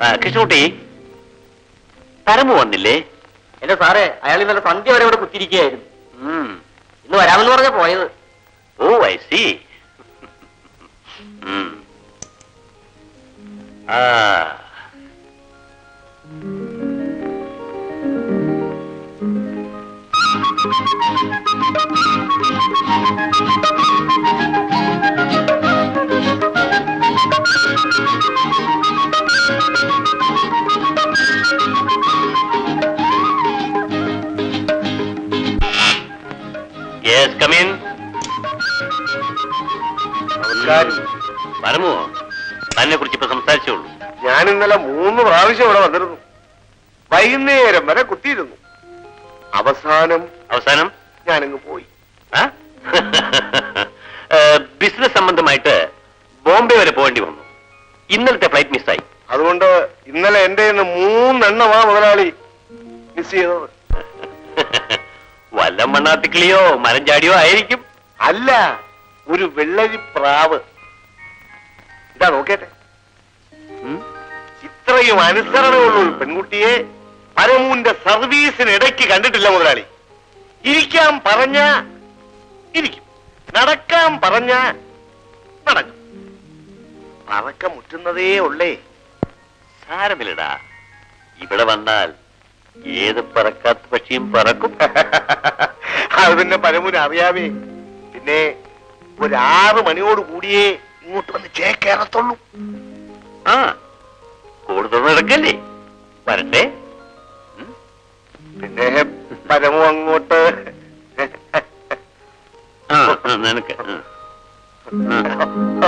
ആ, കൃഷ്ണകുട്ടി പരമു വന്നില്ലേ എന്റെ സാറേ അയാൾ ഇന്നലെ സന്ധ്യ വരെ ഇവിടെ കുത്തിയിരിക്കുകയായിരുന്നു ഉം. ഇന്ന് വരാമെന്ന് പറഞ്ഞ പോയത് ഓ ഐ സി ആ യെസ് കമിൻ നമസ്കാരം പരമു തന്നെ കുറിച്ച് ഇപ്പൊ സംസാരിച്ചോളൂ ഞാൻ ഇന്നലെ മൂന്ന് പ്രാവശ്യം ഇവിടെ വന്നിരുന്നു വൈകുന്നേരം വരെ കുത്തിയിരുന്നു അവസാനം അവസാനം ഞാനിങ്ങ് പോയി ബിസിനസ് സംബന്ധമായിട്ട് ബോംബെ വരെ പോകേണ്ടി വന്നു ഇന്നലത്തെ ഫ്ലൈറ്റ് മിസ്സായി അതുകൊണ്ട് ഇന്നലെ എന്റെ ഇന്ന് മൂന്നെണ്ണമാ മുതലാളി മിസ് ചെയ്തത് വല്ല മണ്ണാത്തിക്കിളിയോ മരം ചാടിയോ ആയിരിക്കും അല്ല ഒരു വെള്ളരി പ്രാവ് ഇതാ നോക്കേട്ടെ ഉം? ഇത്രയും അനുസരണമുള്ള ഒരു പെൺകുട്ടിയെ പരമൂന്റെ സർവീസിനിടയ്ക്ക് കണ്ടിട്ടില്ല മുതലാളി ഇരിക്കാൻ പറഞ്ഞ ഇരിക്കും നടക്കാൻ പറഞ്ഞ നടക്കും പറക്ക മുറ്റുന്നതേ ഉള്ളേ സാരമില്ലടാ ഇവിടെ വന്നാൽ ഏത് പറക്കാത്ത പക്ഷിയും പറക്കും അത് പിന്നെ പരമൂന് അറിയാമേ പിന്നെ ഒരു ആറ് മണിയോട് കൂടിയേ ഇങ്ങോട്ട് വന്ന് ചേക്കേറത്തുള്ളൂ ആ കൂടുതൽ നടക്കല്ലേ വരട്ടെ പിന്നെ പരമു അങ്ങോട്ട് ആ ആ, നിനക്ക് ആ. ആ.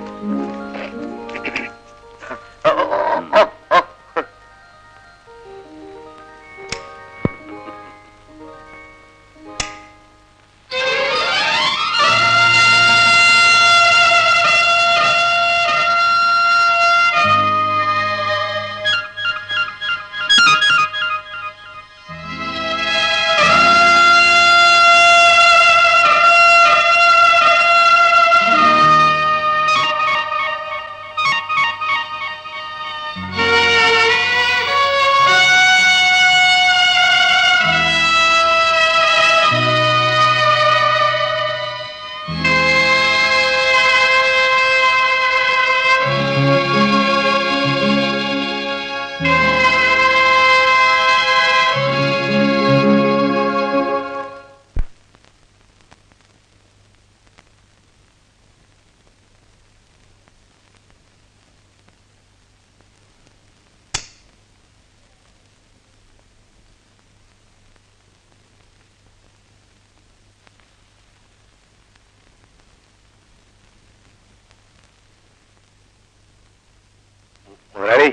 മുതലാളി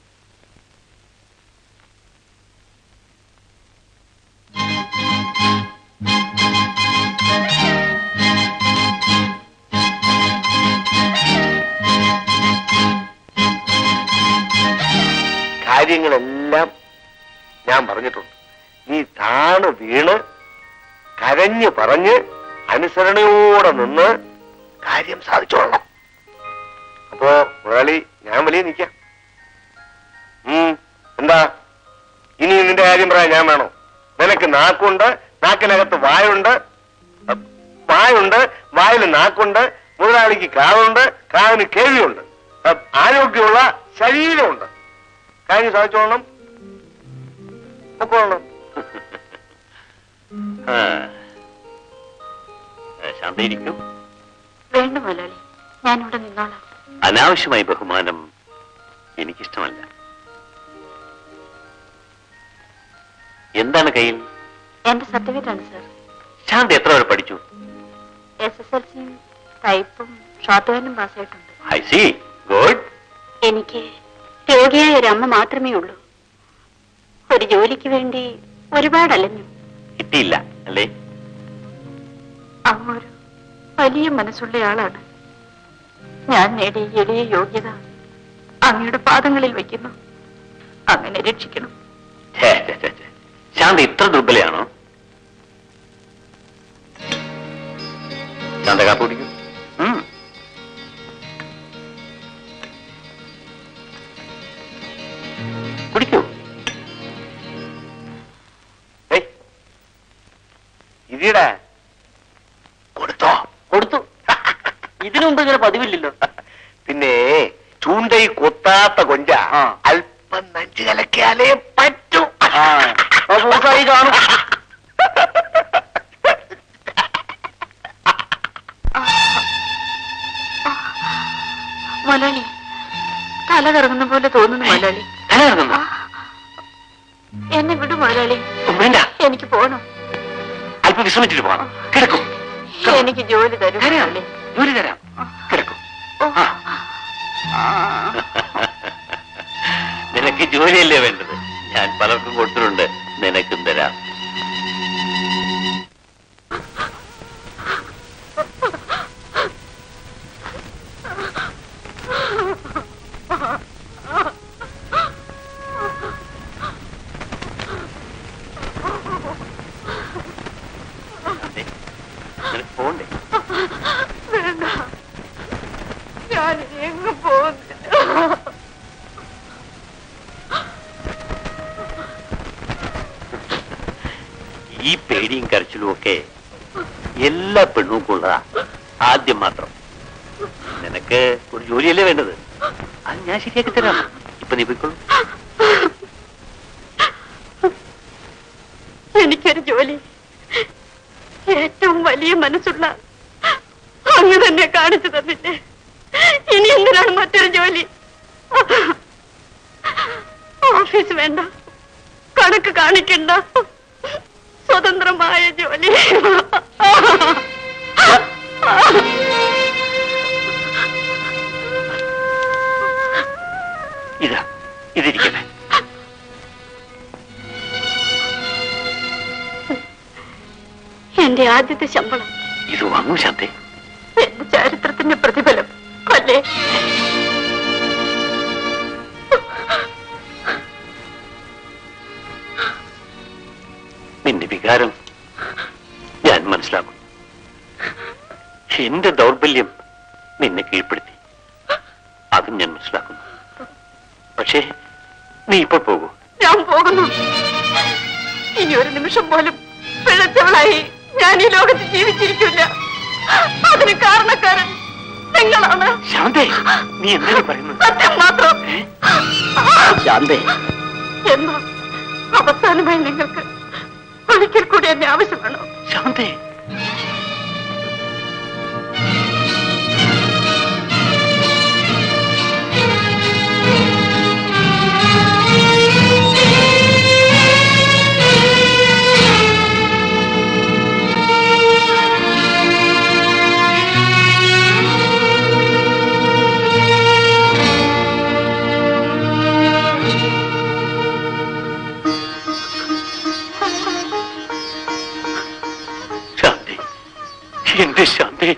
കാര്യങ്ങളെല്ലാം ഞാൻ പറഞ്ഞിട്ടുണ്ട് നീ താണ് വീണ് കരഞ്ഞ് പറഞ്ഞ് അനുസരണയോടെ നിന്ന് കാര്യം സാധിച്ചോളണം അപ്പോ മുതലാളി ഞാൻ വലിയ നിൽക്കാം ഉം, എന്താ ഇനി നിന്റെ കാര്യം പറയാൻ ഞാൻ വേണോ നിനക്ക് നാക്കുണ്ട് നാക്കിനകത്ത് വായുണ്ട് അഹ് വായുണ്ട് വായിൽ നാക്കുണ്ട് മുതലാളിക്ക് കാതുണ്ട് കാതിന് കേൾവിയുണ്ട് അഹ് ആരോഗ്യമുള്ള ശരീരമുണ്ട് കാര്യം സാധിച്ചോളണം പൊക്കോളണം ആ. ഏ, ശാന്തയിരിക്കും വേണ്ട മുതലാളി ഞാനിവിടെ നിന്നോളാം അനാവശ്യമായ ബഹുമാനം എനിക്കിഷ്ടമല്ല എന്താണ് കയ്യിൽ എന്റെ സർട്ടിഫിക്കറ്റ് ആണ് സർ ശാന്തി എത്ര വരെ പഠിച്ചു എസ് എസ് എൽ സിയും ടൈപ്പും ഷോർട്ട് ഹാൻഡും പാസ്സായിട്ടുണ്ട് ഐ സി ഗുഡ് എനിക്ക് രോഗിയായ ഒരു അമ്മ മാത്രമേ ഉള്ളൂ ഒരു ജോലിക്ക് വേണ്ടി ഒരുപാട് അലഞ്ഞു കിട്ടിയില്ല അല്ലേ അമ്മ ഒരു വലിയ മനസ്സുള്ള ആളാണ് ഞാൻ നേടിയ എളിയ യോഗ്യത അങ്ങയുടെ പാദങ്ങളിൽ വയ്ക്കുന്നു അങ്ങനെ രക്ഷിക്കണം ഛേ, ഛേ, ഛേ, ഛേ. ശാന്തി ഇത്ര ദുർബലയാണോ ശാന്ത കാപ്പ് കുടിക്കും ഇതിടാ കൊടുത്തോ കൊടുത്തു ഇതിനു മുമ്പ് ഇങ്ങനെ പതിവില്ലല്ലോ പിന്നെ ചൂണ്ടയിൽ കൊത്താത്ത കൊഞ്ച ആ. അല്പം നഞ്ചു കലക്കിയാലേ പറ്റൂ ആ അപ്പൊ പൂസായി കാണും മുതലാളി തല കറങ്ങുന്ന പോലെ തോന്നുന്നു മുതലാളി തല കറങ്ങുന്നു ആ, എന്നെ വിടു മുതലാളി വേണ്ട എനിക്ക് പോണം അല്പം വിശ്രമിച്ചിട്ട് പോകണം കിടക്കും എനിക്ക് ജോലി തരും തരാം മുതലാളി. ജോലി തരാം കിടക്കും ഓ, ആ. ആ. നിനക്ക് ജോലിയല്ലേ വേണ്ടത് ഞാൻ പലർക്കും കൊടുത്തിട്ടുണ്ട് നിനക്കും തരാം അതെ. നിനക്ക് പോണ്ടേ വേണ്ട ഞാൻ എങ്ങും പോകുന്നില്ല ഈ പേടിയും കരച്ചിലും ഒക്കെ എല്ലാ പെണ്ണുക്കും ഉള്ളതാ ആദ്യം മാത്രം നിനക്ക് ഒരു ജോലിയല്ലേ വേണ്ടത് അത് ഞാൻ ശരിയാക്കി തരാം ഇപ്പൊ നീ പോയിക്കോളൂ എനിക്കൊരു ജോലി ഏറ്റവും വലിയ മനസ്സുള്ള അങ്ങ് തന്നെ കാണിച്ചു തന്നില്ലേ ഇനി എന്തിനാണ് മറ്റൊരു ജോലി ഓഫീസ് വേണ്ട കണക്ക് കാണിക്കണ്ട സ്വതന്ത്രമായ ജോലി ഇതാ ഇതിരിക്കട്ടെ എന്റെ ആദ്യത്തെ ശമ്പളം ഇത് വാങ്ങൂ ശാന്തേ എന്റെ ചരിത്രത്തിന്റെ പ്രതിഫലം അല്ലേ നിന്റെ വികാരം ഞാൻ മനസ്സിലാക്കും എന്റെ ദൗർബല്യം നിന്നെ കീഴ്പ്പെടുത്തി അതും ഞാൻ മനസ്സിലാക്കുന്നു പക്ഷേ നീ ഇപ്പൊ പോകൂ ഞാൻ പോകുന്നു ഇനി ഒരു നിമിഷം പോലും പിഴച്ചവളായി ഞാൻ ഈ ലോകത്ത് ജീവിച്ചിരിക്കില്ല അതിന് കാരണക്കാരൻ നിങ്ങളാണ് ശാന്തേ നീ എന്താണ് പറയുന്നത് സത്യം മാത്രം ശാന്തേ എന്നാ അവസാനമായി നിങ്ങൾക്ക് ഒരിക്കൽ കൂടി എന്നെ ആവശ്യമാണോ ശാന്തേ ശാന്തി എന്റെ ശാന്തി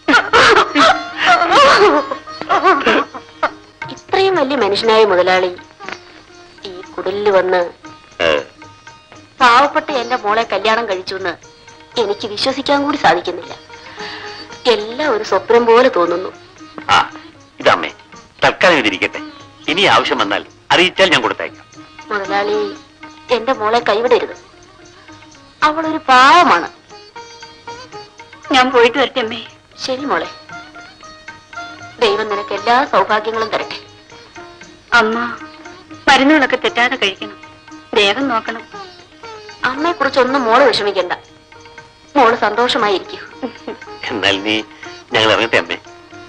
ഇത്രയും വലിയ മനുഷ്യനായ മുതലാളി ഈ കുടലിൽ വന്ന് ഏ, പാവപ്പെട്ട എന്റെ മോളെ കല്യാണം കഴിച്ചു എന്ന് എനിക്ക് വിശ്വസിക്കാൻ കൂടി സാധിക്കുന്നില്ല എല്ലാം ഒരു സ്വപ്നം പോലെ തോന്നുന്നു ആ ഇതമ്മേ തൽക്കാലം ഇതിരിക്കട്ടെ ഇനി ആവശ്യം വന്നാൽ അറിയിച്ചാൽ ഞാൻ കൊടുത്തയക്കാം മുതലാളി എന്റെ മോളെ കൈവിടരുത് അവളൊരു പാവമാണ് ഞാൻ പോയിട്ട് വരട്ടെ അമ്മേ ശരി മോളെ ദൈവം നിനക്ക് എല്ലാ സൗഭാഗ്യങ്ങളും തരട്ടെ അമ്മ മരുന്നുകളൊക്കെ തെറ്റാതെ കഴിക്കണം ദേഹം നോക്കണം അമ്മയെ കുറിച്ചൊന്നും മോള് വിഷമിക്കണ്ട മോള് സന്തോഷമായിരിക്കൂ എന്നാൽ നീ ഞങ്ങൾ ഇറങ്ങട്ടെ അമ്മേ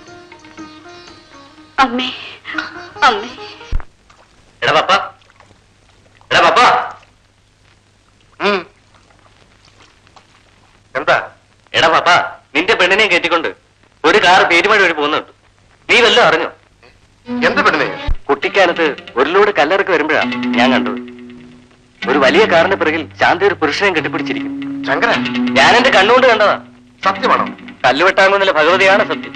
അമ്മേ അമ്മേ എടാ പപ്പ എടാ പപ്പ ഉം. എന്താ എടാ പപ്പ നിന്റെ പെണ്ണിനെ കയറ്റിക്കൊണ്ട് ഒരു കാർ പേരുമഴ വഴി പോകുന്നുണ്ട് നീ വല്ലതും അറിഞ്ഞോ എന്ത് പെടുന്നേ കുട്ടിക്കാലത്ത് ഒരു ലോഡ് കല്ലറക്ക് വരുമ്പോഴാ ഞാൻ കണ്ടത് ഒരു വലിയ കാറിന്റെ പിറകിൽ ശാന്തി ഒരു പുരുഷനെ കെട്ടിപ്പിടിച്ചിരിക്കും ശങ്കര ഞാൻ എന്റെ കണ്ണുകൊണ്ട് കണ്ടതാ സത്യമാണോ കല്ലുവെട്ടാങ്കുന്നിലെ ഭഗവതിയാണ് സത്യം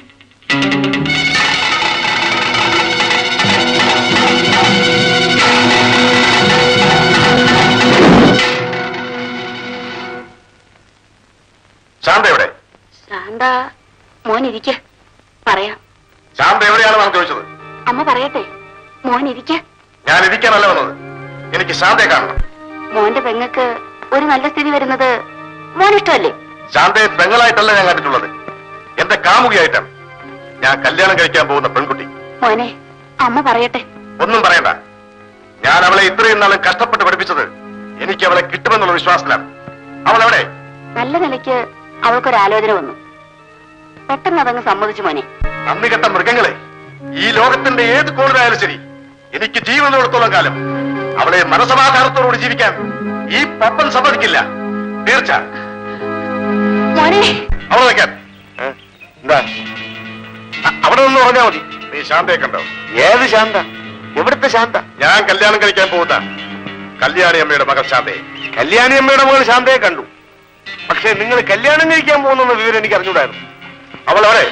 ശാന്ത എവിടെ ശാന്ത മോൻ ഇരിക്ക പറയാം ശാന്ത എവിടെയാണെന്നാണ് ചോദിച്ചത് അമ്മ പറയട്ടെ മോൻ ഇരിക്ക ഞാൻ ഇരിക്കാനല്ല വന്നത് എനിക്ക് ശാന്തയെ കാണണം മോന്റെ പെങ്ങക്ക് ഒരു നല്ല സ്ഥിതി വരുന്നത് മോനിഷ്ടമല്ലേ ശാന്തയെ പെങ്ങളായിട്ടല്ല ഞാൻ കണ്ടിട്ടുള്ളത് എന്റെ കാമുകിയായിട്ടാണ് ഞാൻ കല്യാണം കഴിക്കാൻ പോകുന്ന പെൺകുട്ടി മോനെ അമ്മ പറയട്ടെ ഒന്നും പറയണ്ട ഞാൻ അവളെ ഇത്രയും നാളും കഷ്ടപ്പെട്ട് പഠിപ്പിച്ചത് എനിക്ക് അവളെ കിട്ടുമെന്നുള്ള വിശ്വാസത്തിലാണ് അവൾ എവിടെ നല്ല നിലയ്ക്ക് അവൾക്കൊരു ആലോചന വന്നു പെട്ടെന്ന് അതങ്ങ് സമ്മതിച്ചു മോനെ നന്ദി കെട്ട മൃഗങ്ങളെ ഈ ലോകത്തിന്റെ ഏത് കോണിലായാലും ശരി എനിക്ക് ജീവനുള്ളിടത്തോളം കാലം അവളെ മനസമാധാനത്തോടുകൂടി ജീവിക്കാൻ ഈ പപ്പൻ സമ്മതിക്കില്ല തീർച്ച മോനെ അവിടെ നിൽക്കാൻ ഏ? എന്താ അ- അവിടെ നിന്ന് പറഞ്ഞാൽ മതി നീ ശാന്തയെ കണ്ടോ ഏത് ശാന്ത എവിടുത്തെ ശാന്ത ഞാൻ കല്യാണം കഴിക്കാൻ പോകുന്ന കല്യാണി അമ്മയുടെ മകൾ ശാന്തയെ കല്യാണി അമ്മയുടെ മകൾ ശാന്തയെ കണ്ടു പക്ഷെ നിങ്ങൾ കല്യാണം കഴിക്കാൻ പോകുന്ന വിവരം എനിക്ക് അറിഞ്ഞൂടായിരുന്നു അവൾ അവിടെ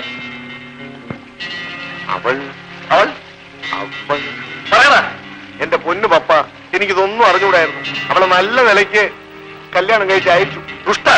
അവൾ അവൾ അവൾ പറയണ എന്റെ പൊന്നു പപ്പ എനിക്കിതൊന്നും അറിഞ്ഞൂടായിരുന്നു അവളെ നല്ല നിലയ്ക്ക് കല്യാണം കഴിച്ച് അയച്ചു ദുഷ്ട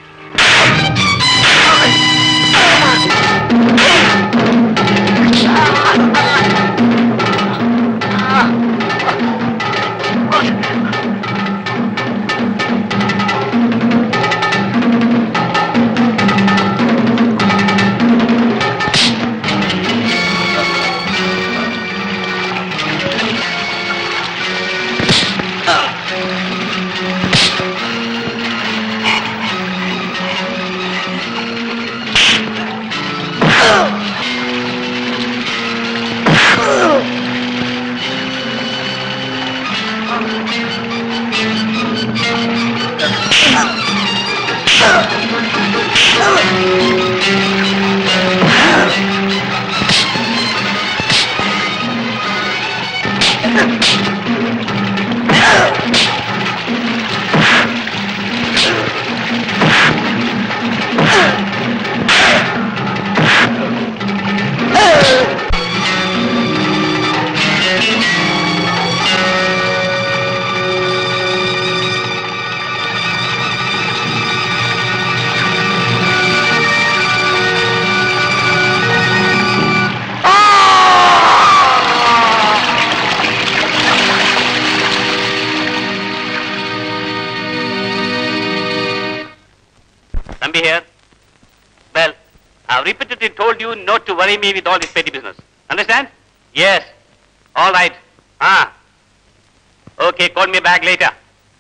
Thambi here. Well, I've repeatedly told you not to worry me with all this petty business. Understand? Yes. All right. Ah. Okay, call me back later.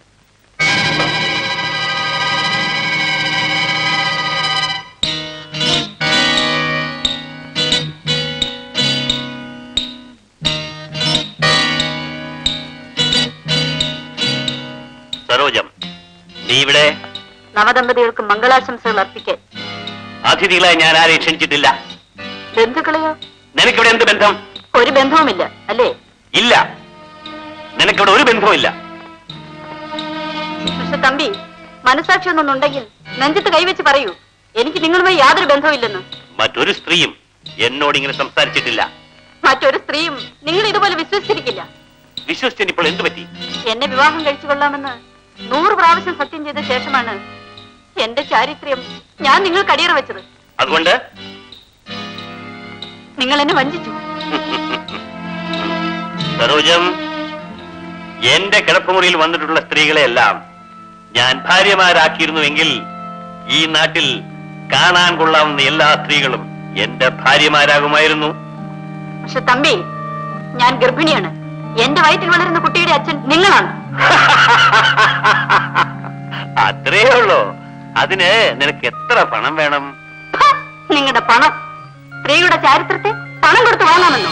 സരോജം നീ ഇവിടെ നവദമ്പതികൾക്ക് മംഗളാശംസകൾ അർപ്പിക്കാൻ അതിഥികളെ ഞാൻ ആരെയും ക്ഷണിച്ചിട്ടില്ല ബന്ധുക്കളെയോ നിനക്കിവിടെ എന്ത് ബന്ധം ഒരു ബന്ധവുമില്ല അല്ലേ ഇല്ല നിനക്കിവിടെ ഒരു ബന്ധവുമില്ല പക്ഷെ തമ്പി മനസാക്ഷി ഒന്നുണ്ടെങ്കിൽ നെഞ്ചത്ത് കൈവച്ച് പറയൂ എനിക്ക് നിങ്ങളുമായി യാതൊരു ബന്ധവുമില്ലെന്ന് മറ്റൊരു സ്ത്രീയും എന്നോട് ഇങ്ങനെ സംസാരിച്ചിട്ടില്ല മറ്റൊരു സ്ത്രീയും നിങ്ങൾ ഇതുപോലെ വിശ്വസിച്ചിരിക്കില്ല വിശ്വസിച്ചൻ ഇപ്പോൾ എന്ത് പറ്റി എന്നെ വിവാഹം കഴിച്ചു കൊള്ളാമെന്ന് നൂറ് പ്രാവശ്യം സത്യം ചെയ്ത ശേഷമാണ് എന്റെ ചാരിത്രം ഞാൻ നിങ്ങൾ കടിയറ വെച്ചത് അതുകൊണ്ട് നിങ്ങൾ എന്നെ വഞ്ചിച്ചു സരോജം എന്റെ കിടപ്പുമുറിയിൽ വന്നിട്ടുള്ള സ്ത്രീകളെ എല്ലാം ഞാൻ ഭാര്യമാരാക്കിയിരുന്നുവെങ്കിൽ ഈ നാട്ടിൽ കാണാൻ കൊള്ളാവുന്ന എല്ലാ സ്ത്രീകളും എന്റെ ഭാര്യമാരാകുമായിരുന്നു പക്ഷെ തമ്പി ഞാൻ ഗർഭിണിയാണ് എന്റെ വയറ്റിൽ വളരുന്ന കുട്ടിയുടെ അച്ഛൻ നിങ്ങളാണ് അത്രേ ഉള്ളൂ അതിന് നിനക്ക് എത്ര പണം വേണം നിങ്ങളുടെ പണം സ്ത്രീയുടെ ചാരിത്രത്തെ പണം കൊടുത്ത് വാങ്ങാമെന്നോ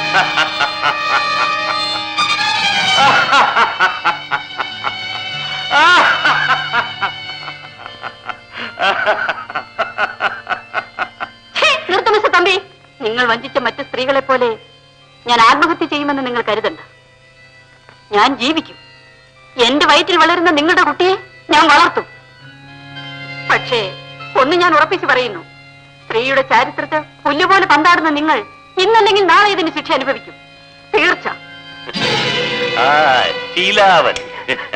ഛേ, നിർത്ത് മിസ്റ്റർ തമ്പി നിങ്ങൾ വഞ്ചിച്ച മറ്റ് സ്ത്രീകളെ പോലെ ഞാൻ ആത്മഹത്യ ചെയ്യുമെന്ന് നിങ്ങൾ കരുതണ്ട ഞാൻ ജീവിക്കും എന്റെ വയറ്റിൽ വളരുന്ന നിങ്ങളുടെ കുട്ടിയെ ഞാൻ വളർത്തും പക്ഷേ ഒന്ന് ഞാൻ ഉറപ്പിച്ചു പറയുന്നു സ്ത്രീയുടെ ചാരിത്രത്തെ പുല്ലുപോലെ പന്താടുന്ന നിങ്ങൾ ഇന്നല്ലെങ്കിൽ നാളെ ഇതിന് ശിക്ഷ അനുഭവിക്കും തീർച്ച ആ ശീലാവതി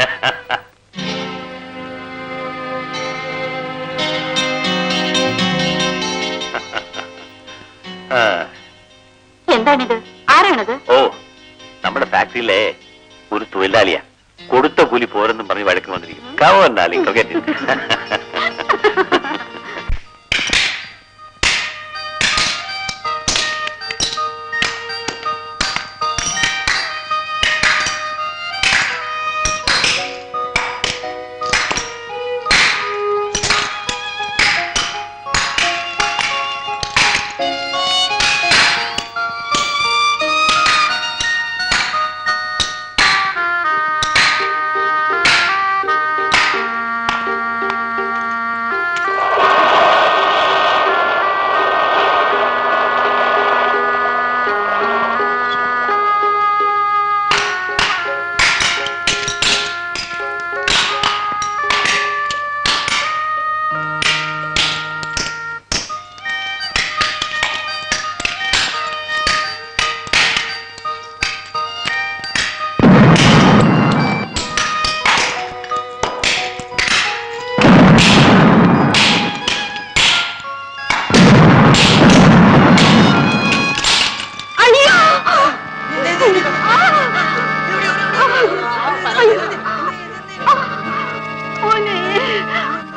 ആ, എന്താണിത് ആരാണിത് ഓ നമ്മുടെ ഫാക്ടറിയിലെ ഒരു തൊഴിലാളിയാ കൊടുത്ത കൂലി പോരെന്നും പറഞ്ഞ് വഴക്കിന് വന്നിരിക്കും കവന്നാലും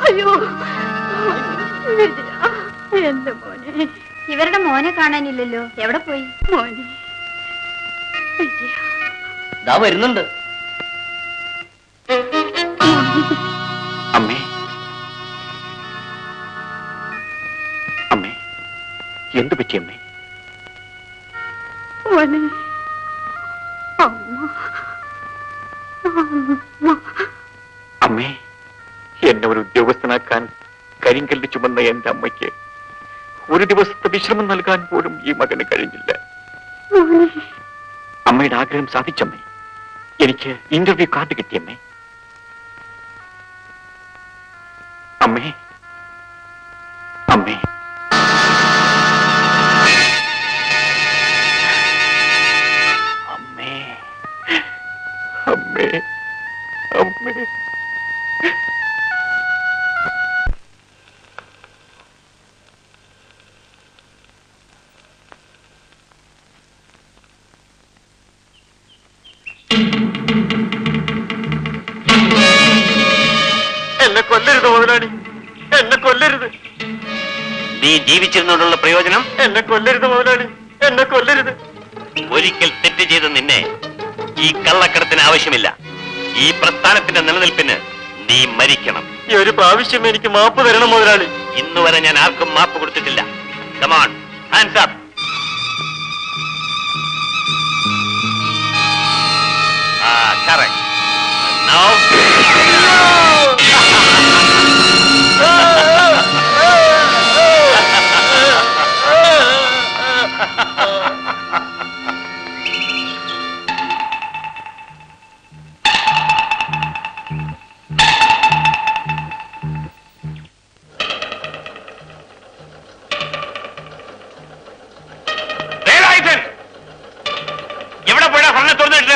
അയ്യോ വിജയ എന്റെ മോനെ ഇവരുടെ മോനെ കാണാനില്ലല്ലോ എവിടെ പോയി മോനെ വിജയ ദാ വരുന്നുണ്ട് അമ്മേ അമ്മേ എന്തു പറ്റി അമ്മേ മോനെ അമ്മ അമ്മ അമ്മേ എന്നെ ഒരു ഉദ്യോഗസ്ഥനാക്കാൻ കരിങ്കല്ല് ചുമന്ന എന്റെ അമ്മയ്ക്ക് ഒരു ദിവസത്തെ വിശ്രമം നൽകാൻ പോലും ഈ മകന് കഴിഞ്ഞില്ല മോനെ അമ്മയുടെ ആഗ്രഹം സാധിച്ചമ്മേ എനിക്ക് ഇന്റർവ്യൂ കാർഡ് കിട്ടിയമ്മേ അമ്മേ അമ്മേ അമ്മേ അമ്മേ അമ്മേ എന്നെ കൊല്ലരുത് മുതലാളി എന്നെ കൊല്ലരുത് നീ ജീവിച്ചിരുന്നോണ്ടുള്ള പ്രയോജനം എന്നെ കൊല്ലരുത് മുതലാളി എന്നെ കൊല്ലരുത് ഒരിക്കൽ തെറ്റ് ചെയ്ത നിന്നെ ഈ കള്ളക്കടത്തിന് ആവശ്യമില്ല ഈ പ്രസ്ഥാനത്തിന്റെ നിലനിൽപ്പിന് നീ മരിക്കണം ഈ ഒരു പ്രാവശ്യം എനിക്ക് മാപ്പ് തരണം മുതലാളി ഇന്ന് വരെ ഞാൻ ആർക്കും മാപ്പ് കൊടുത്തിട്ടില്ല കമാൺ ഹാൻഡ്സ് അപ്പ് ആ കറക്റ്റ് നൗ വേലായുധൻ എവിടെ പോയാ ഭരണം തുറന്നിട്ട്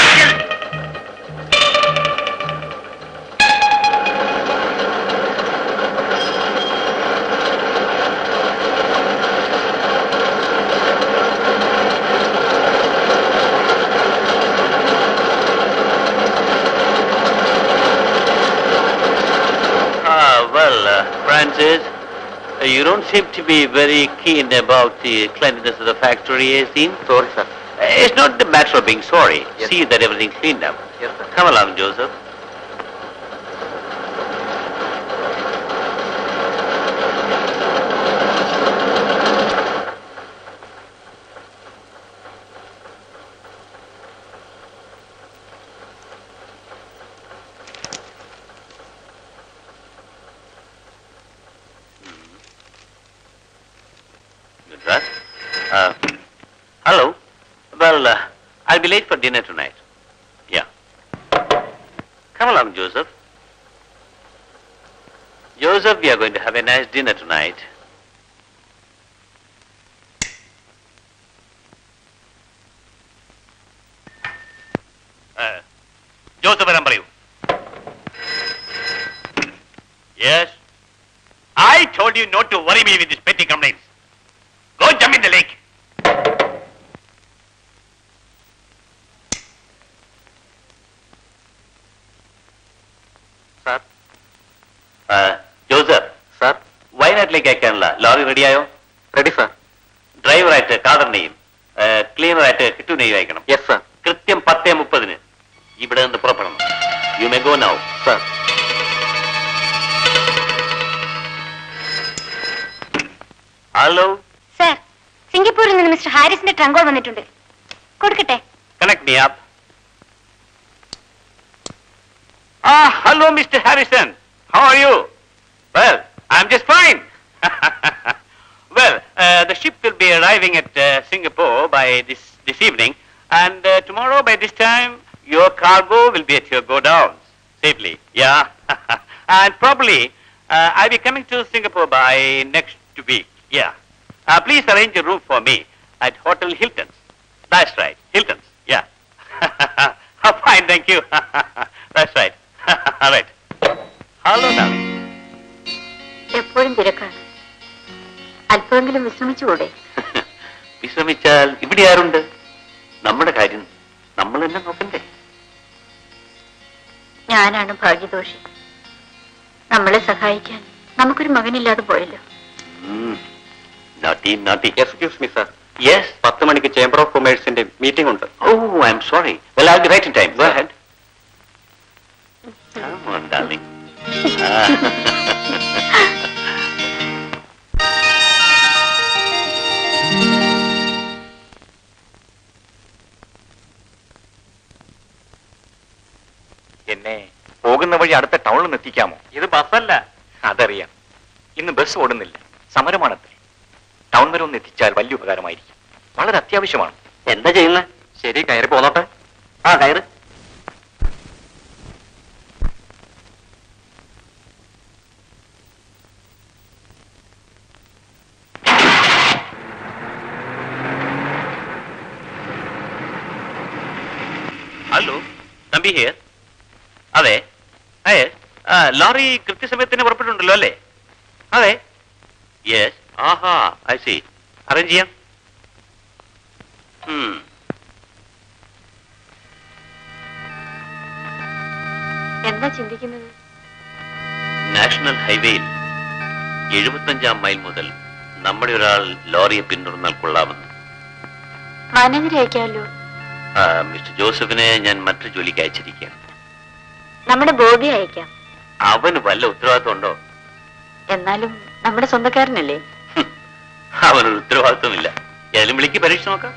Ah, well, uh, Francis, uh, you don't seem to be very keen about the cleanliness of the factory, eh, Dean? Sorry sir Uh, It's not the matter of being sorry. Yes. See that everything's cleaned up. Yes, sir. Come along, Joseph. Good, sir. Uh, hello. Well, uh, I'll be late for dinner tonight. Yeah. Come along, Joseph. Joseph, we are going to have a nice dinner tonight. Uh, Joseph വരാൻ പറയൂ Yes. I told you not to worry me with these petty complaints. Go jump in the lake. Sir Joseph sir വയനാട്ടിലേക്ക് അയക്കാനുള്ള lorry റെഡിയായോ ready sir ഡ്രൈവറായിട്ട് കാദറിനെയും ക്ലീനറായിട്ട് കിട്ടുനെയും അയക്കണം യെസ് സാർ കൃത്യം പത്തേ മുപ്പതിന് ഇവിടെ നിന്ന് പുറപ്പെടണം you may go now sir hello sir സിംഗപ്പൂരിൽ നിന്ന് മിസ്റ്റർ ഹാരിസിന്റെ ട്രങ്കോൾ വന്നിട്ടുണ്ട് കൊടുക്കട്ടെ connect me up. Ah, hello, Mr. Harrison. How are you? Well, I'm just fine. well, uh, the ship will be arriving at uh, Singapore by this, this evening, and uh, tomorrow by this time, your cargo will be at your godowns safely. Yeah. and probably, uh, I'll be coming to Singapore by next week. Yeah. Uh, please arrange a room for me at Hotel Hilton's. That's right, Hilton's. Yeah. Fine, thank you. That's right. All right. Hello, darling. എപ്പോഴും തിരക്കാണ് അല്പമെങ്കിലും വിശ്രമിച്ചുകൂടെ വിശ്രമിച്ചാൽ ഇവിടെ ആരുണ്ട് നമ്മുടെ കാര്യം നമ്മൾ തന്നെ നോക്കണ്ടേ ഞാനാണ് ഭാഗ്യദോഷി നമ്മളെ സഹായിക്കാൻ നമുക്കൊരു മകനില്ലാതെ പോയല്ലോ naughty naughty excuse me sir yes പത്ത് മണിക്ക് ചേംബർ ഓഫ് കൊമേഴ്സിന്റെ മീറ്റിംഗ് ഉണ്ട് oh I am sorry well I be right in time go ahead Come on, darling. എന്നെ പോകുന്ന വഴി അടുത്ത ടൗണിൽ നിന്ന് എത്തിക്കാമോ ഇത് ബസ്സല്ല അതറിയാം ഇന്ന് ബസ് ഓടുന്നില്ല സമരമാണത്രേ ടൗൺ വരെ ഒന്ന് എത്തിച്ചാൽ വലിയ ഉപകാരമായിരിക്കും വളരെ അത്യാവശ്യമാണ് എന്താ ചെയ്യുന്നത് ശരി കയറി പോന്നോട്ടെ ആ കയറ് ഹലോ തമ്പി ഹിയർ അതെ അതെ ആ, ലോറി കൃത്യസമയത്തിന് പുറപ്പെട്ടുണ്ടല്ലോ അല്ലേ അതെ യെസ് ആഹാ ഐ സി അറേഞ്ച് ചെയ്യാം ഉം. എന്താ ചിന്തിക്കുന്നത് നാഷണൽ ഹൈവേയിൽ എഴുപത്തഞ്ചാം മൈൽ മുതൽ നമ്മുടെ ഒരാൾ ലോറിയെ പിന്തുടർന്നാൽ കൊള്ളാമെന്ന് മാനേജരെ അയക്കാമല്ലോ ആ, മിസ്റ്റർ ജോസഫിനെ ഞാൻ മറ്റൊരു ജോലിക്ക് അയച്ചിരിക്കുകയാണ് നമ്മുടെ ബോബി അയക്കാം അവന് വല്ല ഉത്തരവാദിത്വം ഉണ്ടോ എന്നാലും നമ്മുടെ സ്വന്തക്കാരനല്ലേ ഹും, അവനൊരു ഉത്തരവാദിത്വമില്ല ഏതായാലും വിളിക്ക് പരീക്ഷ നോക്കാം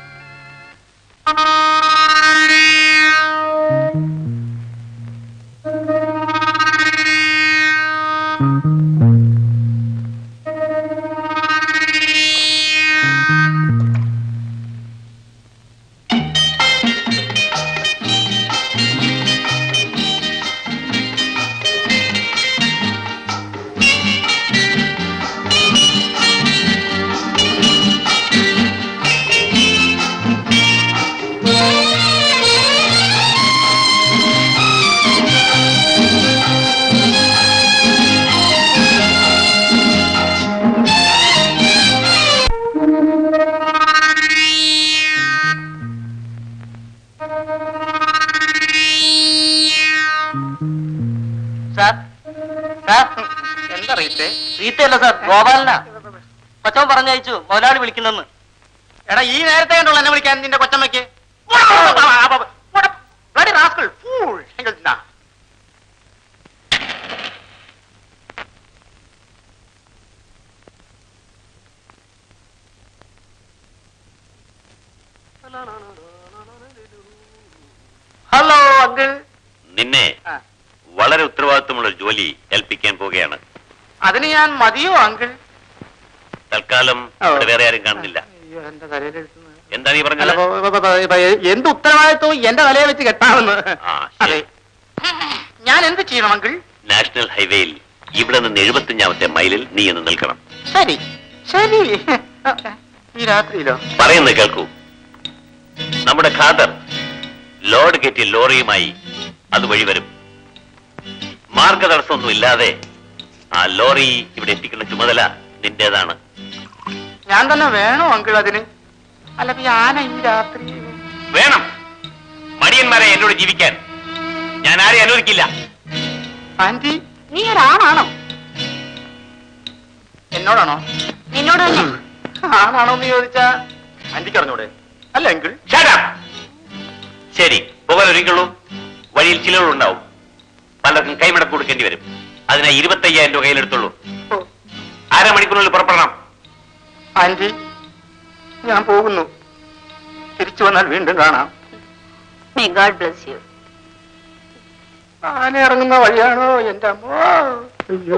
സാർ സാർ എന്താ റീത്തെ റീത്തല്ല സാർ ഗോപാലനാ കൊച്ചവൻ പറഞ്ഞയച്ചു മുതലാളി വിളിക്കുന്നെന്ന് എടാ ഈ നേരത്തെ കണ്ടുള്ള എന്നെ വിളിക്കാൻ നിന്റെ കൊച്ചമ്മയ്ക്ക് Bloody rascal, fool. എന്നാ? ഹലോ അങ്കിൾ നിന്നെ ആ. വളരെ ഉത്തരവാദിത്വമുള്ള ഒരു ജോലി ഏൽപ്പിക്കാൻ പോവുകയാണ് അതിന് ഞാൻ മതിയോ അങ്കിൾ തൽക്കാലം ഓ. ഇവിടെ വേറെ ആരും കാണുന്നില്ല അയ്യോ എന്റെ തലയിൽ എഴുതുന്നത് എന്താ നീ അല്ല, പറഞ്ഞത് ബ- ബ- ബ- ബ- ബ- എന്ത് ഉത്തരവാദിത്വവും എന്റെ തലയെ വെച്ച് കെട്ടാമെന്ന് ആ, അതെ ശരി. ഞാൻ എന്ത് ചെയ്യണം അങ്കിൾ നാഷണൽ ഹൈവേയിൽ ഇവിടെ നിന്ന് എഴുപത്തിയഞ്ചാമത്തെ മൈലിൽ നീ എന്ന് നിൽക്കണം ശരി ശരി ഈ രാത്രിയിലോ പറയുന്നത് കേൾക്കൂ നമ്മുടെ ഖാദർ ലോഡ് കയറ്റിയ ലോറിയുമായി അതുവഴി വരും മാർഗതടസ്സമൊന്നും ഇല്ലാതെ ആ ലോറി ഇവിടെ എത്തിക്കുന്ന ചുമതല നിന്റേതാണ് ഞാൻ തന്നെ വേണോ അങ്കിൾ അതിന് അല്ല ഈ ആന ഈ രാത്രി വേണം മടിയന്മാരെ എന്നോട് ജീവിക്കാൻ ഞാൻ ആരെയും അനുവദിക്കില്ല ആന്റി നീ ഒരാണാണോ എന്നോടാണോ നിന്നോട് തന്നെ ആണാണോ എന്ന് ചോദിച്ചാ ആന്റിക്ക് അറിഞ്ഞൂടെ അല്ല അങ്കിൾ Shut up! ശരി പോകാൻ ഒരുക്കുള്ളൂ വഴിയിൽ ചിലവുണ്ടാവും പലർക്കും കൈമടക്ക് കൊടുക്കേണ്ടി വരും അതിനായി ഇരുപത്തയ്യായിരം രൂപ കയ്യിലെടുത്തുള്ളൂ അരമണിക്കൂറിനുള്ളിൽ പുറപ്പെടണം ആന്റി ഞാൻ പോകുന്നു തിരിച്ചു വന്നാൽ വീണ്ടും കാണാം മേ ഗാഡ് ബ്ലസ് യു ആന ഇറങ്ങുന്ന വഴിയാണോ എന്റെ അമ്മോ അയ്യോ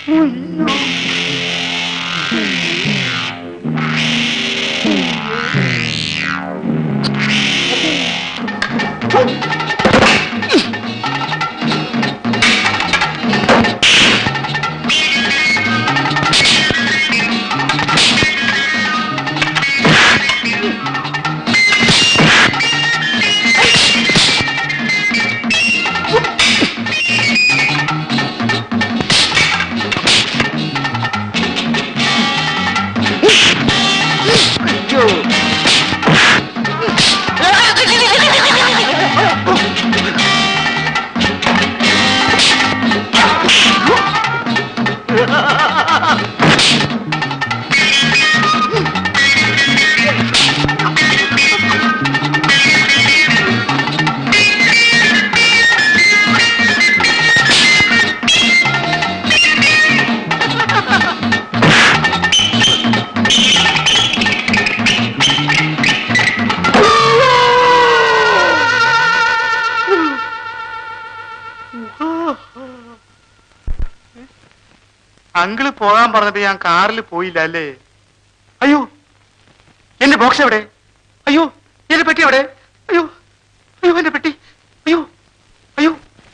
അങ്കിള് പോകാൻ പറഞ്ഞിട്ട് ഞാൻ കാറിൽ പോയില്ല അല്ലേ അയ്യോ എന്റെ ബോക്സ് എവിടെ അയ്യോ എന്റെ പെട്ടി എവിടെ അയ്യോ അയ്യോ എന്റെ പെട്ടി അയ്യോ അയ്യോ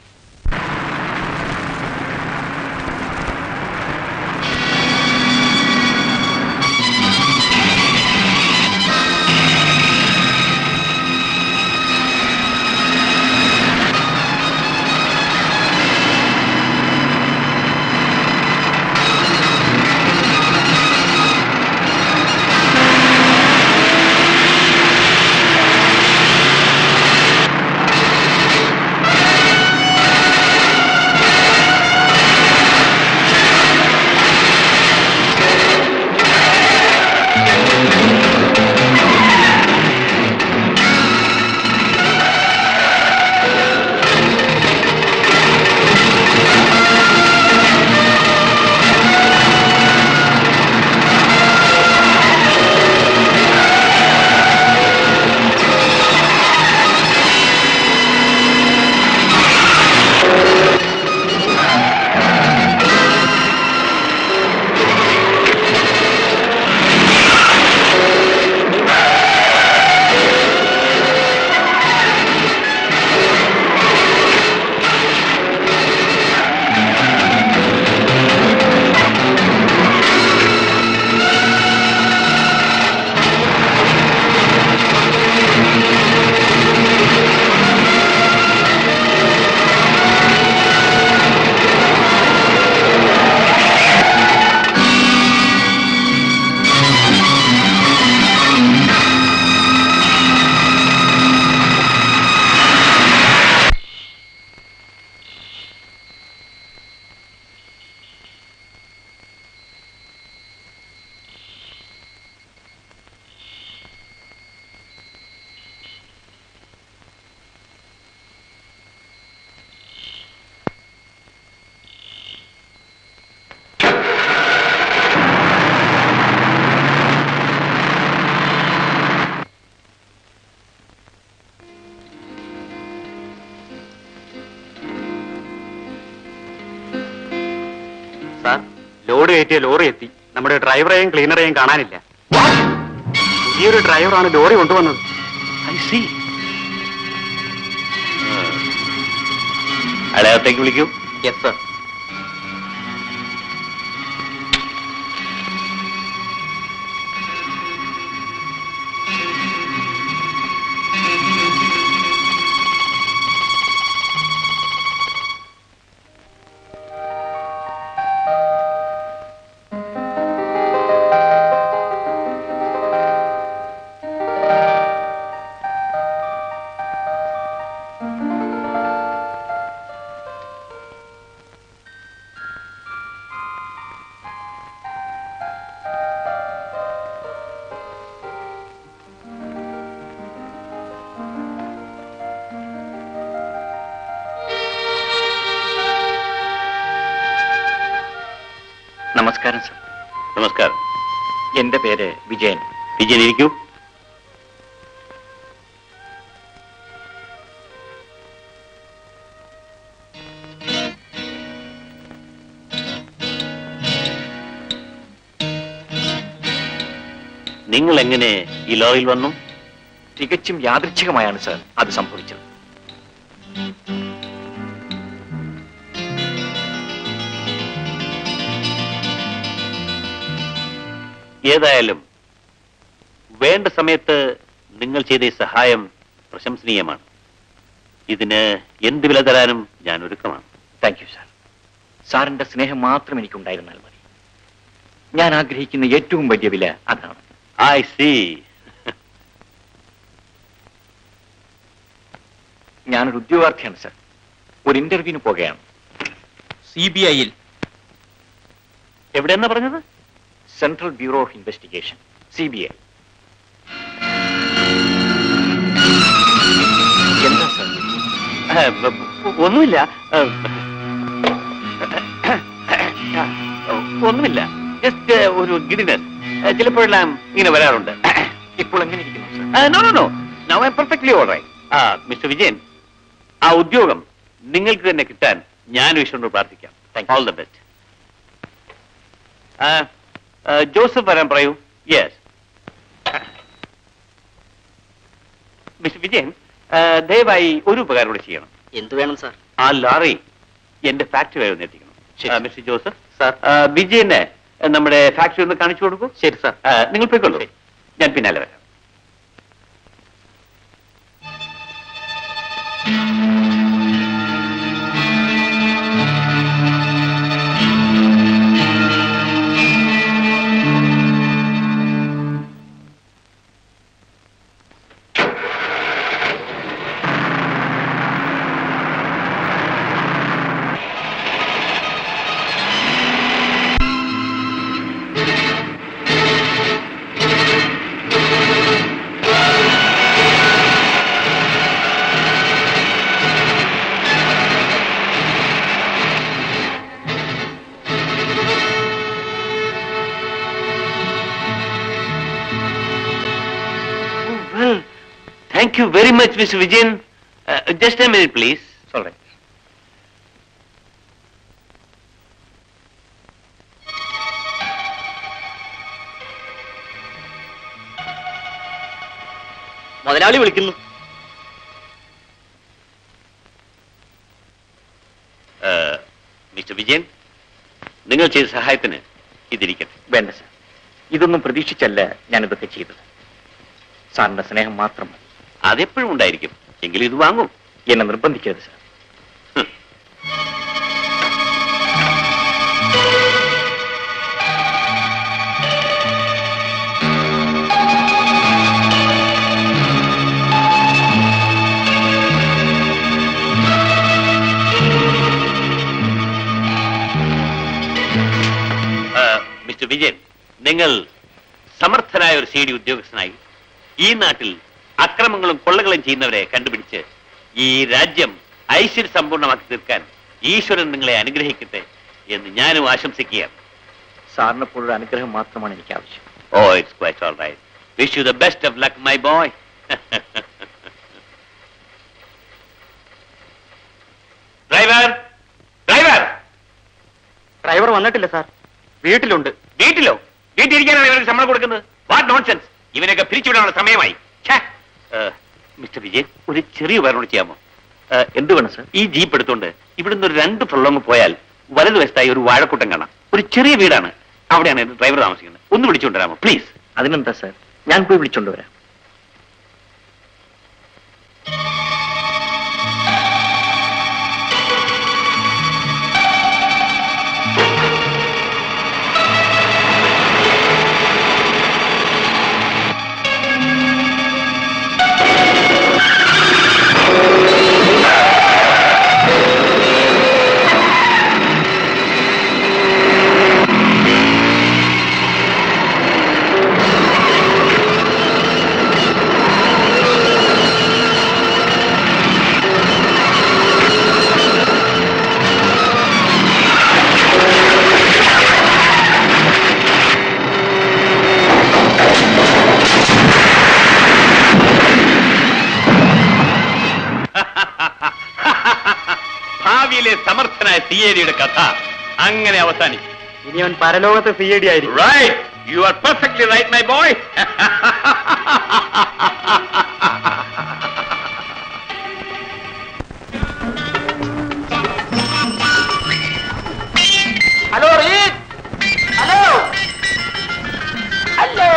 സാർ ലോഡ് കയറ്റിയ ലോറി എത്തി നമ്മുടെ ഡ്രൈവറെയും ക്ലീനറെയും കാണാനില്ല പുതിയൊരു ഡ്രൈവറാണ് ലോറി കൊണ്ടുവന്നത് ഐ സി അയാളത്തേക്ക് വിളിക്കൂ യെസ് സർ നമസ്കാരം സർ നമസ്കാരം എന്റെ പേര് വിജയൻ വിജയൻ ഇരിക്കൂ നിങ്ങൾ എങ്ങനെ ഈ ലോറിയിൽ വന്നു തികച്ചും യാദൃച്ഛികമായാണ് സാർ അത് സംഭവിച്ചത് ഏതായാലും വേണ്ട സമയത്ത് നിങ്ങൾ ചെയ്ത ഈ സഹായം പ്രശംസനീയമാണ് ഇതിന് എന്ത് വില തരാനും ഞാൻ ഒരുക്കമാണ് താങ്ക് യു സാർ സാറിന്റെ സ്നേഹം മാത്രം എനിക്കുണ്ടായിരുന്നാൽ മതി ഞാൻ ആഗ്രഹിക്കുന്ന ഏറ്റവും വലിയ വില അതാണ് ഐ സി ഞാനൊരു ഉദ്യോഗാർത്ഥിയാണ് സാർ ഒരു ഇന്റർവ്യൂവിന് പോകുകയാണ് സി ബി ഐയിൽ എവിടെയെന്നാ പറഞ്ഞത് central bureau of investigation C B I എന്താ സാർ ആ, ബ- ബ- ഒന്നുമില്ല ആ, ഒന്നുമില്ല ജസ്റ്റ് ഒരു ഗിഡിനെസ് ചിലപ്പോഴെല്ലാം ഇങ്ങനെ വരാറുണ്ട് ഇപ്പോൾ എങ്ങനെ ഇരിക്കുന്നു sir no no no now I perfectly all right ആ മിസ്റ്റർ വിജയൻ ആ ഉദ്യോഗം നിങ്ങൾക്ക് തന്നെ കിട്ടാൻ ഞാൻ വിഷ്ണു പ്രാർത്ഥിക്കാം Thank you. All the best Joseph വരാൻ പറയൂ യെസ് മിസ്റ്റർ വിജയൻ ആ, ദയവായി ഒരു ഉപകാരം കൂടെ ചെയ്യണം എന്ത് വേണം സാർ ആ ലോറി എന്റെ ഫാക്ടറി വരെ ഒന്ന് എത്തിക്കണം ശരി. ആ, മിസ്റ്റർ ജോസഫ് സാർ ആ, വിജയന് നമ്മുടെ ഫാക്ടറി ഒന്ന് കാണിച്ചു കൊടുക്കൂ ശരി സാർ ആ, നിങ്ങൾ പോയിക്കൊള്ളൂ ഞാൻ പിന്നാലെ വരാം Well, thank you very much, Mr. Vijayan. Uh, just a minute, please. All right. മുതലാളി വിളിക്കുന്നു Uh, മിസ്റ്റർ വിജയൻ നിങ്ങൾ ചെയ്ത സഹായത്തിന് ഇതിരിക്കട്ടെ വേണ്ട സാർ ഇതൊന്നും പ്രതീക്ഷിച്ചല്ല ഞാൻ ഇതൊക്കെ ചെയ്തത് സാറിന്റെ സ്നേഹം മാത്രം മതി അതെപ്പോഴും ഉണ്ടായിരിക്കും എങ്കിലും ഇത് വാങ്ങൂ എന്നെ നിർബന്ധിക്കരുത് സാർ ഹും. ആ, മിസ്റ്റർ വിജയൻ നിങ്ങൾ സമർത്ഥനായ ഒരു സി ഡി ഉദ്യോഗസ്ഥനായി ഈ നാട്ടിൽ അക്രമങ്ങളും കൊള്ളകളും ചെയ്യുന്നവരെ കണ്ടുപിടിച്ച് ഈ രാജ്യം ഐശ്വര്യ സമ്പൂർണ്ണമാക്കി തീർക്കാൻ ഈശ്വരൻ നിങ്ങളെ അനുഗ്രഹിക്കട്ടെ എന്ന് ഞാനും ആശംസിക്കുകയാണ് സാറിന് പോലൊരു അനുഗ്രഹം മാത്രമാണ് എനിക്ക് ആവശ്യം oh it's quite all right wish you the best of luck my boy driver driver driver വന്നിട്ടില്ല സാർ വീട്ടിലുണ്ട് വീട്ടിലോ വീട്ടിലിരിക്കാനാണ് ഇവർക്ക് ശമ്പളം കൊടുക്കുന്നത് വാട്ട് നോൺസെൻസ് ഇവനൊക്കെ പിരിച്ചുവിടാനുള്ള സമയമായി ഛേ. ഏഹ്, മിസ്റ്റർ വിജയൻ ഒരു ചെറിയ ഉപകരണം ചെയ്യാമോ ഏഹ്, എന്ത് വേണം സാർ ഈ ജീപ്പ് എടുത്തുകൊണ്ട് ഇവിടുന്ന് ഒരു രണ്ട് ഫുള്ളോങ് പോയാൽ വലതുവശത്തായി ഒരു വാഴക്കൂട്ടം കാണാം ഒരു ചെറിയ വീടാണ് അവിടെയാണ് എന്റെ ഡ്രൈവർ താമസിക്കുന്നത് ഒന്ന് വിളിച്ചുകൊണ്ടുവരാമോ പ്ലീസ് അതിനെന്താ സാർ ഞാൻ പോയി വിളിച്ചോണ്ട് വരാം ഭാവിയിലെ സമർത്ഥനായ സിയേരിയുടെ കഥ അങ്ങനെ അവസാനിക്കും ഇനി അവൻ പരലോകത്തെ സി ഐ ഡി ആയിരിക്കും right You are perfectly right, my boy. Hello Rita hello hello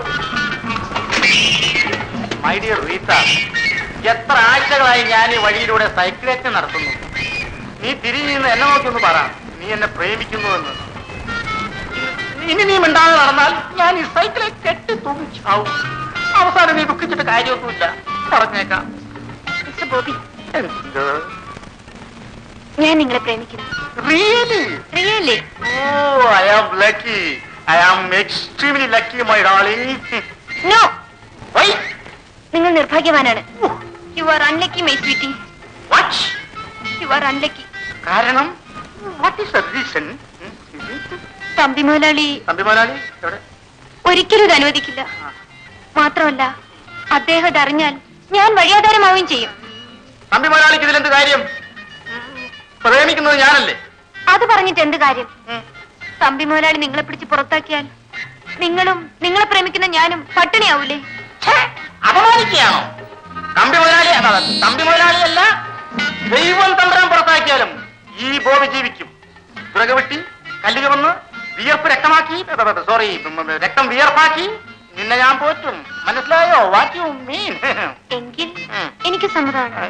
my dear Rita എത്ര ആഴ്ചകളായി ഞാൻ ഈ വഴിയിലൂടെ സൈക്കിളേറ്റ് നടത്തുന്നു നീ തിരിഞ്ഞു നിന്ന് എന്നെ നോക്കി ഒന്ന് പറ നീ എന്നെ പ്രേമിക്കുന്നുവെന്ന് ഇനി നീ മിണ്ടാതെ നടന്നാൽ ഞാൻ ഈ സൈക്കിളെ കെട്ടി തൂങ്ങിച്ചാവും അവസാനം നീ ദുഃഖിച്ചിട്ട് കാര്യമൊന്നുമില്ല പറഞ്ഞേക്കാം മിസ്റ്റർ ബോബി എന്ത്? ഞാൻ നിങ്ങളെ പ്രേമിക്കുന്നു Really? Really Oh, I am lucky. I am extremely lucky, my darling. No Why? നിങ്ങൾ നിർഭാഗ്യവാനാണ് you are unlucky my sweetie What? You are unlucky കാരണം what is the reason Thampi മുതലാളി തമ്പി മലയാളി എവിടെ ഒരിക്കലും ഇത് അനുവദിക്കില്ല മാത്രമല്ല അദ്ദേഹം ഇത് അറിഞ്ഞാൽ ഞാൻ വഴിയാധാരമാവുകയും ചെയ്യും തമ്പി മലയാളിക്ക് ഇതിലെന്ത് കാര്യം പ്രേമിക്കുന്നത് ഞാനല്ലേ അത് പറഞ്ഞിട്ട് എന്ത് കാര്യം തമ്പി മുതലാളി നിങ്ങളെ പിടിച്ച് പുറത്താക്കിയാൽ നിങ്ങളും നിങ്ങളെ പ്രേമിക്കുന്ന ഞാനും പട്ടിണിയാവൂലേ ഛേ, അപമാനിക്കുകയാണോ തമ്പി മുതലാളി അതാ, തമ്പി മുതലാളിയല്ല ദൈവം തന്ത്രം പുറത്താക്കിയാലും ഈ ബോബി ജീവിക്കും വിറക് വെട്ടി കല്ലുക വന്ന് വിയർപ്പ് രക്തമാക്കി സോറി രക്തം വിയർപ്പാക്കി നിന്നെ ഞാൻ പോറ്റും മനസ്സിലായോ വാട്ട് യു മീൻ എങ്കിൽ ഉം. എനിക്ക് സമ്മതമാണ്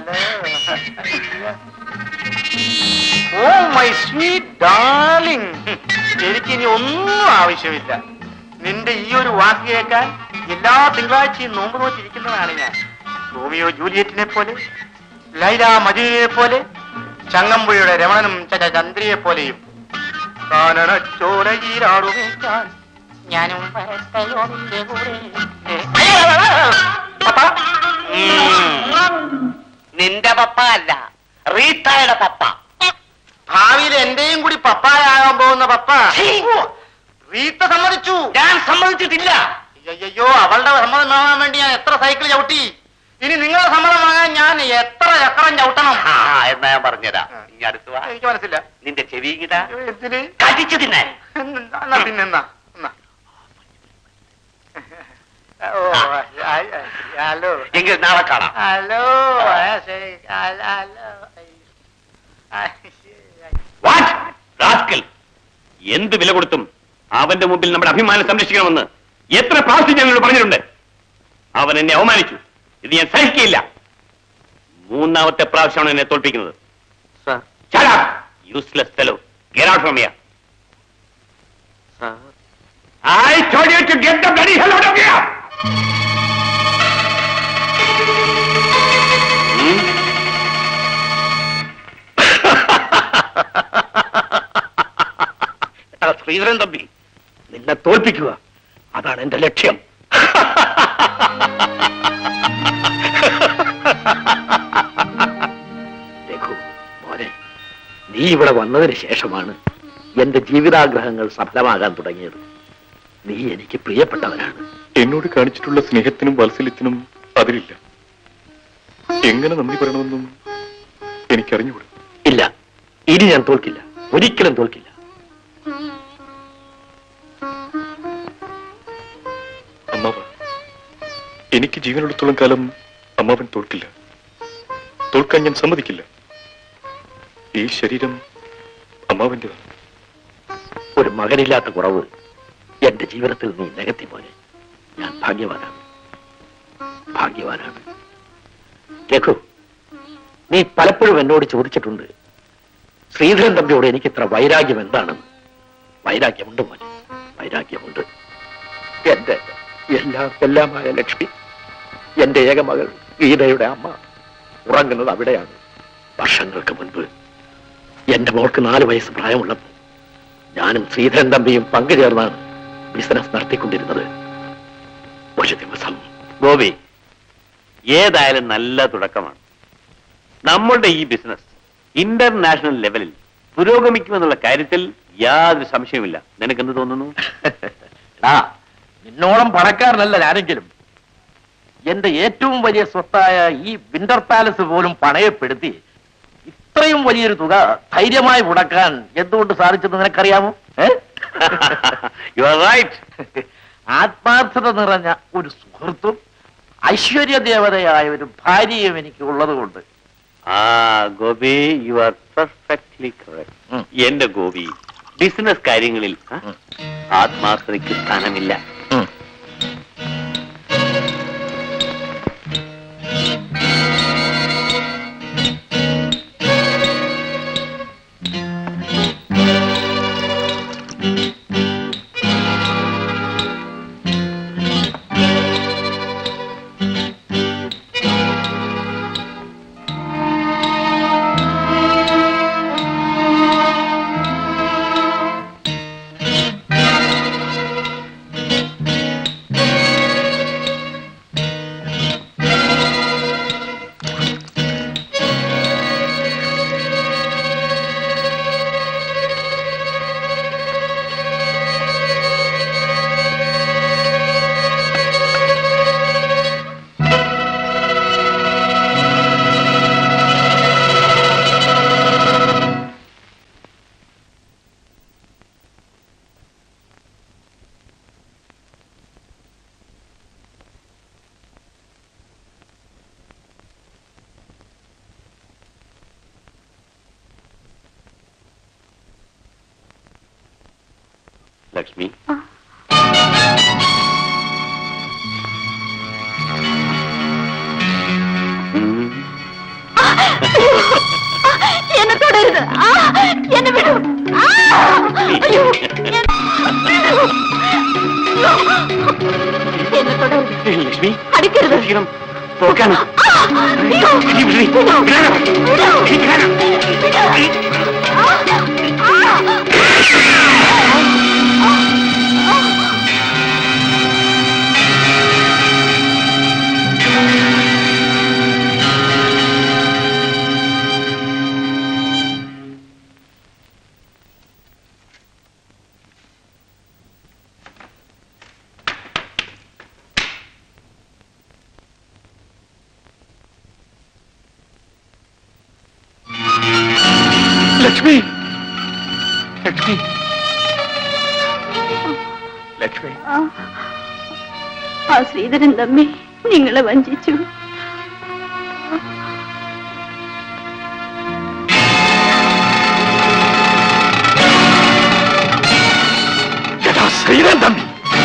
ഓ മൈ സ്വീറ്റ് ഡാർലിംഗ് എനിക്ക് ഇനി ഒന്നും ആവശ്യമില്ല നിന്റെ ഈ ഒരു വാക്ക് കേൾക്കാൻ എല്ലാ തിങ്കളാഴ്ചയും നോമ്പ് നോച്ചിരിക്കുന്നതാണ് ഞാൻ റോമിയോ ജൂലിയറ്റിനെ പോലെ ലൈല മജീനെ പോലെ ചങ്ങമ്പുഴയുടെ രമണനും ച- ച- ചന്ദ്രയെ പോലെയും കാനനച്ചോലയിലാടുമേക്കാൻ ഞാനും വരട്ടെയോ നിന്റെ കൂടെ ഏ, അയ്യോ, പപ്പ. നിന്റെ പപ്പ അല്ല റീത്തയുടെ പപ്പ ഭാവിയിൽ എന്റെയും കൂടി പപ്പായാകാൻ പോകുന്ന പപ്പ ഓ, റീത്ത സമ്മതിച്ചു ഞാൻ സമ്മതിച്ചിട്ടില്ല അയ്യോ അവളുടെ സമ്മതം വാങ്ങാൻ വേണ്ടി ഞാൻ എത്ര സൈക്കിൾ ചവിട്ടി ഇനി നിങ്ങളുടെ സമ്മതം വാങ്ങാൻ ഞാൻ എത്ര ചക്രം ചവിട്ടണം ആ എന്നാ ഞാൻ പറഞ്ഞുതരാം ഇനി അടുത്ത് വാ എനിക്ക് മനസ്സില്ല നിന്റെ ചെവി ഇങ്ങിതാ എന്തിന് കടിച്ചു തിന്നാൻ എന്നാ പിന്നെ എന്നാ എന്നാ ഓ ആയി, ആയി. ഹലോ എങ്കിൽ നാളെ കാണാം ഹലോ ആ, ശരി. Hello hello. ആ, ശരി. വാട്ട് റാസ്കൽ എന്ത് വില കൊടുത്തും അവന്റെ മുമ്പിൽ നമ്മുടെ അഭിമാനം സംരക്ഷിക്കണമെന്ന് എത്ര പ്രാവശ്യം ഞങ്ങൾ പറഞ്ഞിട്ടുണ്ട് അവൻ എന്നെ അവമാനിച്ചു ഇത് ഞാൻ സഹിക്കുകയില്ല മൂന്നാമത്തെ പ്രാവശ്യമാണ് എന്നെ തോൽപ്പിക്കുന്നത് useless fellow get out from here I told you to get the bloody hell out of here! Hmm? എടാ ശ്രീധരൻ തമ്പി നിന്നെ തോൽപ്പിക്കുക അതാണ് എന്റെ ലക്ഷ്യം രഘു മോനെ നീ ഇവിടെ വന്നതിന് ശേഷമാണ് എന്റെ ജീവിതാഗ്രഹങ്ങൾ സഫലമാകാൻ തുടങ്ങിയത് നീ എനിക്ക് പ്രിയപ്പെട്ടവനാണ് എന്നോട് കാണിച്ചിട്ടുള്ള സ്നേഹത്തിനും വാത്സല്യത്തിനും അതിരില്ല എങ്ങനെ നന്ദി പറയണമെന്നും എനിക്കറിഞ്ഞുകൂടാ ഇല്ല ഇനി ഞാൻ തോൽക്കില്ല ഒരിക്കലും തോൽക്കില്ല അമ്മാവ എനിക്ക് ജീവനുള്ളിടത്തോളം കാലം അമ്മാവൻ തോൽക്കില്ല തോൽക്കാൻ ഞാൻ സമ്മതിക്കില്ല ഈ ശരീരം അമ്മാവന്റേതാണ് ഒരു മകനില്ലാത്ത കുറവ് എന്റെ ജീവിതത്തിൽ നീ നികത്തി പോലെ ഞാൻ ഭാഗ്യവാനാണ് ഭാഗ്യവാനാണ് രഘു നീ പലപ്പോഴും എന്നോട് ചോദിച്ചിട്ടുണ്ട് ശ്രീധരൻ തമ്പിയോട് എനിക്ക് ഇത്ര വൈരാഗ്യം എന്താണെന്ന് വൈരാഗ്യമുണ്ട് മോനെ വൈരാഗ്യമുണ്ട് എന്റെ എല്ലാം എല്ലാമായ ലക്ഷ്മി എന്റെ ഏകമകൾ ഗീതയുടെ അമ്മ ഉറങ്ങുന്നത് അവിടെയാണ് വർഷങ്ങൾക്ക് മുൻപ് എന്റെ മോൾക്ക് നാല് വയസ്സ് പ്രായമുള്ളപ്പോൾ ഞാനും ശ്രീധരൻ തമ്പിയും പങ്കുചേർന്നാണ് ബിസിനസ് നടത്തിക്കൊണ്ടിരുന്നത് ഒരു ദിവസം ഗോപി ഏതായാലും നല്ല തുടക്കമാണ് നമ്മളുടെ ഈ ബിസിനസ് ഇന്റർനാഷണൽ ലെവലിൽ പുരോഗമിക്കുമെന്നുള്ള കാര്യത്തിൽ യാതൊരു സംശയമില്ല നിനക്ക് എന്ത് തോന്നുന്നു എടാ നിന്നോളം പണക്കാരനല്ല ഞാനെങ്കിലും എന്റെ ഏറ്റവും വലിയ സ്വത്തായ ഈ വിന്റർ പാലസ് പോലും പണയപ്പെടുത്തി ഇത്രയും വലിയൊരു തുക ധൈര്യമായി മുടക്കാൻ എന്തുകൊണ്ട് സാധിച്ചെന്ന് നിനക്കറിയാമോ ഏ? യു ആർ റൈറ്റ് ആത്മാർത്ഥത നിറഞ്ഞ ഒരു സുഹൃത്തും ഐശ്വര്യ ദേവതയായ ഒരു ഭാര്യയും എനിക്ക് ഉള്ളതുകൊണ്ട് ആ Gopi you are perfectly correct എന്റെ ഗോപി ബിസിനസ് കാര്യങ്ങളിൽ ആ, ആത്മാർത്ഥതയ്ക്ക് സ്ഥാനമില്ല ലക്ഷ്മി ഉം. എന്നെ തൊടരുത് ആ, എന്നെ വിടൂ ആ, അയ്യോ, എന്നെ വിടൂ. എന്നെ തൊടരുത് ലക്ഷ്മി അടുക്കരുത് ക്ഷീണം പോക്കാണ് ആ, അയ്യോ, വിടൂ. വിടൂ. വിടൂ. ആ, ആ. ലക്ഷ്മി ലക്ഷ്മി ലക്ഷ്മി ആ, ആ ശ്രീധരൻ തമ്മി നിങ്ങളെ വഞ്ചിച്ചു എടാ ശ്രീധരൻ തമ്പി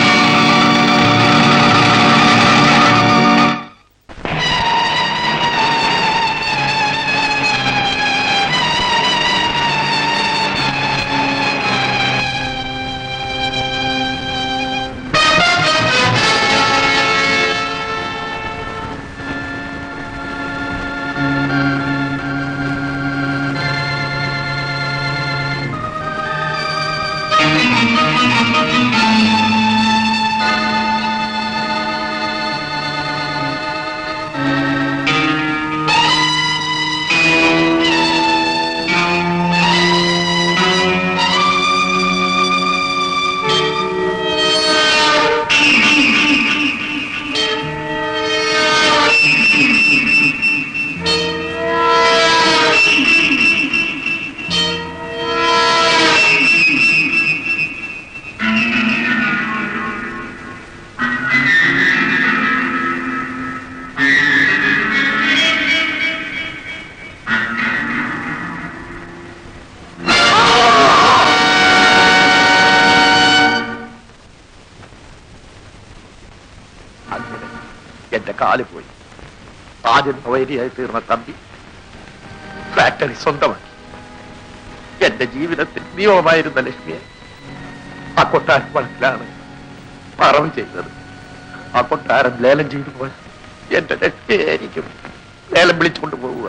അങ്ങനെ എന്റെ കാല് പോയി ആദ്യം വൈരിയായി തീർന്ന തമ്പി ഫാക്ടറി സ്വന്തമാക്കി എന്റെ ജീവിതത്തിൽ നിയമമായിരുന്ന ലക്ഷ്മിയെ ആ കൊട്ടാരം വളത്തിലാണ് മറവ് ചെയ്തത് ആ കൊട്ടാരം ലേലം ചെയ്തു പോയ എന്റെ ലക്ഷ്യയായിരിക്കും ലേലം വിളിച്ചുകൊണ്ട് പോവുക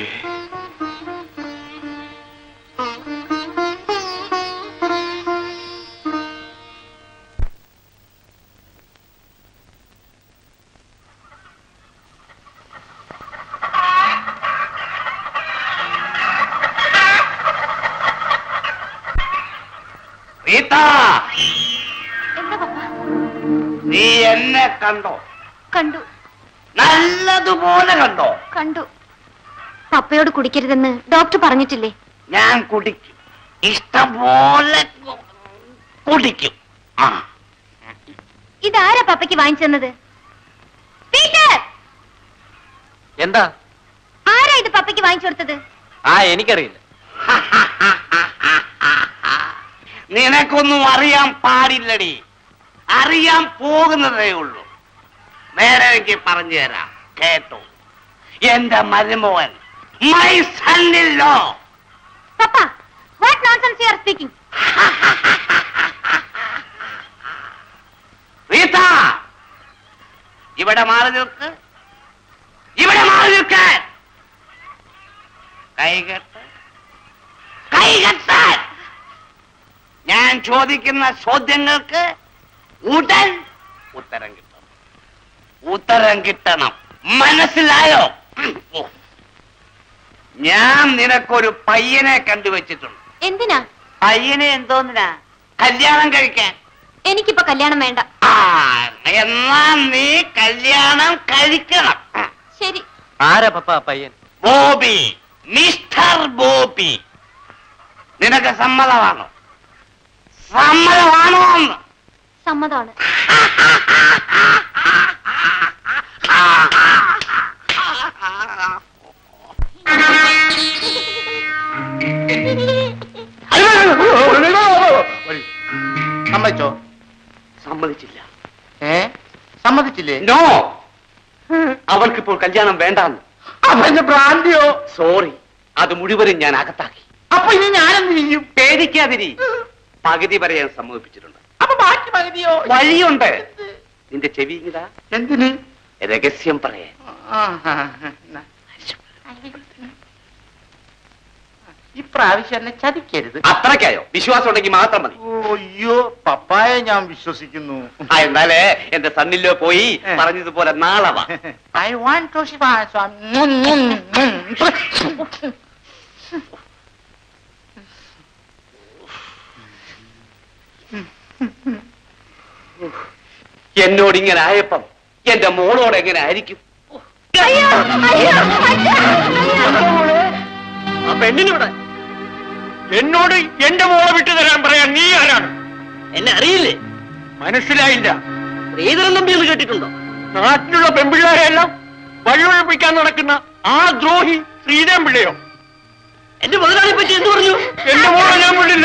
അമ്മാവേ റീത്ത നീ എന്നെ കണ്ടോ കണ്ടു നല്ലതുപോലെ കണ്ടോ കണ്ടു പപ്പയോട് കുടിക്കരുതെന്ന് ഡോക്ടർ പറഞ്ഞിട്ടില്ലേ ഞാൻ കുടിക്കും ഇഷ്ടംപോലെ കു- കുടിക്കും ആ ഇതാരാ പപ്പയ്ക്ക് വാങ്ങിച്ചു തന്നത് പീറ്റർ എന്താ ആരാ ഇത് പപ്പയ്ക്ക് വാങ്ങിച്ചു കൊടുത്തത് ആ എനിക്കറിയില്ല നിനക്കൊന്നും അറിയാൻ പാടില്ലടി അറിയാൻ പോകുന്നതേ ഉള്ളൂ നേരെ എനിക്ക് പറഞ്ഞു തരാം കേട്ടോ എന്റെ മരുമോൻ മൈ സണ്ണില്ലോ papa what nonsense you are speaking Rita ഇവിടെ മാറി നിൽക്ക് ഇവിടെ മാറി നിൽക്കാൻ കൈകെട്ട് കൈകെട്ടാൻ ഞാൻ ചോദിക്കുന്ന ചോദ്യങ്ങൾക്ക് ഉടൻ ഉത്തരം കിട്ടണം ഉത്തരം കിട്ടണം മനസ്സിലായോ ഓ. ഞാൻ നിനക്കൊരു പയ്യനെ കണ്ടുവച്ചിട്ടുണ്ട് എന്തിനാ പയ്യനെ എന്തോന്നിനാ കല്യാണം കഴിക്കാൻ എനിക്കിപ്പോ കല്യാണം വേണ്ട ആ എന്നാ നീ കല്യാണം കഴിക്കണം ശരി ആരാ പപ്പ ആ പയ്യൻ ബോബി മിസ്റ്റർ ബോബി നിനക്ക് സമ്മതമാണോ സമ്മതമാണോ എന്ന് സമ്മതമാണ് സമ്മതിച്ചോ സമ്മതിച്ചില്ല ഏ സമ്മതിച്ചില്ലേ നോ അവൾക്കിപ്പോൾ കല്യാണം വേണ്ടാന്ന് അപ്പൊ എന്റെ ഭ്രാന്തിയോ സോറി അത് മുഴുവനും ഞാൻ അകത്താക്കി അപ്പൊ ഇനി ഞാനെന്ത് ചെയ്യും പേടിക്കാതിരി പകുതി വരെ ഞാൻ സമ്മതിപ്പിച്ചിട്ടുണ്ട് അപ്പൊ ബാക്കി പകുതിയോ വഴിയുണ്ട് നിന്റെ ചെവി ഇതാ എന്തിന് രഹസ്യം പറയാൻ ആ, ആ, എന്നാ. ഇപ്രാവശ്യം എന്നെ ചതിക്കരുത് അത്രയ്ക്കായോ വിശ്വാസം ഉണ്ടെങ്കിൽ മാത്രം മതി ഓ, അയ്യോ പപ്പായെ ഞാൻ വിശ്വസിക്കുന്നു ആ എന്നാലേ എന്റെ സണ്ണിലോ പോയി ഏ. പറഞ്ഞതുപോലെ നാളെ വാ ഐ വാണ്ട് ടു എന്നോട് ഇങ്ങനെ ആയപ്പം എന്റെ മോളോട് എങ്ങനെ ആയിരിക്കും ആ പെണ്ണിനിവിടെ എന്നോട് എന്റെ മോളെ വിട്ടു തരാൻ പറയാൻ നീ ആരാണ് എന്നെ അറിയില്ലേ മനസ്സിലായില്ല ശ്രീധരൻ തമ്പി എന്ന് കേട്ടിട്ടുണ്ടോ നാട്ടിലുള്ള പെൺപിള്ളേരെല്ലാം വഴിയൊഴിപ്പിക്കാൻ നടക്കുന്ന ആ ദ്രോഹി ശ്രീരാം പിള്ളയോ എന്റെ മുതലാളി പറ്റി എന്ത് പറഞ്ഞു എന്റെ മോളെ ഞാൻ വിടില്ല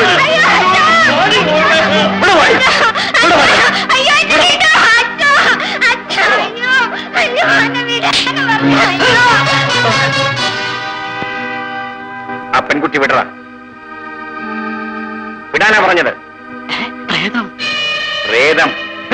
ഇവിടെ വാ. ഇവിടെ വാ. അയ്യോ അച്ഛാ, അച്ഛാ, അച്ഛാ, അയ്യോ, അയ്യോ, എന്നെ വിടാന് പറഞ്ഞു, അയ്യോ. ആ പെൺകുട്ടി വിടറ വിടാനാ പറഞ്ഞത് പ്രേതം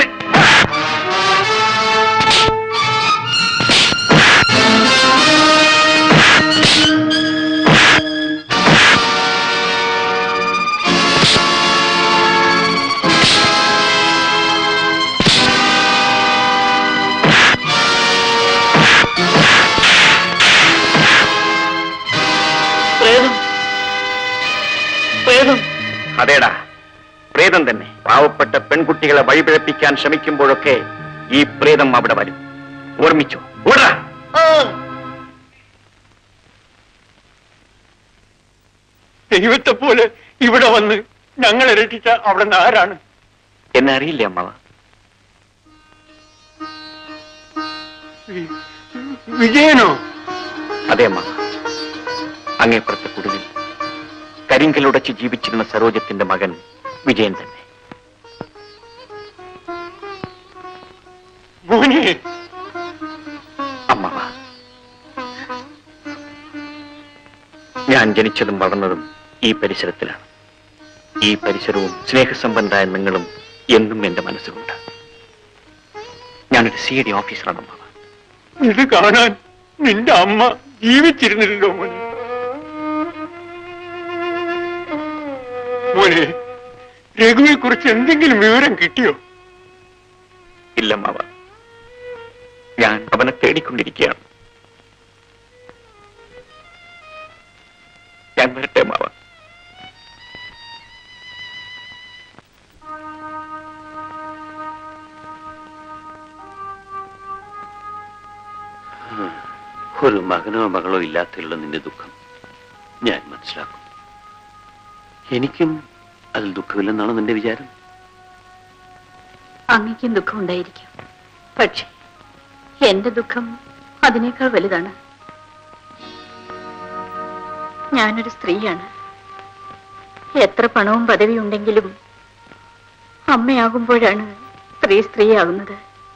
അതേടാ പ്രേതം തന്നെ പാവപ്പെട്ട പെൺകുട്ടികളെ വഴിപിഴപ്പിക്കാൻ ശ്രമിക്കുമ്പോഴൊക്കെ ഈ പ്രേതം അവിടെ വരും ഓർമ്മിച്ചോ ഓടാ ദൈവത്തെ പോലെ ഇവിടെ വന്ന് ഞങ്ങളെ രക്ഷിച്ച അവിടെ നിന്ന് ആരാണ് എന്നെ അറിയില്ലേ അമ്മാവ വിജയനോ അതെ അമ്മ അങ്ങേപ്പുറത്തെ കുടിലിൽ കരിങ്കലുടച്ച് ജീവിച്ചിരുന്ന സരോജത്തിന്റെ മകൻ വിജയൻ തന്നെ മോനെ അമ്മവ ഞാൻ ജനിച്ചതും വളർന്നതും ഈ പരിസരത്തിലാണ് ഈ പരിസരവും സ്നേഹസമ്പന്നരായ നിങ്ങളും എന്നും എന്റെ മനസ്സിലുണ്ട് ഞാനൊരു സി ഡി ഓഫീസറാണ് അമ്മവ ഇത് കാണാൻ നിന്റെ അമ്മ ജീവിച്ചിരുന്നില്ലല്ലോ മോനെ മോനെ രഘുവിനെ കുറിച്ച് എന്തെങ്കിലും വിവരം കിട്ടിയോ ഇല്ല മാവ ഞാൻ അവനെ തേടിക്കൊണ്ടിരിക്കുകയാണ് ഞാൻ വരട്ടെ മാവ ഒരു മകനോ മകളോ ഇല്ലാത്തതിലുള്ള നിന്റെ ദുഃഖം ഞാൻ മനസ്സിലാക്കും എനിക്കും അതിൽ ദുഃഖമില്ലെന്നാണ് നിന്റെ വിചാരം അങ്ങയ്ക്കും ദുഃഖമുണ്ടായിരിക്കും പക്ഷേ എന്റെ ദുഃഖം അതിനേക്കാൾ വലുതാണ് ഞാനൊരു സ്ത്രീയാണ് എത്ര പണവും പദവിയും ഉണ്ടെങ്കിലും അമ്മയാകുമ്പോഴാണ് സ്ത്രീ സ്ത്രീയാകുന്നത്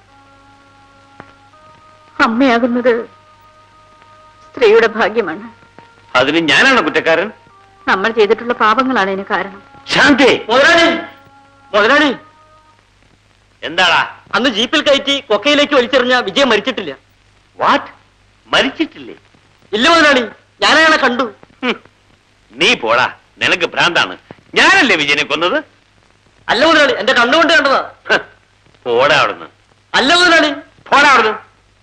അമ്മയാകുന്നത് സ്ത്രീയുടെ ഭാഗ്യമാണ് അതിന് ഞാനാണ് കുറ്റക്കാരൻ നമ്മൾ ചെയ്തിട്ടുള്ള പാപങ്ങളാണ് ഇതിന് കാരണം ശാന്തി മുതലാളി മുതലാളി എന്താടാ അന്ന് ജീപ്പിൽ കയറ്റി കൊക്കയിലേക്ക് വലിച്ചെറിഞ്ഞ വിജയം മരിച്ചിട്ടില്ല വാട്ട് മരിച്ചിട്ടില്ലേ ഇല്ല മുതലാളി ഞാൻ അയാളെ കണ്ടു ഹും. നീ പോടാ നിനക്ക് ഭ്രാന്താണ് ഞാനല്ലേ വിജയനെ കൊന്നത് അല്ല മുതലാളി എന്റെ കണ്ണുകൊണ്ട് കണ്ടതാ ഹ്. പോടാ അവിടുന്ന് അല്ല മുതലാളി പോടാ അവിടുന്ന്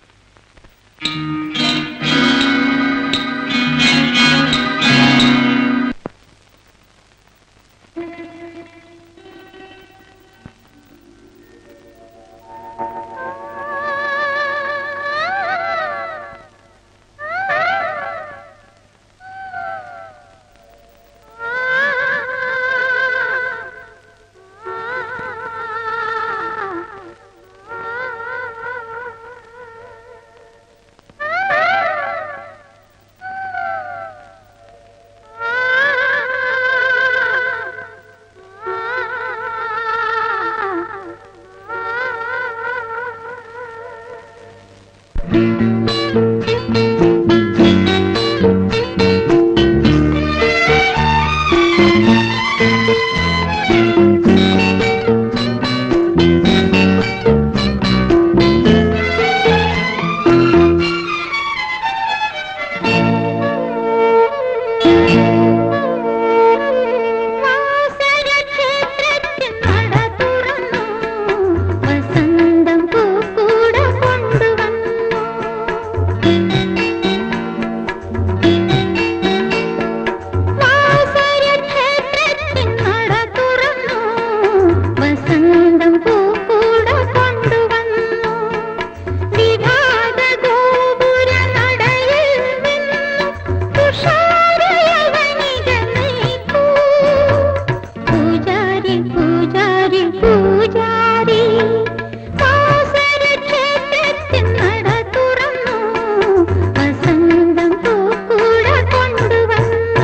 വസന്തം പൂക്കൂട കൊണ്ടുവന്നു വാസരക്ഷേത്രത്തിൻ നട തുറന്നു വസന്തം പൂക്കൂട കൊണ്ടുവന്നു വിവാദ ഗോപുര നടയിൽ നിന്നു തുഷാരയവനിക നീക്കൂ പൂജാരി പൂജാരി പൂജാരി വാസരക്ഷേത്രത്തിൻ നട തുറന്നു വസന്തം പൂക്കൂട കൊണ്ടുവന്നു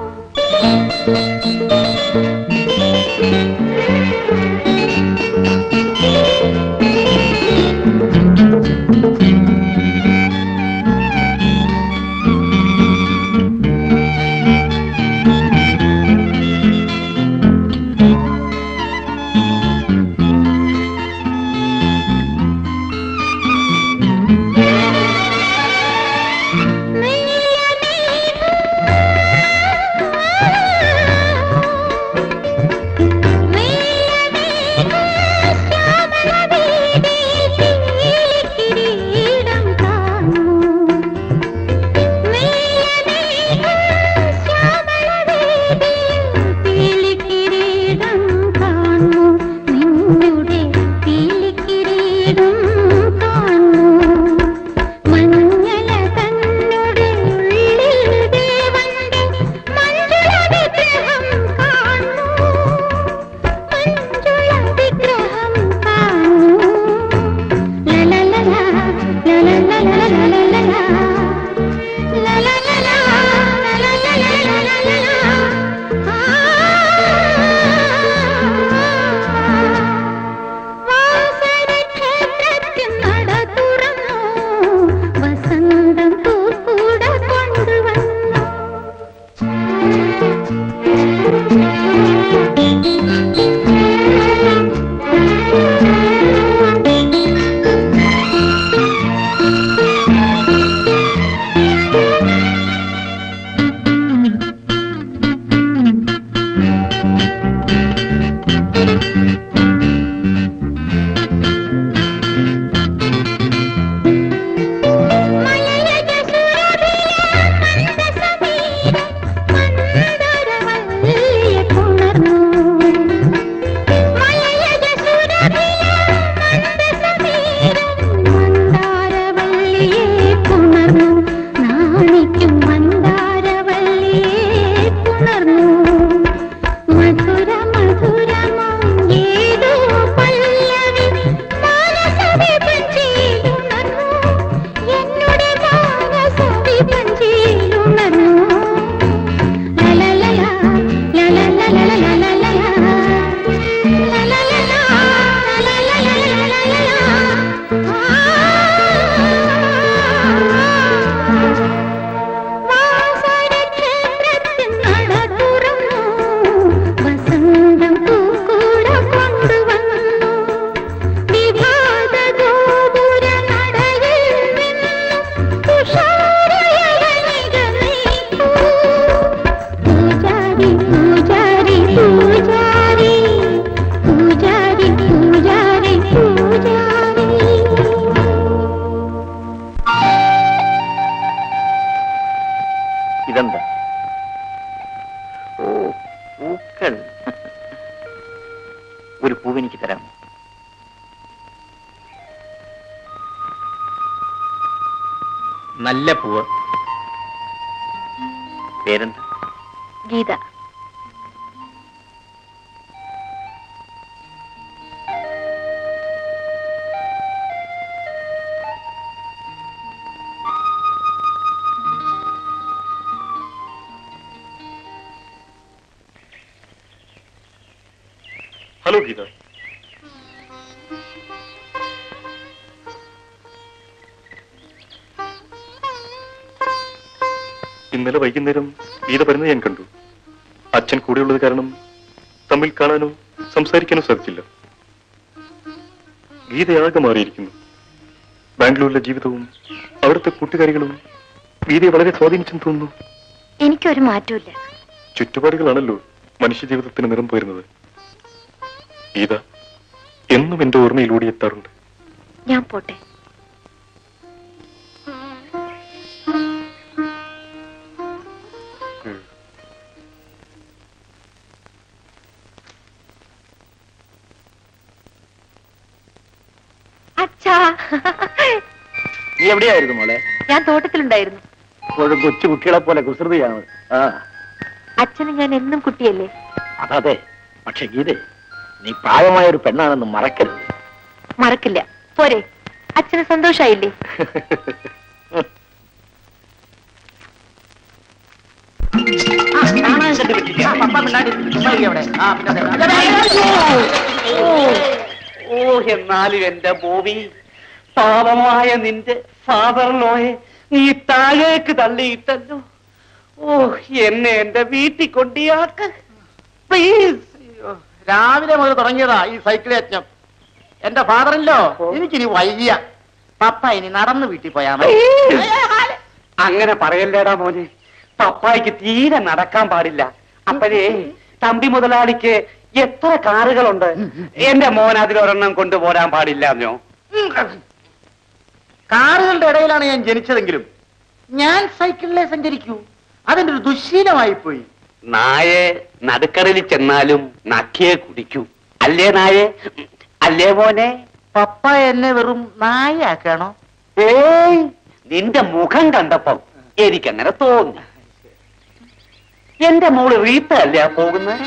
മഞ്ഞല തന്നുടെ ഉള്ളിൽ ദേവന്റെ മഞ്ജുള വിഗ്രഹം കാണൂ മഞ്ജുള വിഗ്രഹം കാണൂ ലലലല ലലലല ലലലല ലലലല ലലലല വാസരക്ഷേത്രത്തിൻ നട തുറന്നു വസന്തം പൂക്കൂട കൊണ്ടുവന്നു Thank you. പൂവ് എനിക്ക് തരാമോ നല്ല പൂവ് പേരെന്താ ഗീത ഹലോ ഗീത ഇന്നലെ വൈകുന്നേരം ഗീത വരുന്നത് ഞാൻ കണ്ടു അച്ഛൻ കൂടെയുള്ളത് കാരണം തമ്മിൽ കാണാനോ സംസാരിക്കാനോ സാധിച്ചില്ല ഗീതയാകെ മാറിയിരിക്കുന്നു ബാംഗ്ലൂരിലെ ജീവിതവും അവിടുത്തെ കൂട്ടുകാരികളും ഗീതയെ വളരെ സ്വാധീനിച്ചെന്ന് തോന്നുന്നു എനിക്കൊരു മാറ്റമില്ല ചുറ്റുപാടുകളാണല്ലോ മനുഷ്യ ജീവിതത്തിന് നിറം പോരുന്നത് ഗീത എന്നും എന്റെ ഓർമ്മയിലൂടെ എത്താറുണ്ട് ഞാൻ പോട്ടെ അച്ഛാ നീ എവിടെയായിരുന്നു മോളെ ഞാൻ തോട്ടത്തിലുണ്ടായിരുന്നു ഇപ്പോഴും കൊച്ചു കുട്ടികളെ പോലെ കുസൃതിയാണ് ആ അച്ഛന് ഞാൻ എന്നും കുട്ടിയല്ലേ അതതെ പക്ഷെ ഗീതേ നീ പ്രായമായ ഒരു പെണ്ണാണെന്ന് മറക്കരുത് മറക്കില്ല പോരെ അച്ഛന് സന്തോഷായില്ലേ ഓ എന്നാലും എന്റെ ബോബി പാവമായ നിന്റെ ഫാദറിലോയെ നീ താഴേക്ക് തള്ളിയിട്ടല്ലോ ഓ എന്നെ എന്റെ വീട്ടിൽ കൊണ്ടിയാക്ക് പ്ലീസ് രാവിലെ മുതൽ തുടങ്ങിയതാ ഈ സൈക്കിൾ യജ്ഞം എന്റെ ഫാദറില്ലോ എനിക്കിനി വയ്യ പപ്പ ഇനി നടന്ന് വീട്ടിൽ പോയാ മതി അങ്ങനെ പറയല്ലേടാ മോനെ പപ്പായ്ക്ക് തീരെ നടക്കാൻ പാടില്ല അപ്പോഴേ തമ്പി മുതലാളിക്ക് എത്ര കാറുകളുണ്ട് എന്റെ മോൻ അതിലൊരെണ്ണം കൊണ്ടുപോരാൻ പാടില്ല എന്നോ കാറുകളുടെ ഇടയിലാണ് ഞാൻ ജനിച്ചതെങ്കിലും ഞാൻ സൈക്കിളിലെ സഞ്ചരിക്കൂ അതിന്റെ ഒരു ദുശീലമായി പോയി നായെ നടുക്കടലിൽ ചെന്നാലും നക്കിയെ കുടിക്കൂ അല്ലേ നായെ അല്ലേ മോനെ പപ്പ എന്നെ വെറും നായയാക്കണോ ഏയ് നിന്റെ മുഖം കണ്ടപ്പം എനിക്കങ്ങനെ തോന്നി എന്റെ മോള് റീത്ത അല്ലേ ആ പോകുന്നത്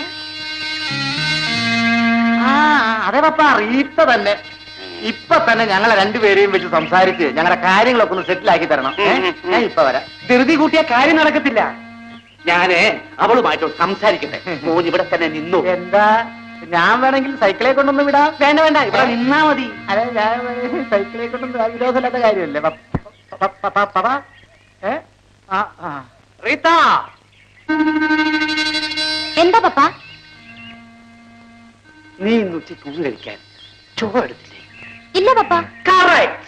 ആ അതെ പപ്പ റീത്ത തന്നെ ഇപ്പൊ തന്നെ ഞങ്ങളെ രണ്ടുപേരെയും വെച്ച് സംസാരിച്ച് ഞങ്ങളുടെ കാര്യങ്ങളൊക്കെ ഒന്ന് സെറ്റിൽ ആക്കി തരണം ഏ? ഞാൻ ഇപ്പൊ വരാം ധൃതി കൂട്ടിയ കാര്യം നടക്കത്തില്ല ഞാന് അവളുമായിട്ട് സംസാരിക്കട്ടെ മോൻ ഇവിടെ തന്നെ നിന്നു എന്താ ഞാൻ വേണമെങ്കിൽ സൈക്കിളെ കൊണ്ടൊന്ന് വിടാം വേണ്ട വേണ്ട ഇവിടെ നിന്നാ മതി അതെ ഞാൻ വേണമെങ്കിൽ സൈക്കിളെ കൊണ്ടൊന്നും ആ വിരോധമില്ലാത്ത കാര്യമല്ലേ പപ്പ- പപ്പ- പപ്പ- പപ്പ? ഏ? ആ, ആ. റീത്ത എന്താ പപ്പ നീ ഇന്ന് ഉച്ചയ്ക്ക് ഊണ് കഴിക്കാൻ ചോറ് എടുത്തില്ലേ ഇല്ല പപ്പ കറക്റ്റ്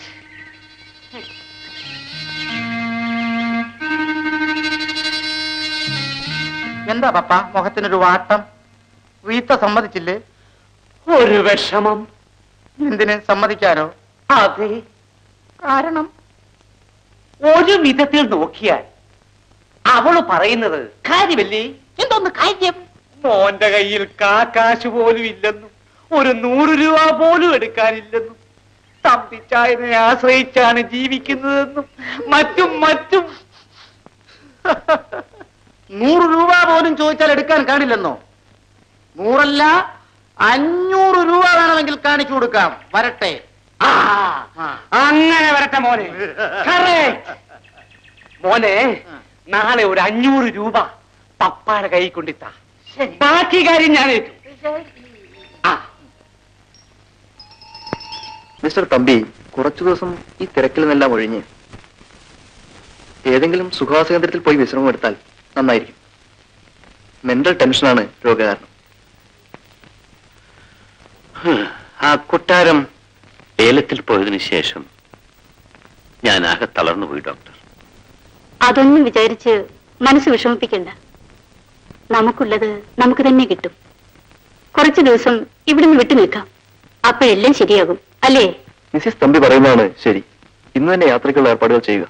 എന്താ പപ്പ മുഖത്തിനൊരു വാട്ടം റീത്ത സമ്മതിച്ചില്ലേ ഒരു വിഷമം എന്തിന് സമ്മതിക്കാനോ അതെ കാരണം ഒരു വിധത്തിൽ നോക്കിയാൽ അവള് പറയുന്നത് കാര്യമല്ലേ എന്തോന്ന് കാര്യം മോന്റെ കയ്യിൽ കാക്കാശ് പോലും ഇല്ലെന്നും ഒരു നൂറ് രൂപ പോലും എടുക്കാനില്ലെന്നും തമ്പിച്ചായനെ ആശ്രയിച്ചാണ് ജീവിക്കുന്നതെന്നും മറ്റും മറ്റും നൂറ് രൂപ പോലും ചോദിച്ചാൽ എടുക്കാൻ കാണില്ലെന്നോ നൂറല്ല അഞ്ഞൂറ് രൂപ വേണമെങ്കിൽ കാണിച്ചു കൊടുക്കാം വരട്ടെ ആ, അങ്ങനെ വരട്ടെ മോനെ Correct. മോനെ നാളെ ഒരു അഞ്ഞൂറ് രൂപ പപ്പായുടെ കൈ കൊണ്ടിത്താ ബാക്കി കാര്യം ഞാൻ ഏറ്റു ആ മിസ്റ്റർ തമ്പി കുറച്ചു ദിവസം ഈ തിരക്കിൽ നിന്നെല്ലാം ഒഴിഞ്ഞ് ഏതെങ്കിലും സുഖവാസ കേന്ദ്രത്തിൽ പോയി വിശ്രമം എടുത്താൽ നന്നായിരിക്കും മെന്റൽ ടെൻഷനാണ് രോഗകാരണം ആ കൊട്ടാരം ഏലത്തിൽ പോയതിനു ശേഷം ഞാൻ ആകെ തളർന്നു പോയി ഡോക്ടർ അതൊന്നും വിചാരിച്ച് മനസ്സ് വിഷമിപ്പിക്കണ്ട നമുക്കുള്ളത് നമുക്ക് തന്നെ കിട്ടും കുറച്ചു ദിവസം ഇവിടുന്ന് വിട്ടു നിൽക്കാം അപ്പോഴെല്ലാം ശരിയാകും അല്ലേ മിസ്സിസ് തമ്പി പറയുന്നതാണ് ശരി ഇന്ന് തന്നെ യാത്രയ്ക്കുള്ള ഏർപ്പാടുകൾ ചെയ്യുക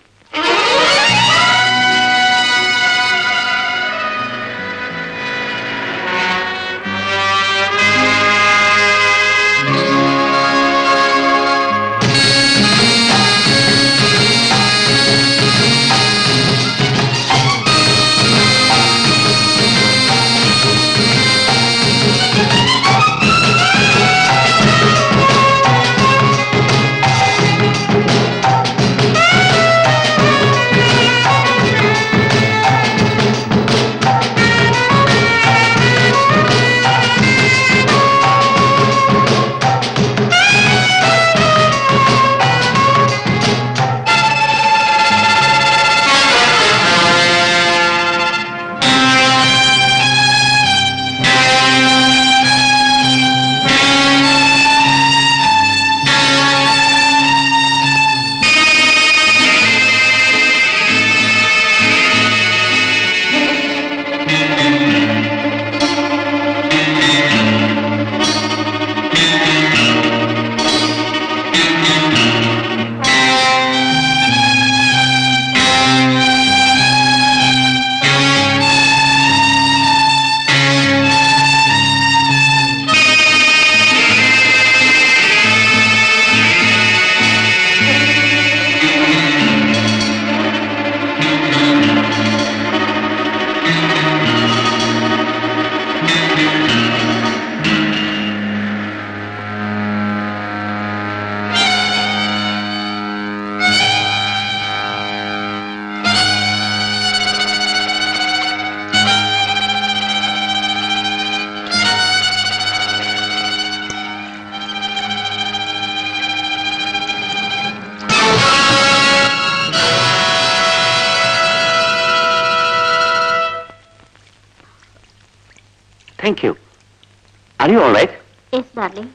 thank you are you all right yes darling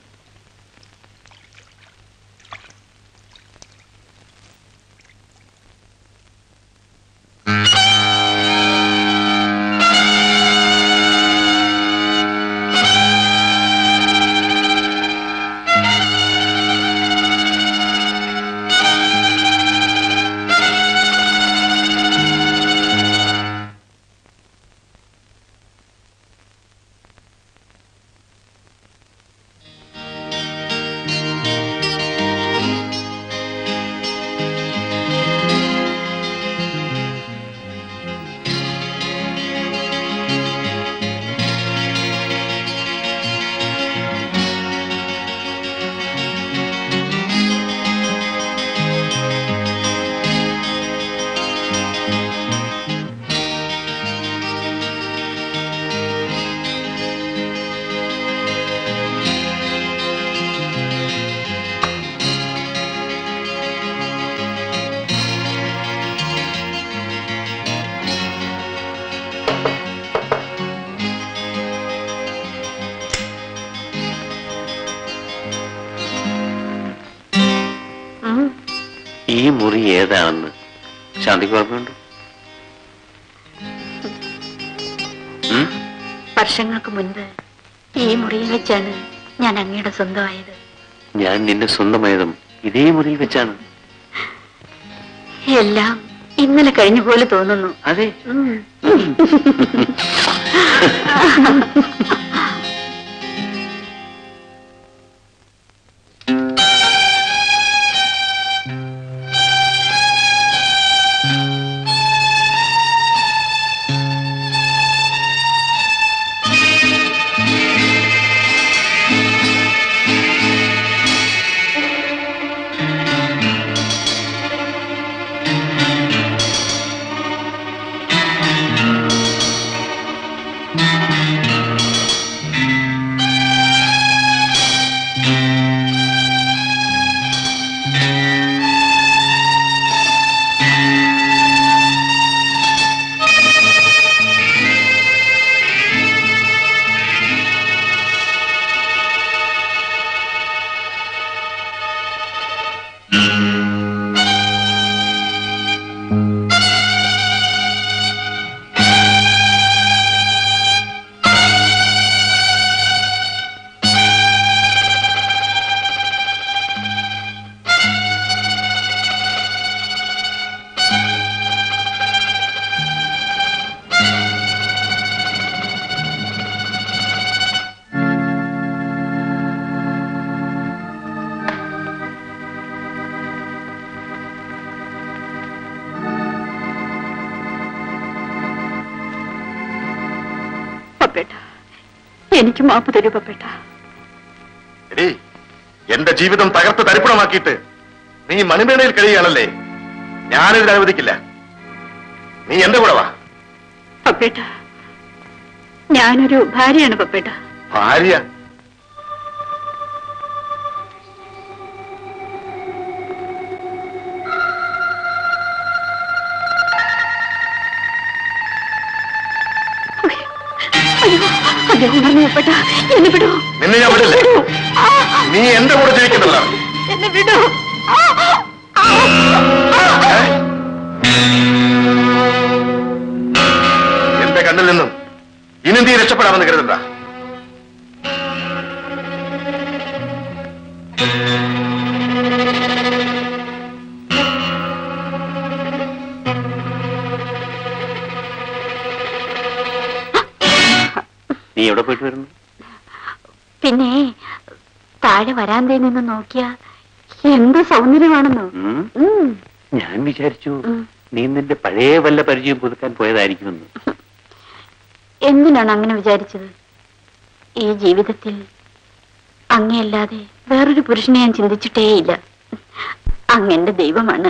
ഈ മുറി ഏതാണെന്ന് ശാന്തിക്ക് ഓർമ്മയുണ്ടോ ഉം? വർഷങ്ങൾക്ക് മുൻപ് ഈ മുറിയിൽ വെച്ചാണ് ഞാൻ അങ്ങയുടെ സ്വന്തമായത് ഞാൻ നിന്റെ സ്വന്തമായതും ഇതേ മുറിയിൽ വെച്ചാണ് എല്ലാം ഇന്നലെ കഴിഞ്ഞ പോലെ തോന്നുന്നു അതെ ഉം. പപ്പേട്ട എനിക്ക് മാപ്പ് തരൂ പപ്പേട്ട എടീ എന്റെ ജീവിതം തകർത്ത് തരിപ്പണമാക്കിയിട്ട് നീ മണിമേണയിൽ കഴിയുകയാണല്ലേ ഞാനിതിന് അനുവദിക്കില്ല നീ എന്റെ കൂടെ വാ പപ്പേട്ട ഞാനൊരു ഭാര്യയാണ് പപ്പേട്ട ഭാര്യ അയ്യോ അദ്ദേഹം പറഞ്ഞു പപ്പേട്ട എന്നെ വിടൂ നിന്നെ ഞാൻ വിടില്ല വിടൂ ആ, നീ എന്റെ കൂടെ ജീവിക്കുന്നവളാണ് എന്നെ വിടൂ ആ, ആ, ഏ? എന്റെ കണ്ണിൽ നിന്നും ഇനി നീ രക്ഷപ്പെടാമെന്ന് കരുതണ്ട നീ എവിടെ പോയിട്ട് വരുന്നു പിന്നെ താഴെ വരാന്തയിൽ നിന്ന് നോക്കിയാ എന്ത് സൗന്ദര്യമാണെന്നോ ഉം? ഉം. ഞാൻ വിചാരിച്ചു ഉം. നീ നിന്റെ പഴയ വല്ല പരിചയം പുതുക്കാൻ പോയതായിരിക്കുമെന്ന് എന്തിനാണ് അങ്ങനെ വിചാരിച്ചത് ഈ ജീവിതത്തിൽ അങ്ങയല്ലാതെ വേറൊരു പുരുഷനെ ഞാൻ ചിന്തിച്ചിട്ടേയില്ല അങ്ങെന്റെ ദൈവമാണ്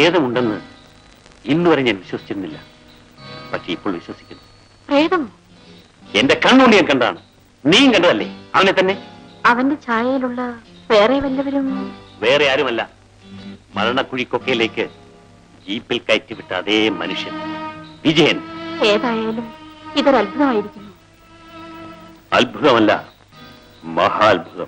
പ്രേതമുണ്ടെന്ന് ഇന്നുവരെ ഞാൻ വിശ്വസിച്ചിരുന്നില്ല പക്ഷെ ഇപ്പോൾ വിശ്വസിക്കുന്നു പ്രേതം എന്റെ കണ്ണുകൊണ്ട് ഞാൻ കണ്ടാണ് നീയും കണ്ടതല്ലേ അവനെ തന്നെ അവന്റെ ഛായയിലുള്ള വേറെ വല്ലവരും വേറെ ആരുമല്ല മരണക്കുഴിക്കൊക്കയിലേക്ക് ജീപ്പിൽ കയറ്റിവിട്ട അതേ മനുഷ്യൻ വിജയൻ ഏതായാലും ഇതൊരു അത്ഭുതമായിരിക്കുന്നു അത്ഭുതമല്ല മഹാത്ഭുതം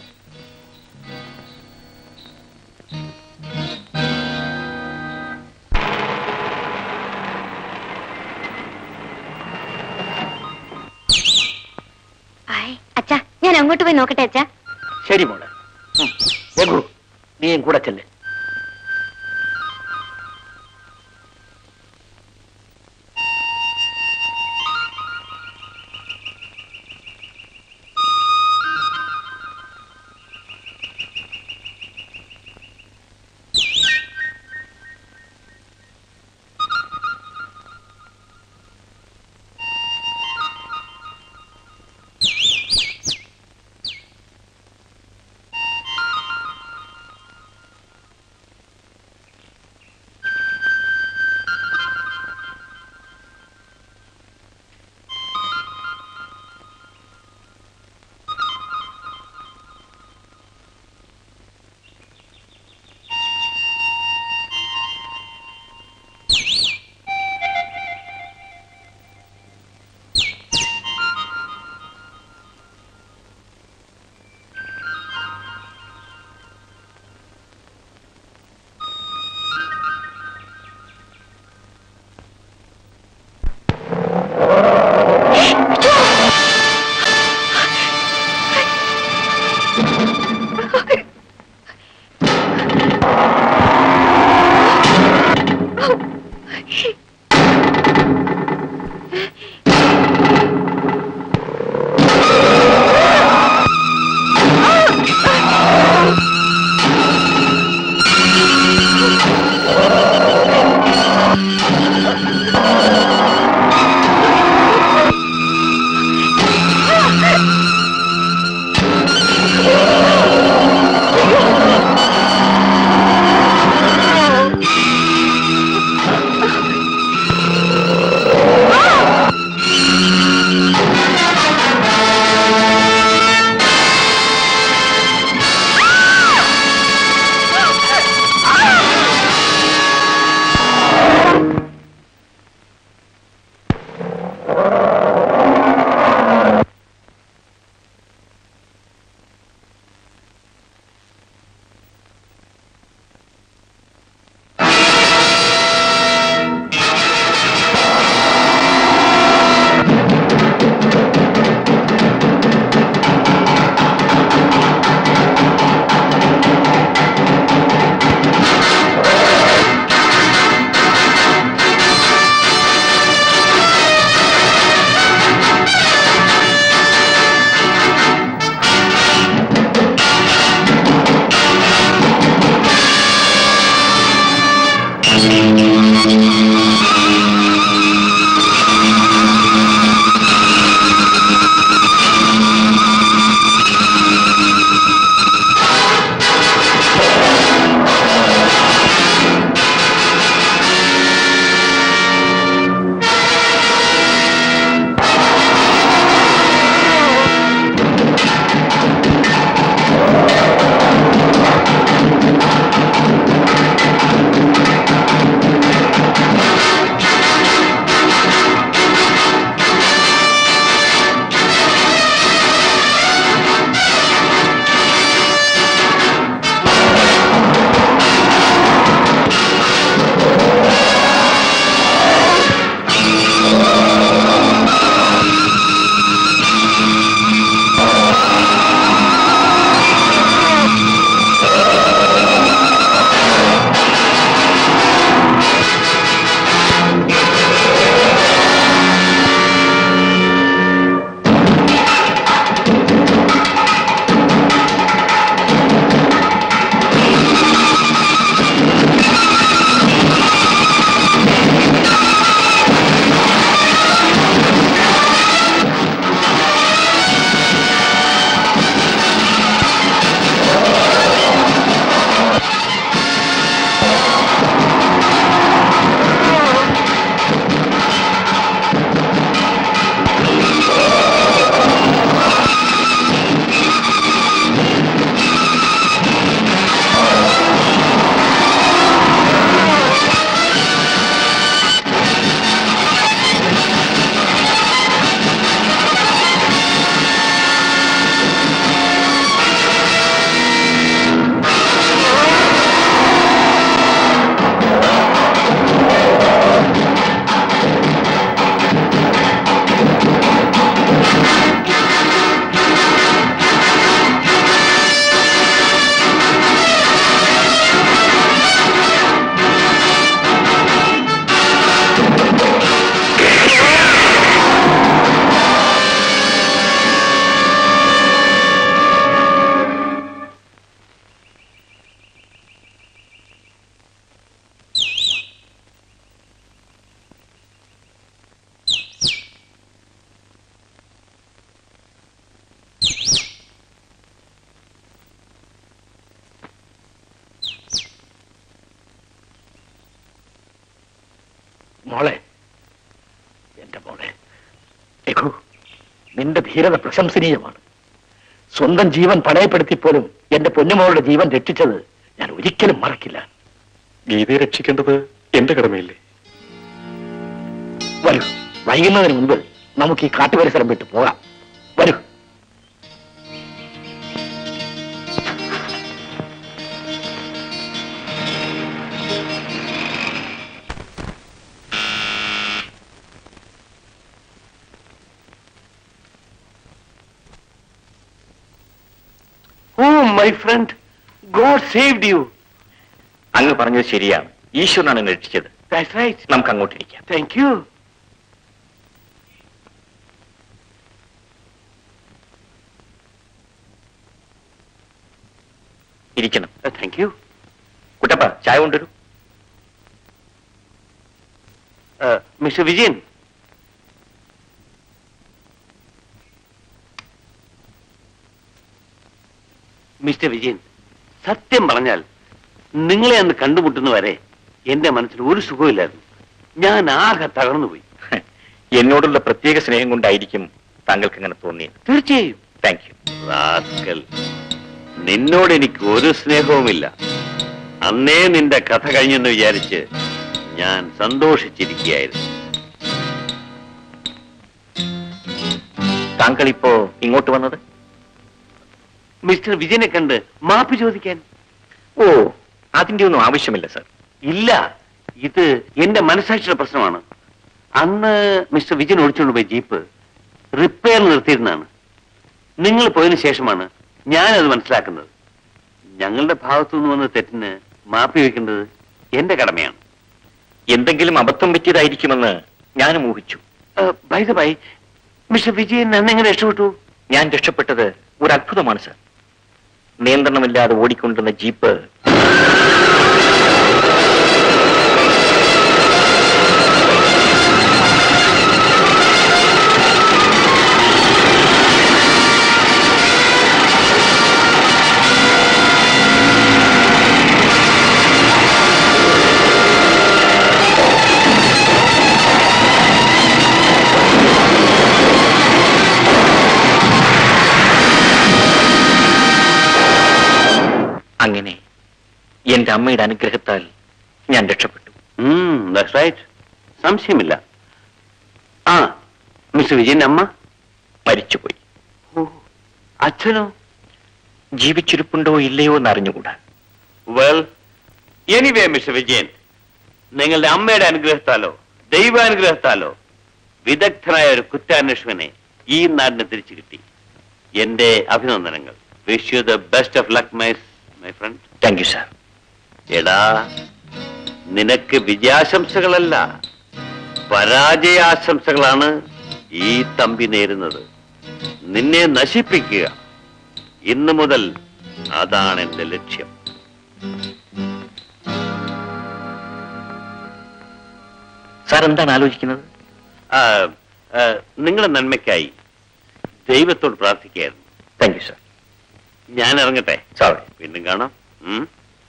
അച്ഛാ ഞാൻ അങ്ങോട്ട് പോയി നോക്കട്ടെ അച്ഛാ ശരി മോളെ ഉം. രഘു നീയും കൂടെ ചെല്ലേ മോളെ എന്റെ മോളെ രഘു നിന്റെ ധീരത പ്രശംസനീയമാണ് സ്വന്തം ജീവൻ പണയപ്പെടുത്തിപ്പോലും എന്റെ പൊന്നുമോളുടെ ജീവൻ രക്ഷിച്ചത് ഞാൻ ഒരിക്കലും മറക്കില്ല ഗീതയെ രക്ഷിക്കേണ്ടത് എന്റെ കടമയില്ലേ വരൂ വൈകുന്നതിന് മുൻപ് നമുക്ക് ഈ കാട്ടുപരിസരം വിട്ടു പോകാം വരൂ oh my friend God saved you അങ്ങ് പറഞ്ഞത് ശരിയാണ് ഈശ്വരനാണ് എന്നെ രക്ഷിച്ചത് നമുക്ക് അങ്ങോട്ടിരിക്കാം താങ്ക് യു ഇരിക്കണം താങ്ക് യു കുട്ടപ്പ ചായ കൊണ്ടുവരൂ മിസ്റ്റർ വിജയൻ മിസ്റ്റർ വിജയൻ സത്യം പറഞ്ഞാൽ നിങ്ങളെ അന്ന് കണ്ടുമുട്ടുന്നവരെ എന്റെ മനസ്സിൽ ഒരു സുഖമില്ലായിരുന്നു ഞാൻ ആകെ തകർന്നുപോയി എന്നോടുള്ള പ്രത്യേക സ്നേഹം കൊണ്ടായിരിക്കും താങ്കൾക്ക് അങ്ങനെ തോന്നിയത് തീർച്ചയായും താങ്ക് യു റാസ്കൽ നിന്നോട് എനിക്ക് ഒരു സ്നേഹവുമില്ല അന്നേ നിന്റെ കഥ കഴിഞ്ഞെന്ന് വിചാരിച്ച് ഞാൻ സന്തോഷിച്ചിരിക്കുകയായിരുന്നു താങ്കൾ ഇപ്പോ ഇങ്ങോട്ട് വന്നത് മിസ്റ്റർ വിജയനെ കണ്ട് മാപ്പ് ചോദിക്കാൻ ഓ അതിന്റെ ഒന്നും ആവശ്യമില്ല സർ ഇല്ല ഇത് എന്റെ മനസാക്ഷിയുടെ പ്രശ്നമാണ് അന്ന് മിസ്റ്റർ വിജയൻ ഓടിച്ചുകൊണ്ട് പോയ ജീപ്പ് റിപ്പയർ നിർത്തിയിരുന്നതാണ് നിങ്ങൾ പോയതിനു ശേഷമാണ് ഞാനത് മനസ്സിലാക്കുന്നത് ഞങ്ങളുടെ ഭാഗത്തു നിന്ന് വന്ന തെറ്റിന് മാപ്പ് ചോദിക്കേണ്ടത് എന്റെ കടമയാണ് എന്തെങ്കിലും അബദ്ധം പറ്റിയതായിരിക്കുമെന്ന് ഞാനും ഊഹിച്ചു by the by mister Vijayan അന്നെങ്ങനെ രക്ഷപ്പെട്ടു ഞാൻ രക്ഷപ്പെട്ടത് ഒരു അത്ഭുതമാണ് സർ നിയന്ത്രണമില്ലാതെ ഓടിക്കൊണ്ടിരുന്ന ജീപ്പ് അങ്ങനെ എന്റെ അമ്മയുടെ അനുഗ്രഹത്താൽ ഞാൻ രക്ഷപ്പെട്ടു റൈറ്റ് സംശയമില്ല ആ മിസ്റ്റർ വിജയന്റെ അമ്മ മരിച്ചുപോയി അച്ഛനോ ജീവിച്ചിരിപ്പുണ്ടോ ഇല്ലയോ എന്ന് അറിഞ്ഞുകൂടാ വെൽ എനിവേ മിസ്റ്റർ വിജയൻ നിങ്ങളുടെ അമ്മയുടെ അനുഗ്രഹത്താലോ ദൈവാനുഗ്രഹത്താലോ വിദഗ്ധനായ ഒരു കുറ്റാന്വേഷകനെ ഈ നാടിന് തിരിച്ചു കിട്ടി എന്റെ അഭിനന്ദനങ്ങൾ wish you the best of luck my my friend thank you sir എടാ നിനക്ക് വിജയാശംസകളല്ല പരാജയാശംസകളാണ് ഈ തമ്പി നേരുന്നത് നിന്നെ നശിപ്പിക്കുക ഇന്നു മുതൽ അതാണ് എന്റെ ലക്ഷ്യം സാർ എന്താണ് ആലോചിക്കുന്നത് ആ, ആ, നിങ്ങളുടെ നന്മയ്ക്കായി ദൈവത്തോട് പ്രാർത്ഥിക്കുകയായിരുന്നു താങ്ക് യു സാർ ഞാൻ ഇറങ്ങട്ടെ സോറി വീണ്ടും കാണാം ഉം?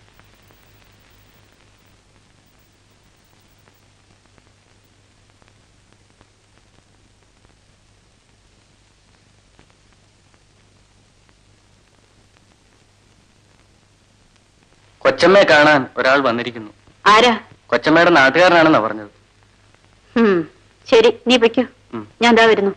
കൊച്ചമ്മയെ കാണാൻ ഒരാൾ വന്നിരിക്കുന്നു ആരാ കൊച്ചമ്മയുടെ നാട്ടുകാരനാണെന്നാ പറഞ്ഞത് ഉം, ശരി നീ പൊയ്ക്കോ ഉം. ഞാൻ ദാ വരുന്നു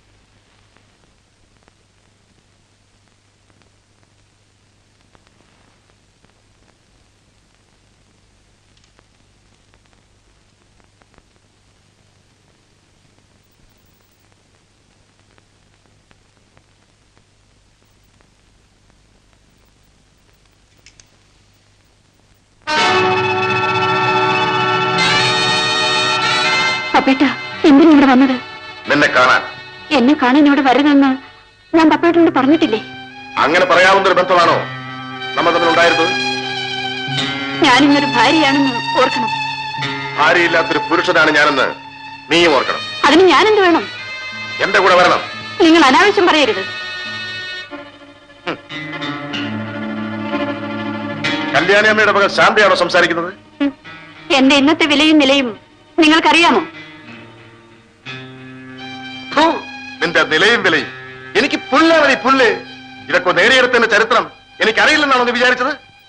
പപ്പേട്ട എന്തിനാ ഇവിടെ വന്നത് നിന്നെ കാണാൻ എന്നെ കാണാൻ ഇവിടെ വരരുതെന്ന് ഞാൻ പപ്പേട്ടനോട് പറഞ്ഞിട്ടില്ലേ അങ്ങനെ പറയാവുന്ന ഒരു ബന്ധമാണോ നമ്മൾ തമ്മിൽ ഉണ്ടായിരുന്നത് ഞാൻ ഇന്നൊരു ഭാര്യയാണെന്ന് ഓർക്കണം ഭാര്യയില്ലാത്തൊരു പുരുഷനാണ് ഞാനെന്ന് നീയും ഓർക്കണം അതിന് ഞാൻ എന്ത് വേണം എന്റെ കൂടെ വരണം നിങ്ങൾ അനാവശ്യം പറയരുത് കല്യാണി അമ്മയുടെ മകൾ ശാന്തയാണോ സംസാരിക്കുന്നത് ഉം. എന്റെ ഇന്നത്തെ വിലയും നിലയും നിങ്ങൾക്കറിയാമോ ഫു, നിന്റെ നിലയും വിലയും എനിക്ക് പുല്ലാവലി പുല്ല് ഇതൊക്കെ നേടിയെടുത്തതിന്റെ ചരിത്രം എനിക്കറിയില്ലെന്നാണോ നീ വിചാരിച്ചത്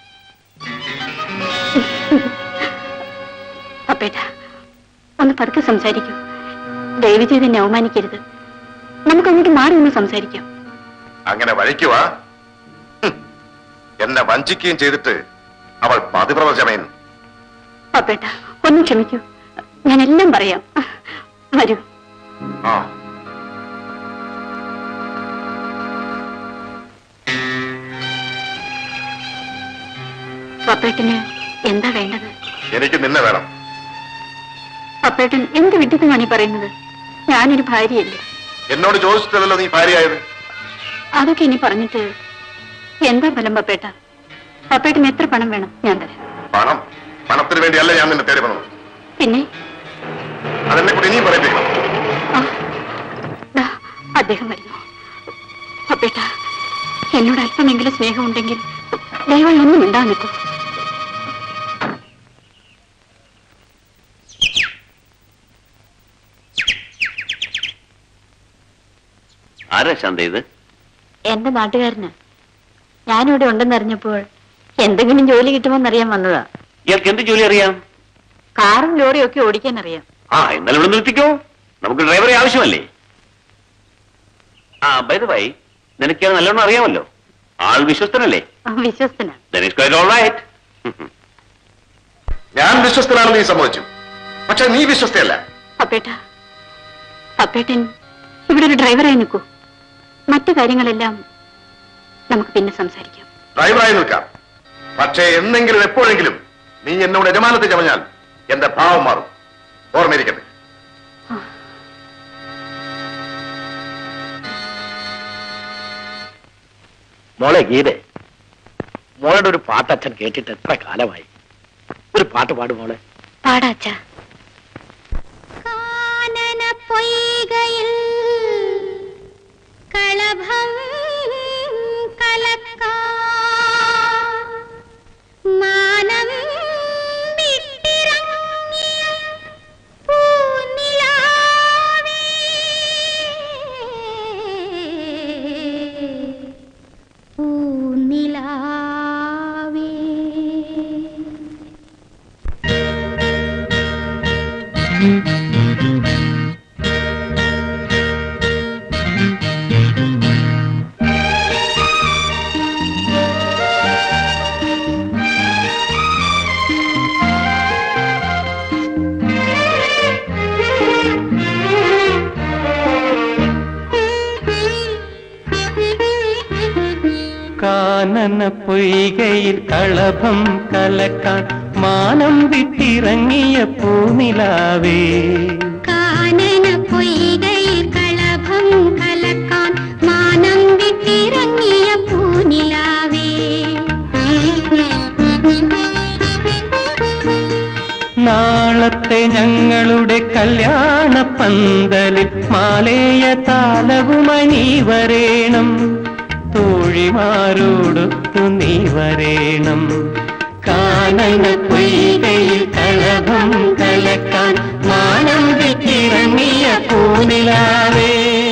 അപ്പേട്ട ഒന്ന് പതുക്കെ സംസാരിക്കൂ ദയവ് ചെയ്ത് എന്നെ അവമാനിക്കരുത് നമുക്ക് അങ്ങോട്ട് മാറി ഒന്ന് സംസാരിക്കാം അങ്ങനെ വഴിക്കുവാ ഹും, എന്നെ വഞ്ചിക്കുകയും ചെയ്തിട്ട് അവൾ പതിപ്രവചമയുന്നു അപ്പേട്ട ഒന്ന് ക്ഷമിക്കൂ ഞാൻ എല്ലാം പറയാം വരൂ ആ പപ്പേട്ടന് എന്താ വേണ്ടത് എനിക്ക് നിന്നെ വേണം പപ്പേട്ടൻ എന്ത് വിഡിത്തമാണ് ഈ പറയുന്നത് ഞാനൊരു ഭാര്യയല്ലേ എന്നോട് ചോദിച്ചിട്ടല്ലോ നീ ഭാര്യയായത് അതൊക്കെ ഇനി പറഞ്ഞിട്ട് എന്താ ഫലം പപ്പേട്ട പപ്പേട്ടന് എത്ര പണം വേണം ഞാൻ തരാം പണം പണത്തിന് വേണ്ടിയല്ല ഞാൻ നിന്നെ തേടി വന്നത് പിന്നെ അതെന്നെ കൂടി ഇനിയും പറയിപ്പിക്കണം ആ, ദാ, അദ്ദേഹം വരുന്നു പപ്പേട്ട എന്നോട് അല്പമെങ്കിലും സ്നേഹമുണ്ടെങ്കിൽ ദയവായി ഒന്നും ഉണ്ടാ നിൽക്കൂ ആരാ ശാന്ത ഇത് എന്റെ നാട്ടുകാരന് ഞാനിവിടെ ഉണ്ടെന്നറിഞ്ഞപ്പോൾ എന്തെങ്കിലും ജോലി കിട്ടുമെന്നറിയാൻ വന്നതാ ഇയാൾക്ക് എന്ത് ജോലി അറിയാം കാറും ലോറിയും ഒക്കെ ഓടിക്കാൻ അറിയാം ആ എന്നാൽ ഇവിടെ നിർത്തിക്കോ നമുക്ക് ഡ്രൈവറെ ആവശ്യമല്ലേ ആ ബൈദവായി നിനക്ക് ഇയാൾ നല്ലോണം അറിയാമല്ലോ ആൾ വിശ്വസ്തനല്ലേ വിശ്വസ്തനാ Then it's quite all right. ഞാൻ വിശ്വസ്തനാണെന്ന് നീ സമ്മതിച്ചു പക്ഷെ നീ വിശ്വസ്തയല്ല പപ്പേട്ട പപ്പേട്ടൻ ഇവിടെ ഒരു ഡ്രൈവറായി നിൽക്കൂ മറ്റു കാര്യങ്ങളെല്ലാം നമുക്ക് പിന്നെ സംസാരിക്കാം ഡ്രൈവറായി നിൽക്കാം പക്ഷേ എന്നെങ്കിലും എപ്പോഴെങ്കിലും നീ എന്നോട് യജമാനത്തെ ചമഞ്ഞാൽ എന്റെ ഭാവം മാറും ഓർമ്മയിരിക്കട്ടെ മോളെ ഗീത മോളുടെ ഒരു പാട്ട് അച്ഛൻ കേട്ടിട്ട് എത്ര കാലമായി ഒരു പാട്ട് പാടും മോളെ പാടാച്ച കാനന പൊയ്കയിൽ കളഭം കലക്കാം മാനം വിട്ടിറങ്ങിയ പൂനിലാവേ പൂനിലാവേ കാനന പൊയ്കയിൽ കളഭം കലക്കാൻ മാനം വിട്ടിറങ്ങിയ പൂനിലാവേ കാനന പൊയ്കയിൽ കളഭം കലക്കാൻ മാനം വിട്ടിറങ്ങിയ പൂനിലാവേ നാളത്തെ ഞങ്ങളുടെ കല്യാണ പന്തലിൽ മാലേയ താലവുമായി നീ വരേണം തോഴിമാരോടൊത്തു നീ വരേണം കാനന പൊയ്കയിൽ കളഭം കലക്കാൻ മാനം വിട്ടിറങ്ങിയ പൂനിലാവേ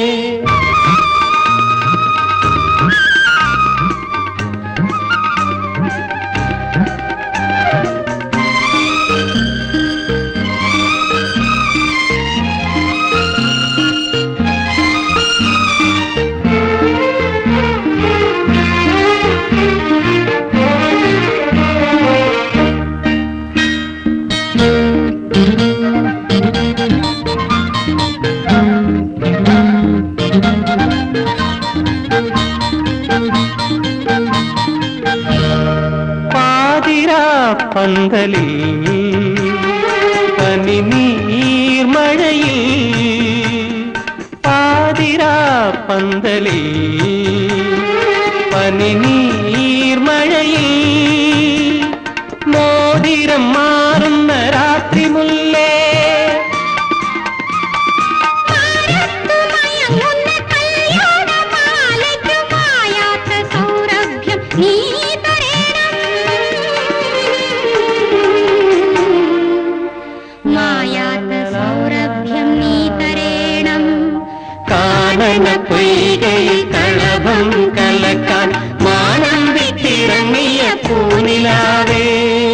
പാതിരാ പന്തലിൽ പനിനീർമഴയിൽ പാതിരാ പന്തലിൽ പനിനീർമഴയിൽ മോതിരം മാറുന്ന രാത്രി മുല്ലേ മയങ്ങുന്ന കല്യാണമാലയ്ക്കു മായാത്ത സൗരഭ്യം നീ തരേണം മായാത്ത കാനന പൊയ്കയിൽ കളഭം കലക്കാൻ മാനം വിട്ടിറങ്ങിയ പൂനിലാവേ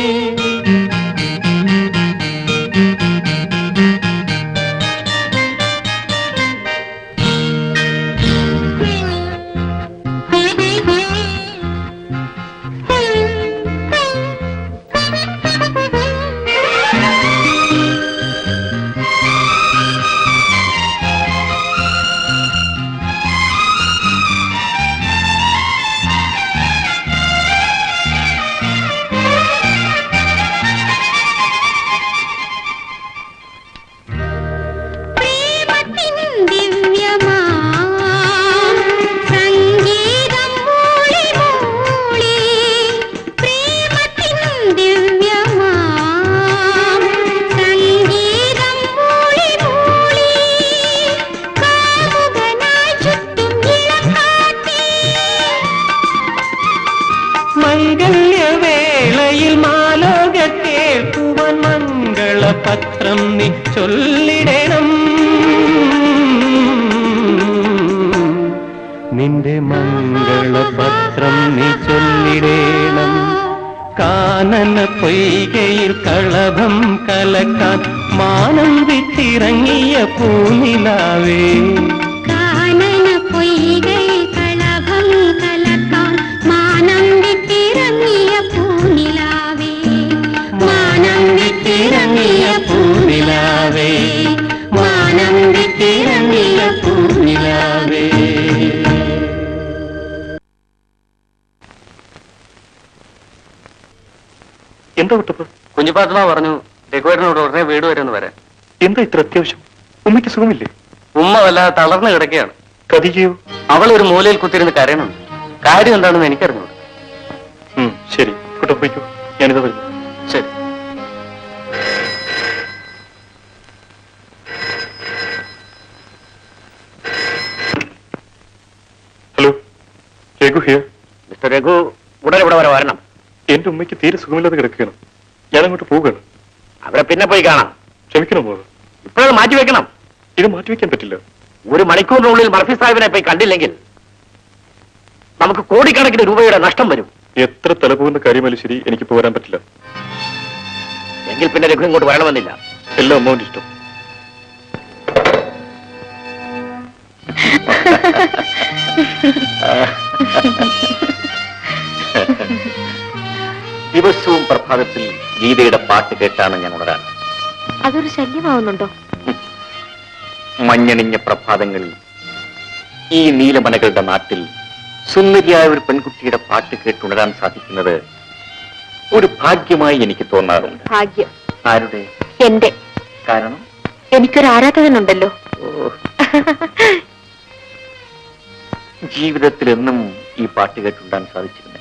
പ്രേമത്തിൻ ദിവ്യമാ സംഗീതം മൂളി മൂളി പ്രേമത്തിൻ ദിവ്യമാ സംഗീതം മൂളി മൂളി കാമുകനായി ചുറ്റും ഇളക്കാറ്റേ മംഗല്യവേളയിൽ മാലോക കേൾക്കുവാൻ മംഗളപത്രം നീ ചൊല്ലിടണം നിന്റെ മംഗളപത്രം നീ ചൊല്ലിടേണം കാനന പൊയ്കയിൽ കളഭം കലക്കാൻ മാനം വിട്ടിറങ്ങിയ പൂനിലാവേ കാനന പൊയ്കയിൽ കളഭം കലക്കാൻ മാനം വിട്ടിറങ്ങിയ പൂനിലാവേ മാനം വിട്ടിറങ്ങിയ പൂനിലാവേ മാനം വിട്ടിറങ്ങിയ പൂനിലാവേ എന്താ വിട്ടപ്പോ കുഞ്ഞുപാത്മ പറഞ്ഞു രഘുവേട്ടനോട് ഉടനെ വീട് വരെന്ന് വരാൻ എന്താ ഇത്ര അത്യാവശ്യം ഉമ്മയ്ക്ക് സുഖമില്ലേ ഉമ്മ വല്ലാതെ തളർന്നു കിടക്കുകയാണ് കതികയോ അവൾ ഒരു മൂലയിൽ കുത്തിരുന്ന് കരയണം കാര്യം എന്താണെന്ന് എനിക്കറിഞ്ഞു ഉം, ശരി കുട്ട പോയിക്കോ ഞാനിതാ വരുന്നു ശരി hello Raghu here mister Raghu ഉടനെ ഇവിടെ വരെ വരണം എന്റെ ഉമ്മയ്ക്ക് തീരെ സുഖമില്ലാതെ കിടക്കുകയാണ് ഞാൻ അങ്ങോട്ട് പോവുകയാണ് അവിടെ പിന്നെ പോയി കാണാം ക്ഷമിക്കണം മോള് ഇപ്പോഴത് മാറ്റി വെക്കണം ഇത് മാറ്റിവെക്കാൻ പറ്റില്ല ഒരു മണിക്കൂറിനുള്ളിൽ മർഫി സാഹിബിനെ പോയി കണ്ടില്ലെങ്കിൽ നമുക്ക് കോടിക്കണക്കിന് രൂപയുടെ നഷ്ടം വരും എത്ര തലപോകുന്ന കാര്യമായാലും ശരി എനിക്ക് പോരാൻ പറ്റില്ല എങ്കിൽ പിന്നെ രഘു ഇങ്ങോട്ട് വരണമെന്നില്ല എല്ലാം അമ്മാവിന്റെ ഇഷ്ടം ദിവസവും പ്രഭാതത്തിൽ ഗീതയുടെ പാട്ട് കേട്ടാണ് ഞാൻ ഉണരാൻ അതൊരു ശല്യമാവുന്നുണ്ടോ മഞ്ഞണിഞ്ഞ പ്രഭാതങ്ങളിൽ ഈ നീലമലകളുടെ നാട്ടിൽ സുന്ദരിയായ ഒരു പെൺകുട്ടിയുടെ പാട്ട് കേട്ടുണരാൻ സാധിക്കുന്നത് ഒരു ഭാഗ്യമായി എനിക്ക് തോന്നാറുണ്ട് ഭാഗ്യം ആരുടെ എന്റെ കാരണം എനിക്കൊരു ആരാധകനുണ്ടല്ലോ ഓ, ജീവിതത്തിൽ എന്നും ഈ പാട്ട് കേട്ടുണ്ടാൻ സാധിച്ചിരുന്നെങ്കിൽ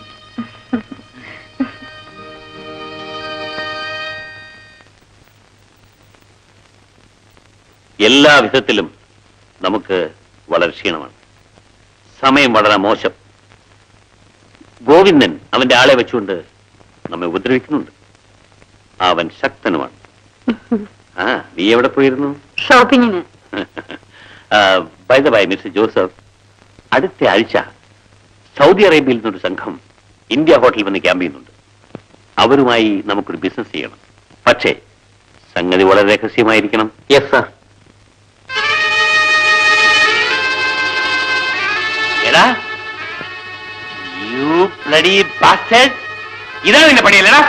എല്ലാ വിധത്തിലും നമുക്ക് വളരെ ക്ഷീണമാണ് സമയം വളരെ മോശം ഗോവിന്ദൻ അവന്റെ ആളെ വെച്ചുകൊണ്ട് നമ്മെ ഉപദ്രവിക്കുന്നുണ്ട് അവൻ ശക്തനുമാണ് ആ നീ എവിടെ പോയിരുന്നു ഷോപ്പിങ്ങിന് by the by mister Joseph അടുത്ത ആഴ്ച സൗദി അറേബ്യയിൽ നിന്നൊരു സംഘം ഇന്ത്യ ഹോട്ടലിൽ വന്ന് ക്യാമ്പ് ചെയ്യുന്നുണ്ട് അവരുമായി നമുക്കൊരു ബിസിനസ് ചെയ്യണം പക്ഷേ സംഗതി വളരെ രഹസ്യമായിരിക്കണം യെസ് സർ എടാ യു ബ്ലഡി ബാസ്റ്റേഡ് ഇതാണ് നിന്റെ പണിയല്ലേടാ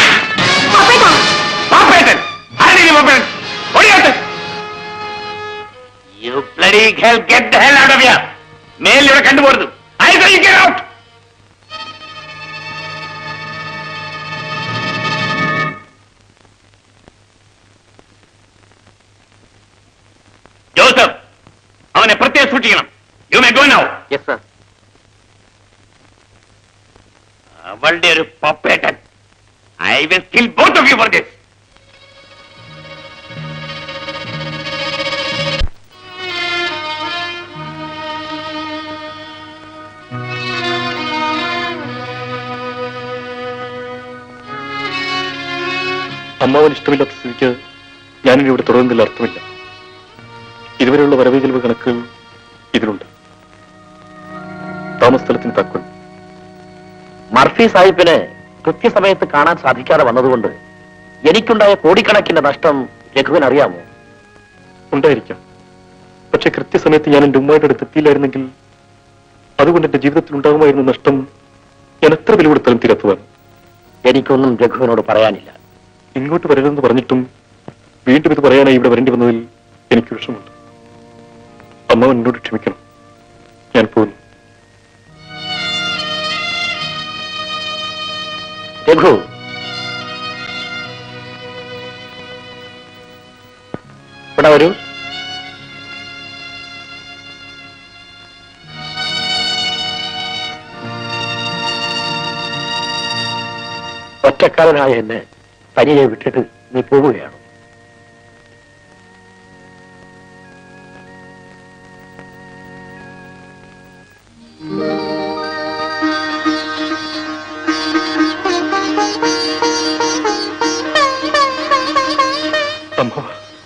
പാപ്പേട്ടൻ ആരെങ്കിലും പാപ്പേട്ടൻ ഓടിയാട്ടെ you bloody hell get the hell out of here മേലിവിടെ കണ്ടുപോരുന്നു I say you get out Joseph അവനെ പ്രത്യേകം സൂക്ഷിക്കണം you may go now yes sir അവളുടെ ഒരു Pappettan I will kill both of you for this അമ്മാവൻ ഇഷ്ടമില്ലാത്ത സ്ഥിതിക്ക് ഞാനിനി ഇവിടെ തുടരുന്നതിൽ അർത്ഥമില്ല ഇതുവരെയുള്ള വരവ് ചെലവ് കണക്കുകൾ ഇതിലുണ്ട് താമസസ്ഥലത്തിന് തക്കോൽ മർഫി സാഹിബിന് കൃത്യസമയത്ത് കാണാൻ സാധിക്കാതെ വന്നതുകൊണ്ട് എനിക്കുണ്ടായ കോടിക്കണക്കിന്റെ നഷ്ടം രഘുവിന് അറിയാമോ ഉണ്ടായിരിക്കാം പക്ഷെ കൃത്യസമയത്ത് ഞാൻ എന്റെ ഉമ്മയുടെ അടുത്ത് എത്തിയില്ലായിരുന്നെങ്കിൽ അതുകൊണ്ട് എന്റെ ജീവിതത്തിൽ ഉണ്ടാകുമായിരുന്ന നഷ്ടം ഞാൻ എത്ര വില കൊടുത്താലും തീരാത്തതാണ് എനിക്കൊന്നും രഘുവിനോട് പറയാനില്ല ഇങ്ങോട്ട് വരരുതെന്ന് പറഞ്ഞിട്ടും വീണ്ടും ഇത് പറയാനായി ഇവിടെ വരേണ്ടി വന്നതിൽ എനിക്ക് വിഷമമുണ്ട് അമ്മ എന്നോട് ക്ഷമിക്കണം ഞാൻ പോകുന്നു രഘു ഇവിടെ വരൂ ഒറ്റക്കാലനായ എന്നെ തനിയെ വിട്ടിട്ട് നീ പോവുകയാണ് അമ്മ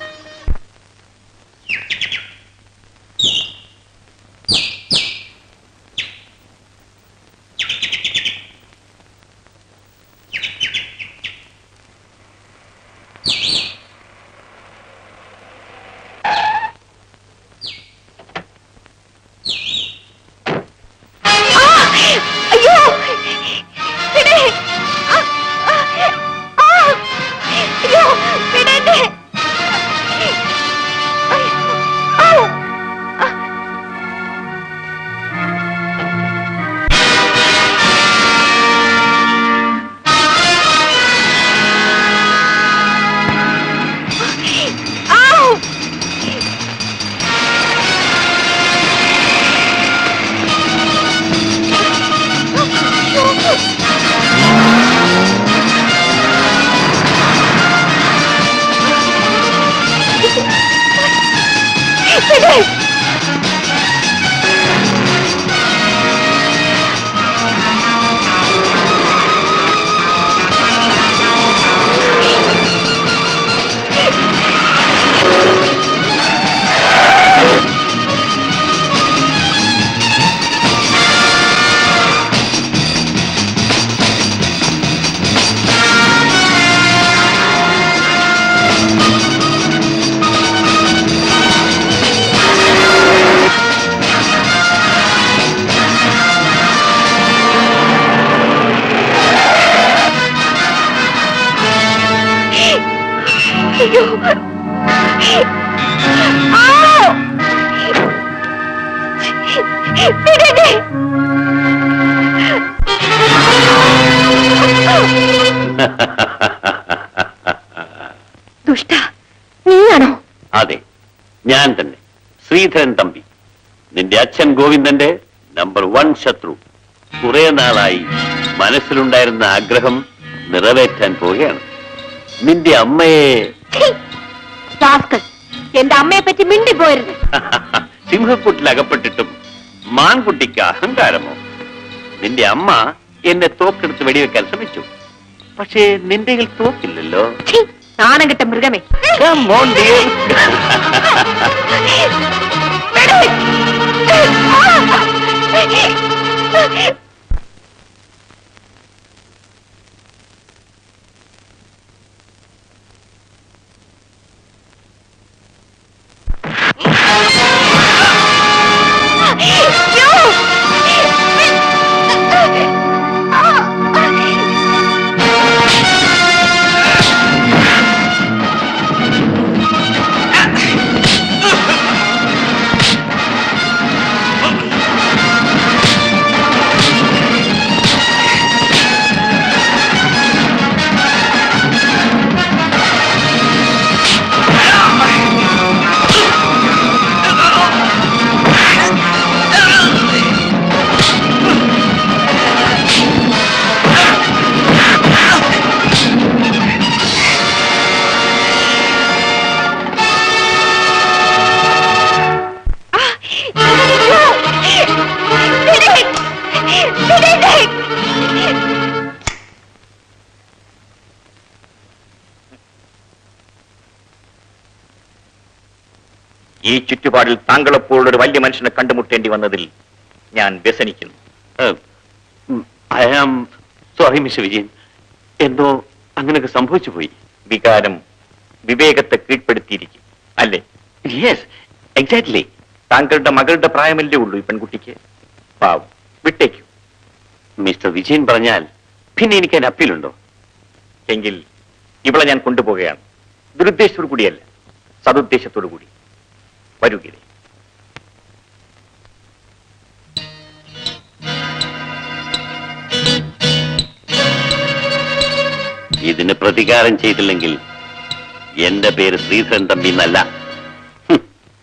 അയ്യോ വിടേ ആ, ആ, ആ. അയ്യോ വിടേണ്ടേ ഔ. ഔ. വിടേ അയ്യോ ഔ. വിടേണ്ടേ ദുഷ്ട നീയാണോ അതെ ഞാൻ തന്നെ ശ്രീധരൻ തമ്പി നിന്റെ അച്ഛൻ ഗോവിന്ദന്റെ നമ്പർ വൺ ശത്രു കുറെ നാളായി മനസ്സിലുണ്ടായിരുന്ന ആഗ്രഹം നിറവേറ്റാൻ പോവുകയാണ് നിന്റെ അമ്മയെ റാസ്കൽ എന്റെ അമ്മയെ പറ്റി മിണ്ടിപ്പോയിരുന്നു സിംഹക്കൂട്ടിൽ അകപ്പെട്ടിട്ടും മാൻകുട്ടിക്ക് അഹങ്കാരമോ നിന്റെ അമ്മ എന്നെ തോക്കെടുത്ത് വെടിവെക്കാൻ ശ്രമിച്ചു പക്ഷേ നിന്റെ കയ്യിൽ തോക്കില്ലല്ലോ നാണം കെട്ട മൃഗമേ Come on, dear. ആ ഈ ചുറ്റുപാടിൽ താങ്കളെപ്പോലുള്ളൊരു വലിയ മനുഷ്യനെ കണ്ടുമുട്ടേണ്ടി വന്നതിൽ ഞാൻ വ്യസനിക്കുന്നു I am sorry mister Vijayan എന്തോ അങ്ങനെയൊക്കെ സംഭവിച്ചു പോയി വികാരം വിവേകത്തെ കീഴ്പ്പെടുത്തിയിരിക്കും അല്ലേ യെസ് എക്സാക്ട്ലി താങ്കളുടെ മകളുടെ പ്രായമല്ലേ ഉള്ളൂ ഈ പെൺകുട്ടിക്ക് പാവം വിട്ടേക്കൂ മിസ്റ്റർ വിജയൻ പറഞ്ഞാൽ പിന്നെ എനിക്ക് അതിന് അപ്പീലുണ്ടോ എങ്കിൽ ഇവളെ ഞാൻ കൊണ്ടുപോവുകയാണ് ദുരുദ്ദേശത്തോടു കൂടിയല്ല സതുദ്ദേശത്തോടു കൂടി വരുകില്ലേ ഇതിന് പ്രതികാരം ചെയ്തില്ലെങ്കിൽ എന്റെ പേര് ശ്രീധരൻ തമ്പി എന്നല്ല ഹും.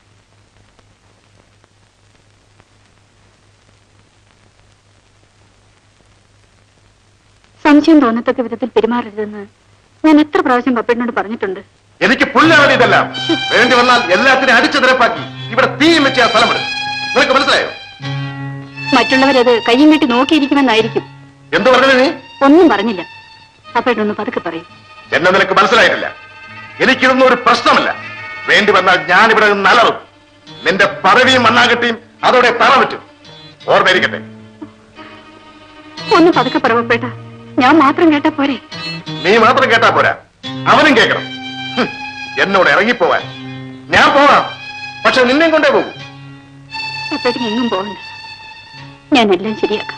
സംശയം തോന്നത്തക്ക വിധത്തിൽ പെരുമാറരുതെന്ന് ഞാൻ എത്ര പ്രാവശ്യം പപ്പേടിനോട് പറഞ്ഞിട്ടുണ്ട് എനിക്ക് പുല്ലാണ് ഇതെല്ലാം വേണ്ടി വന്നാൽ എല്ലാത്തിനും അടിച്ചു നിരപ്പാക്കി ഇവിടെ തീയും വെച്ച് ആ സ്ഥലമിടും നിനക്ക് മനസ്സിലായോ മറ്റുള്ളവരത് കയ്യും കെട്ടി നോക്കിയിരിക്കുമെന്നായിരിക്കും എന്ത് പറഞ്ഞത് നീ ഒന്നും പറഞ്ഞില്ല പപ്പേട്ടൊന്ന് പതുക്കെ പറയും എന്നെ നിനക്ക് മനസ്സിലായിട്ടില്ല എനിക്കിതൊന്നും ഒരു പ്രശ്നമല്ല വേണ്ടി വന്നാൽ ഞാൻ ഇവിടെ നിന്ന് അലറും നിന്റെ പദവിയും മണ്ണാകട്ടിയും അതോടെ തറ പറ്റും ഓർമ്മയിരിക്കട്ടെ ഒന്ന് പതുക്കെ പറവപ്പേട്ട ഞാൻ മാത്രം കേട്ടാ പോരെ നീ മാത്രം കേട്ടാ പോരാ അവനും കേൾക്കണം ഹും, എന്നോട് ഇറങ്ങിപ്പോവാൻ ഞാൻ പോവാം പക്ഷെ നിന്നെയും കൊണ്ടേ പോകും പപ്പേട്ടിന് എങ്ങും പോകണ്ട ഞാൻ എല്ലാം ശരിയാക്കാം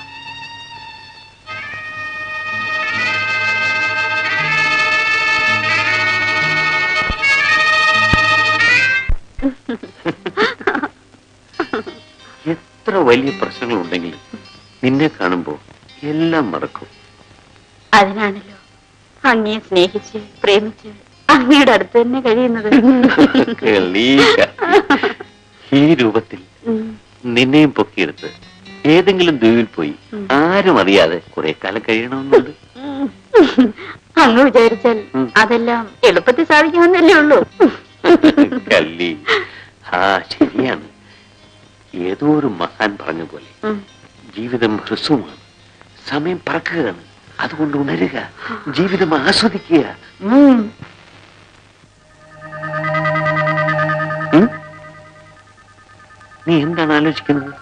എത്ര വലിയ പ്രശ്നങ്ങളുണ്ടെങ്കിലും നിന്നെ കാണുമ്പോ എല്ലാം മറക്കും അതിനാണല്ലോ അങ്ങയെ സ്നേഹിച്ച് പ്രേമിച്ച് അങ്ങയുടെ അടുത്ത് തന്നെ കഴിയുന്നത് കളീക. ഈ രൂപത്തിൽ ഉം. നിന്നെയും പൊക്കിയെടുത്ത് ഏതെങ്കിലും ദ്വീപിൽ പോയി ആരും അറിയാതെ കുറെ കാലം കഴിയണമെന്നുണ്ട് അങ്ങ് വിചാരിച്ചാൽ ഉം. അതെല്ലാം എളുപ്പത്തിൽ സാധിക്കാവുന്നല്ലേ ഉള്ളൂ കല്ലി ആ ശരിയാണ് ഏതോ ഒരു മഹാൻ പറഞ്ഞ പോലെ ഉം. ജീവിതം ഹ്രസ്വമാണ് സമയം പറക്കുകയാണ് അതുകൊണ്ട് ഉണരുക ജീവിതം ആസ്വദിക്കുക ഉം. ഉം? നീ എന്താണ് ആലോചിക്കുന്നത്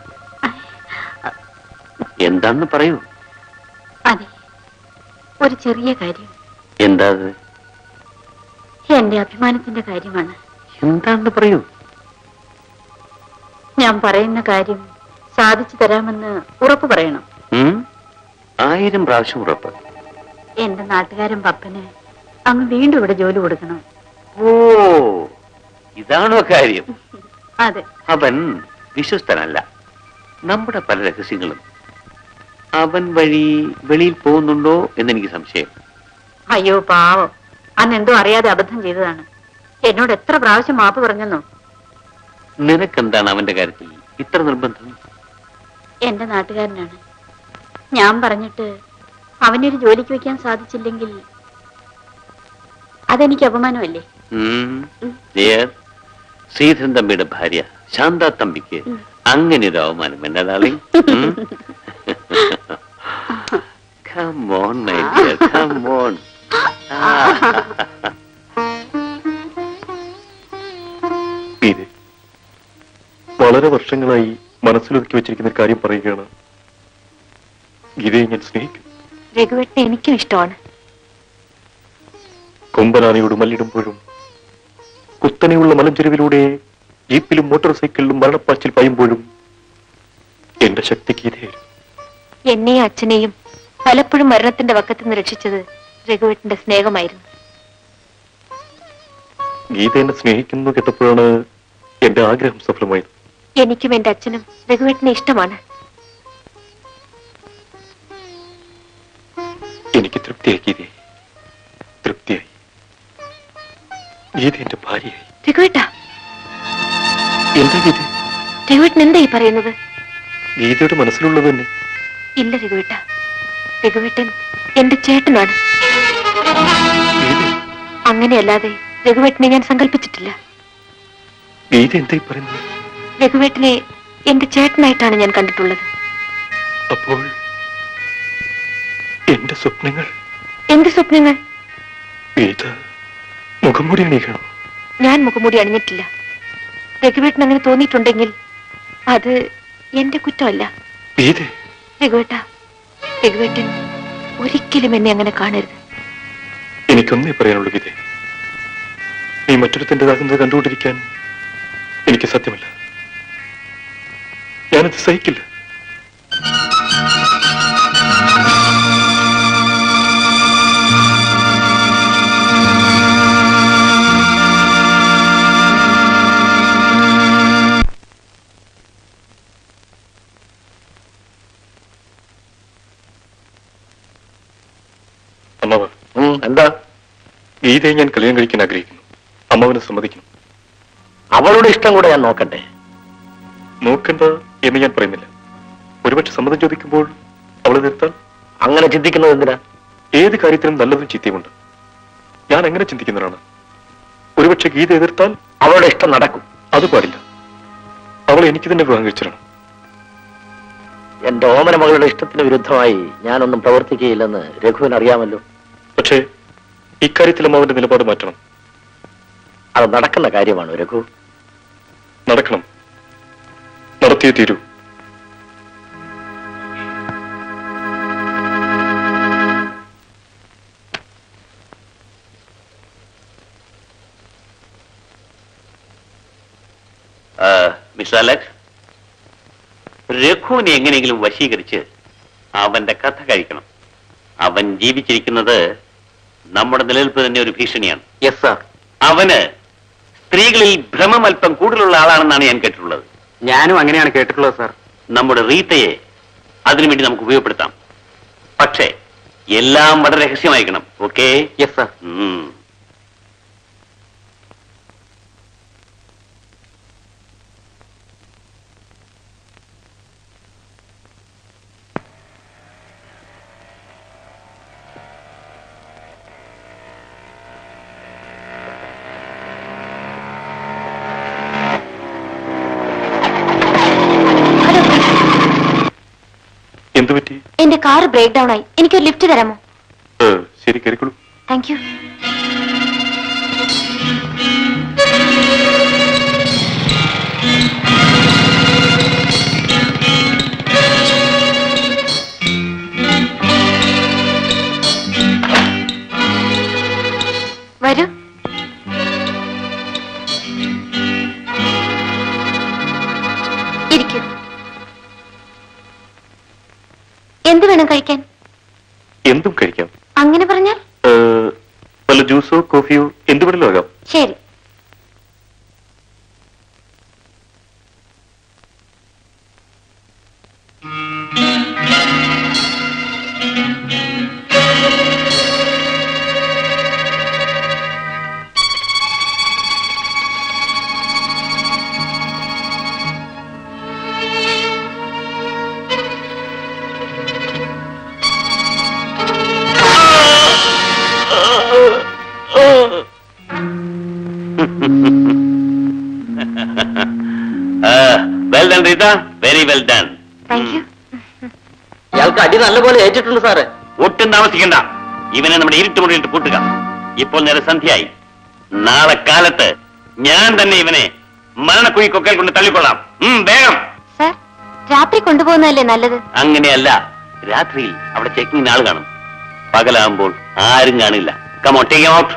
എന്താണെന്ന് പറയൂ അതെ ഒരു ചെറിയ കാര്യം എന്താ അത് എന്റെ അഭിമാനത്തിന്റെ കാര്യമാണ് എന്താണെന്ന് പറയൂ ഞാൻ പറയുന്ന കാര്യം സാധിച്ചു തരാമെന്ന് ഉറപ്പ് പറയണം ഉം? ആയിരം പ്രാവശ്യം ഉറപ്പ് എന്റെ നാട്ടുകാരൻ പപ്പന് അങ്ങ് വീണ്ടും ഇവിടെ ജോലി കൊടുക്കണം ഓ ഇതാണോ കാര്യം അതെ അവൻ വിശ്വസ്തനല്ല നമ്മുടെ പല രഹസ്യങ്ങളും അവൻ വഴി വെളിയിൽ പോകുന്നുണ്ടോ എന്നെനിക്ക് സംശയം അയ്യോ പാവം അന്ന് എന്തോ അറിയാതെ അബദ്ധം ചെയ്തതാണ് എന്നോട് എത്ര പ്രാവശ്യം മാപ്പ് പറഞ്ഞെന്നോ നിനക്കെന്താണ് അവന്റെ കാര്യത്തിൽ ഇത്ര നിർബന്ധം എന്റെ നാട്ടുകാരനാണ് ഞാൻ പറഞ്ഞിട്ട് അവനൊരു ജോലിക്ക് വെക്കാൻ സാധിച്ചില്ലെങ്കിൽ അതെനിക്ക് അപമാനമല്ലേ ഉം. Dear, ശ്രീധരൻ തമ്പിയുടെ ഭാര്യ ശാന്ത തമ്പിക്ക് അങ്ങനെ ഒരു അവമാനം എന്നതാളി കമോൺ മൈ ഡിയർ കമോൺ ഇത് വളരെ വർഷങ്ങളായി മനസ്സിലൊതുക്കി വെച്ചിരിക്കുന്ന ഒരു കാര്യം പറയുകയാണ് ഗീതയെ ഞാൻ സ്നേഹിക്കും രഘുവേട്ടനെ എനിക്കും ഇഷ്ടമാണ് കൊമ്പനാനയോട് മല്ലിടുമ്പോഴും കുത്തനെയുള്ള മലഞ്ചെരുവിലൂടെ ജീപ്പിലും മോട്ടോർ സൈക്കിളിലും മരണപ്പാച്ചിൽ പായുമ്പോഴും എന്റെ ശക്തി ഗീതയായിരുന്നു എന്നെയും അച്ഛനെയും പലപ്പോഴും മരണത്തിന്റെ വക്കത്ത് നിന്ന് രക്ഷിച്ചത് രഘുവേട്ടന്റെ സ്നേഹമായിരുന്നു ഗീത എന്നെ സ്നേഹിക്കുന്നു കേട്ടപ്പോഴാണ് എന്റെ ആഗ്രഹം സഫലമായത് എനിക്കും എന്റെ അച്ഛനും രഘുവേട്ടനെ ഇഷ്ടമാണ് എനിക്ക് തൃപ്തിയായി ഗീതയെ തൃപ്തിയായി ഗീത എന്റെ ഭാര്യയായി രഘുവേട്ട എന്താ ഗീത രഘുവേട്ടൻ എന്താ ഈ പറയുന്നത് ഗീതയുടെ മനസ്സിലുള്ളത് തന്നെ ഇല്ല രഘുവേട്ട രഘുവേട്ടൻ എന്റെ ചേട്ടനാണ് അങ്ങനെയല്ലാതെ രഘുവേട്ടനെ ഞാൻ സങ്കല്പിച്ചിട്ടില്ല ഗീത എന്തായി പറയുന്നത് രഘുവേട്ടനെ എന്റെ ചേട്ടനായിട്ടാണ് ഞാൻ കണ്ടിട്ടുള്ളത് അപ്പോൾ എന്റെ സ്വപ്നങ്ങൾ എന്ത് സ്വപ്നങ്ങൾ ഗീത മുഖംമൂടി അണിയിക്കണം ഞാൻ മുഖംമൂടി അണിഞ്ഞിട്ടില്ല രഘുവേട്ടൻ അങ്ങനെ തോന്നിയിട്ടുണ്ടെങ്കിൽ അത് എന്റെ കുറ്റമല്ല ഗീതേ രഘുവേട്ട രഘുവേട്ടൻ ഒരിക്കലും എന്നെ അങ്ങനെ കാണരുത് എനിക്കൊന്നേ പറയാനുള്ളൂ ഗീതേ നീ മറ്റൊരുത്തിൻ്റെതാകുന്നത് കണ്ടുകൊണ്ടിരിക്കാൻ എനിക്ക് സത്യമല്ല ഞാനത് സഹിക്കില്ല അമ്മാവ എന്താ ഗീതയെ ഞാൻ കല്യാണം കഴിക്കാൻ ആഗ്രഹിക്കുന്നു അമ്മാവനെ സമ്മതിക്കണം അവളുടെ ഇഷ്ടം കൂടെ ഞാൻ നോക്കട്ടെ നോക്കണ്ട എന്ന് ഞാൻ പറയുന്നില്ല ഒരുപക്ഷെ സമ്മതം ചോദിക്കുമ്പോൾ അവളെ നിർത്താൻ അങ്ങനെ ചിന്തിക്കുന്നത് എന്തിനാ ഏത് കാര്യത്തിനും നല്ലതും ചീത്തയുമുണ്ട് ഞാൻ എങ്ങനെ ചിന്തിക്കുന്നവരാണ് ഒരുപക്ഷെ ഗീത എതിർത്താൽ അവളുടെ ഇഷ്ടം നടക്കും അത് പാടില്ല അവൾ എനിക്ക് തന്നെ വിവാഹം കഴിച്ചിരണം എന്റെ ഓമന മകളുടെ ഇഷ്ടത്തിന് വിരുദ്ധമായി ഞാനൊന്നും പ്രവർത്തിക്കുകയില്ലെന്ന് രഘുവിന് അറിയാമല്ലോ പക്ഷേ ഇക്കാര്യത്തിലും അവന്റെ നിലപാട് മാറ്റണം അത് നടക്കുന്ന കാര്യമാണ് രഘു നടക്കണം നടത്തിയേ തീരൂ മിസ്റ്റർ അലക്സ് രഘുവിനെ എങ്ങനെയെങ്കിലും വശീകരിച്ച് അവന്റെ കഥ കഴിക്കണം അവൻ ജീവിച്ചിരിക്കുന്നത് നമ്മുടെ നിലനിൽപ്പ് തന്നെ ഒരു ഭീഷണിയാണ് യെസ് സാർ അവന് സ്ത്രീകളിൽ ഭ്രമം അല്പം കൂടുതലുള്ള ആളാണെന്നാണ് ഞാൻ കേട്ടിട്ടുള്ളത് ഞാനും അങ്ങനെയാണ് കേട്ടിട്ടുള്ളത് സാർ നമ്മുടെ റീത്തയെ അതിനുവേണ്ടി നമുക്ക് ഉപയോഗപ്പെടുത്താം പക്ഷേ എല്ലാം വളരെ രഹസ്യമായിരിക്കണം ഓക്കെ യെസ് സാർ എന്തു പറ്റി എന്റെ കാർ ബ്രേക്ക് ഡൗൺ ആയി എനിക്കൊരു ലിഫ്റ്റ് തരാമോ ഏ, ശരി കയറിക്കോളൂ താങ്ക് യു വരൂ ഇരിക്കൂ എന്ത് വേണം കഴിക്കാൻ എന്തും കഴിക്കാം അങ്ങനെ പറഞ്ഞാൽ ഏ, വല്ല ജ്യൂസോ കോഫിയോ എന്ത് വേണമെങ്കിലും ആകാം ശരി well done Rita very well done thank you ഇയാൾക്ക് അടി നല്ലപോലെ ഏറ്റിട്ടുണ്ട് സാറ് ഒട്ടും താമസിക്കണ്ട ഇവനെ നമ്മുടെ ഇരുട്ടുമുറിയിട്ട് പൂട്ടുക ഇപ്പോൾ നേരെ സന്ധ്യയായി നാളെ കാലത്ത് ഞാൻ തന്നെ ഇവനെ മരണക്കുഴി കൊക്കൽ കൊണ്ട് തള്ളിക്കൊള്ളാം ഉം, വേഗം സർ രാത്രി കൊണ്ടുപോകുന്നതല്ലേ നല്ലത് അങ്ങനെയല്ല രാത്രിയിൽ അവിടെ ചെക്കിങ്ങിന് ആൾ കാണും പകലാകുമ്പോൾ ആരും കാണില്ല come on take out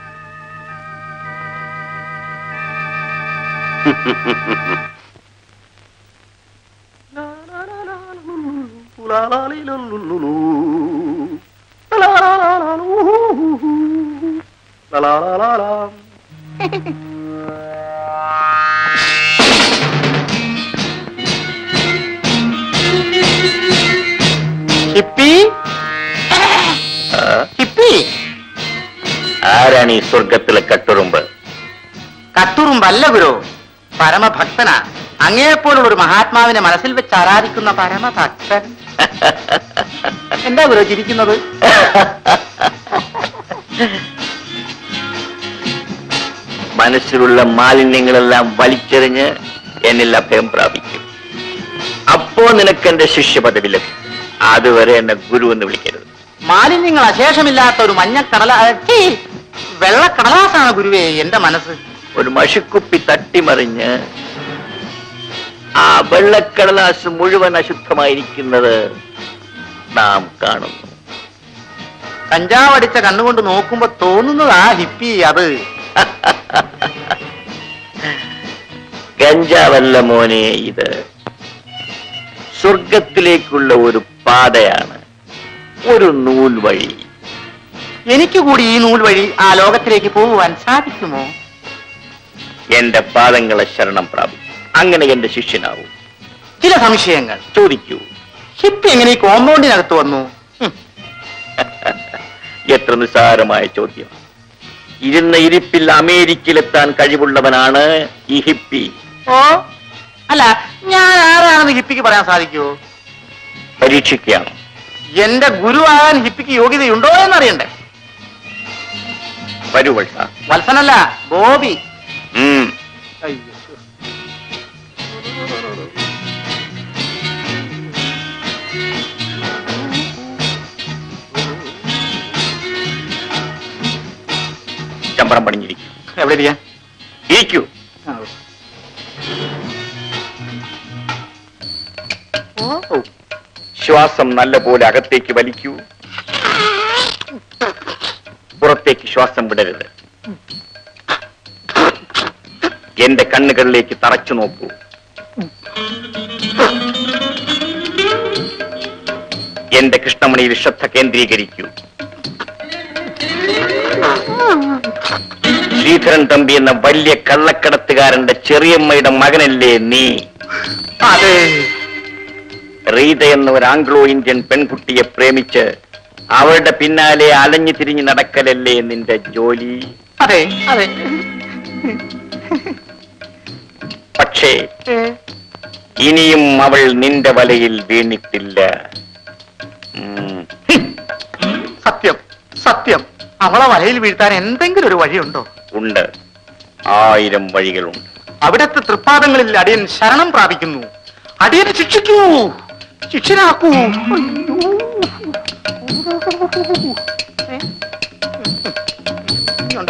hippie hippie ആരാണ് ഈ സ്വർഗത്തിലെ കട്ടുറുമ്പ് കട്ടുറുമ്പല്ല ഗുരു പരമഭക്തനാ അങ്ങേപ്പോലുള്ള ഒരു മഹാത്മാവിനെ മനസ്സിൽ വെച്ച് ആരാധിക്കുന്ന പരമഭക്തൻ എന്താ ഗുരു ചിരിക്കുന്നത് മനസ്സിലുള്ള മാലിന്യങ്ങളെല്ലാം വലിച്ചെറിഞ്ഞ് എന്നിൽ അഭയം പ്രാപിക്കും അപ്പോ നിനക്ക് എന്റെ ശിഷ്യ പദവി ലഭിക്കും അതുവരെ എന്നെ ഗുരു എന്ന് വിളിക്കരുത് മാലിന്യങ്ങൾ അശേഷമില്ലാത്ത ഒരു മഞ്ഞ കടല ഛീ, വെള്ള കടലാസാണ് ഗുരുവേ എന്റെ മനസ്സ് ഒരു മഷിക്കുപ്പി തട്ടിമറിഞ്ഞ് ആ വെള്ളക്കടലാസ് മുഴുവൻ അശുദ്ധമായിരിക്കുന്നത് നാം കാണുന്നു കഞ്ചാവ് അടിച്ച കണ്ണുകൊണ്ട് നോക്കുമ്പോ തോന്നുന്നതാ ഹിപ്പി അത് ഗഞ്ചാവല്ല മോനെ ഇത് സ്വർഗത്തിലേക്കുള്ള ഒരു പാതയാണ് ഒരു നൂൽ വഴി എനിക്ക് കൂടി ഈ നൂൽ വഴി ആ ലോകത്തിലേക്ക് പോകുവാൻ സാധിക്കുമോ എന്റെ പാദങ്ങളെ ശരണം പ്രാപിക്കും അങ്ങനെ എന്റെ ശിഷ്യനാവും ചില സംശയങ്ങൾ ചോദിക്കൂ ഹിപ്പി എങ്ങനെ ഈ കോമ്പൗണ്ടിനകത്ത് വന്നു ഹും. എത്ര നിസ്സാരമായ ചോദ്യം ഇരുന്ന ഇരിപ്പിൽ അമേരിക്കയിലെത്താൻ കഴിവുള്ളവനാണ് ഈ ഹിപ്പി ഓ അല്ല ഞാൻ ആരാണെന്ന് ഹിപ്പിക്ക് പറയാൻ സാധിക്കുമോ പരീക്ഷിക്കുകയാണ് എന്റെ ഗുരു ആകാൻ ഹിപ്പിക്ക് യോഗ്യതയുണ്ടോ എന്നറിയണ്ടേ വരൂ വത്സ വത്സനല്ല ബോബി ഉം. അയ്യോ ചമ്പരം പണിഞ്ഞിരിക്കും എവിടെ ഇരിക്കാൻ ഇരിക്കൂ ഓ ശ്വാസം നല്ലപോലെ അകത്തേക്ക് വലിക്കൂ പുറത്തേക്ക് ശ്വാസം വിടരുത് എന്റെ കണ്ണുകളിലേക്ക് തറച്ചു നോക്കൂ എന്റെ കൃഷ്ണമണിയിൽ ശ്രദ്ധ കേന്ദ്രീകരിക്കൂ ശ്രീധരൻ തമ്പി എന്ന വലിയ കള്ളക്കടത്തുകാരന്റെ ചെറിയമ്മയുടെ മകനല്ലേ നീ അതെ റീത എന്ന ഒരു ആംഗ്ലോ ഇന്ത്യൻ പെൺകുട്ടിയെ പ്രേമിച്ച് അവളുടെ പിന്നാലെ അലഞ്ഞു തിരിഞ്ഞ് നടക്കലല്ലേ നിന്റെ ജോലി അതെ അതെ പക്ഷേ ഇനിയും അവൾ നിന്റെ വലയിൽ വീണിട്ടില്ല ഉം. സത്യം സത്യം അവളെ വലയിൽ വീഴ്ത്താൻ എന്തെങ്കിലും ഒരു വഴിയുണ്ടോ ഉണ്ട് ആയിരം വഴികളുണ്ട് അവിടത്തെ തൃപ്പാദങ്ങളിൽ അടിയൻ ശരണം പ്രാപിക്കുന്നു അടിയനെ ശിക്ഷിക്കൂ ശിക്ഷനാക്കൂ അയ്യോ. ഏ? ഇനിയുണ്ടോ?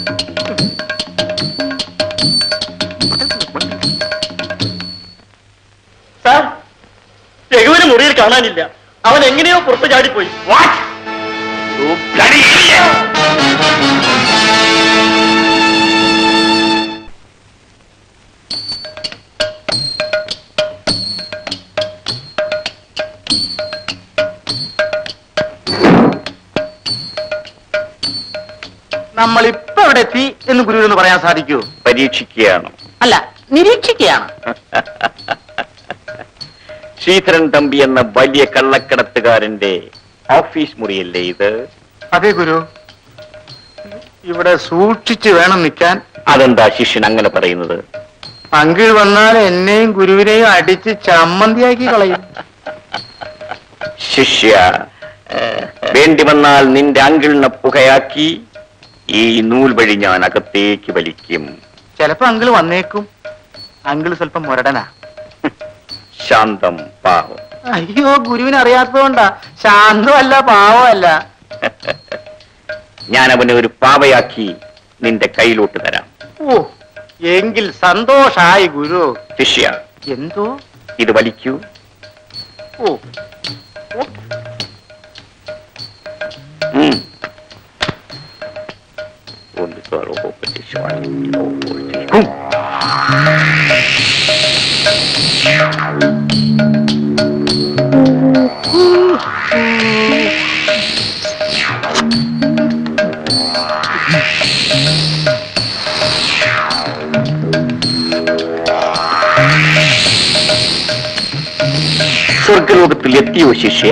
സാർ രഘുവിന് മുറിയിൽ കാണാനില്ല അവൻ എങ്ങനെയോ പുറത്തു ചാടിപ്പോയി You bloody idiot! നമ്മൾ ഇപ്പൊ എവിടെ എത്തി എന്ന് ഗുരുവിനൊന്ന് പറയാൻ സാധിക്കൂ പരീക്ഷിക്കുകയാണ് അല്ല നിരീക്ഷിക്കുകയാണ് ശ്രീധരൻ തമ്പി എന്ന വലിയ കള്ളക്കടത്തുകാരന്റെ ഓഫീസ് മുറിയല്ലേ ഇത് അതെ ഗുരു ഇവിടെ സൂക്ഷിച്ച് വേണം നിൽക്കാൻ അതെന്താ ശിഷ്യൻ അങ്ങനെ പറയുന്നത് അങ്കിൾ വന്നാൽ എന്നെയും ഗുരുവിനെയും അടിച്ച് ചമ്മന്തിയാക്കി കളയും ശിഷ്യ വേണ്ടി വന്നാൽ നിന്റെ അങ്കിളിനെ പുകയാക്കി ഈ നൂൽ വഴി ഞാൻ അകത്തേക്ക് വലിക്കും ചിലപ്പോ അങ്കിൾ വന്നേക്കും അങ്കിൾ സ്വല്പം മുരടനാ ശാന്തം പാവം അയ്യോ ഗുരുവിനെ അറിയാത്തതുകൊണ്ടാ ശാന്തമല്ല പാവമല്ല ഞാൻ അവനെ ഒരു പാവയാക്കി നിന്റെ കയ്യിലോട്ട് തരാം ഓ എങ്കിൽ സന്തോഷായി ഗുരു ശിഷ്യ എന്തോ ഇത് വലിക്കൂ ഓ ഓ, ഉം. ഒന്ന് സോറോ പെട്ടിഷുവാണ്. ഓ, ഉം. സ്വർഗലോകത്തിൽ എത്തിയോ ശിഷ്യ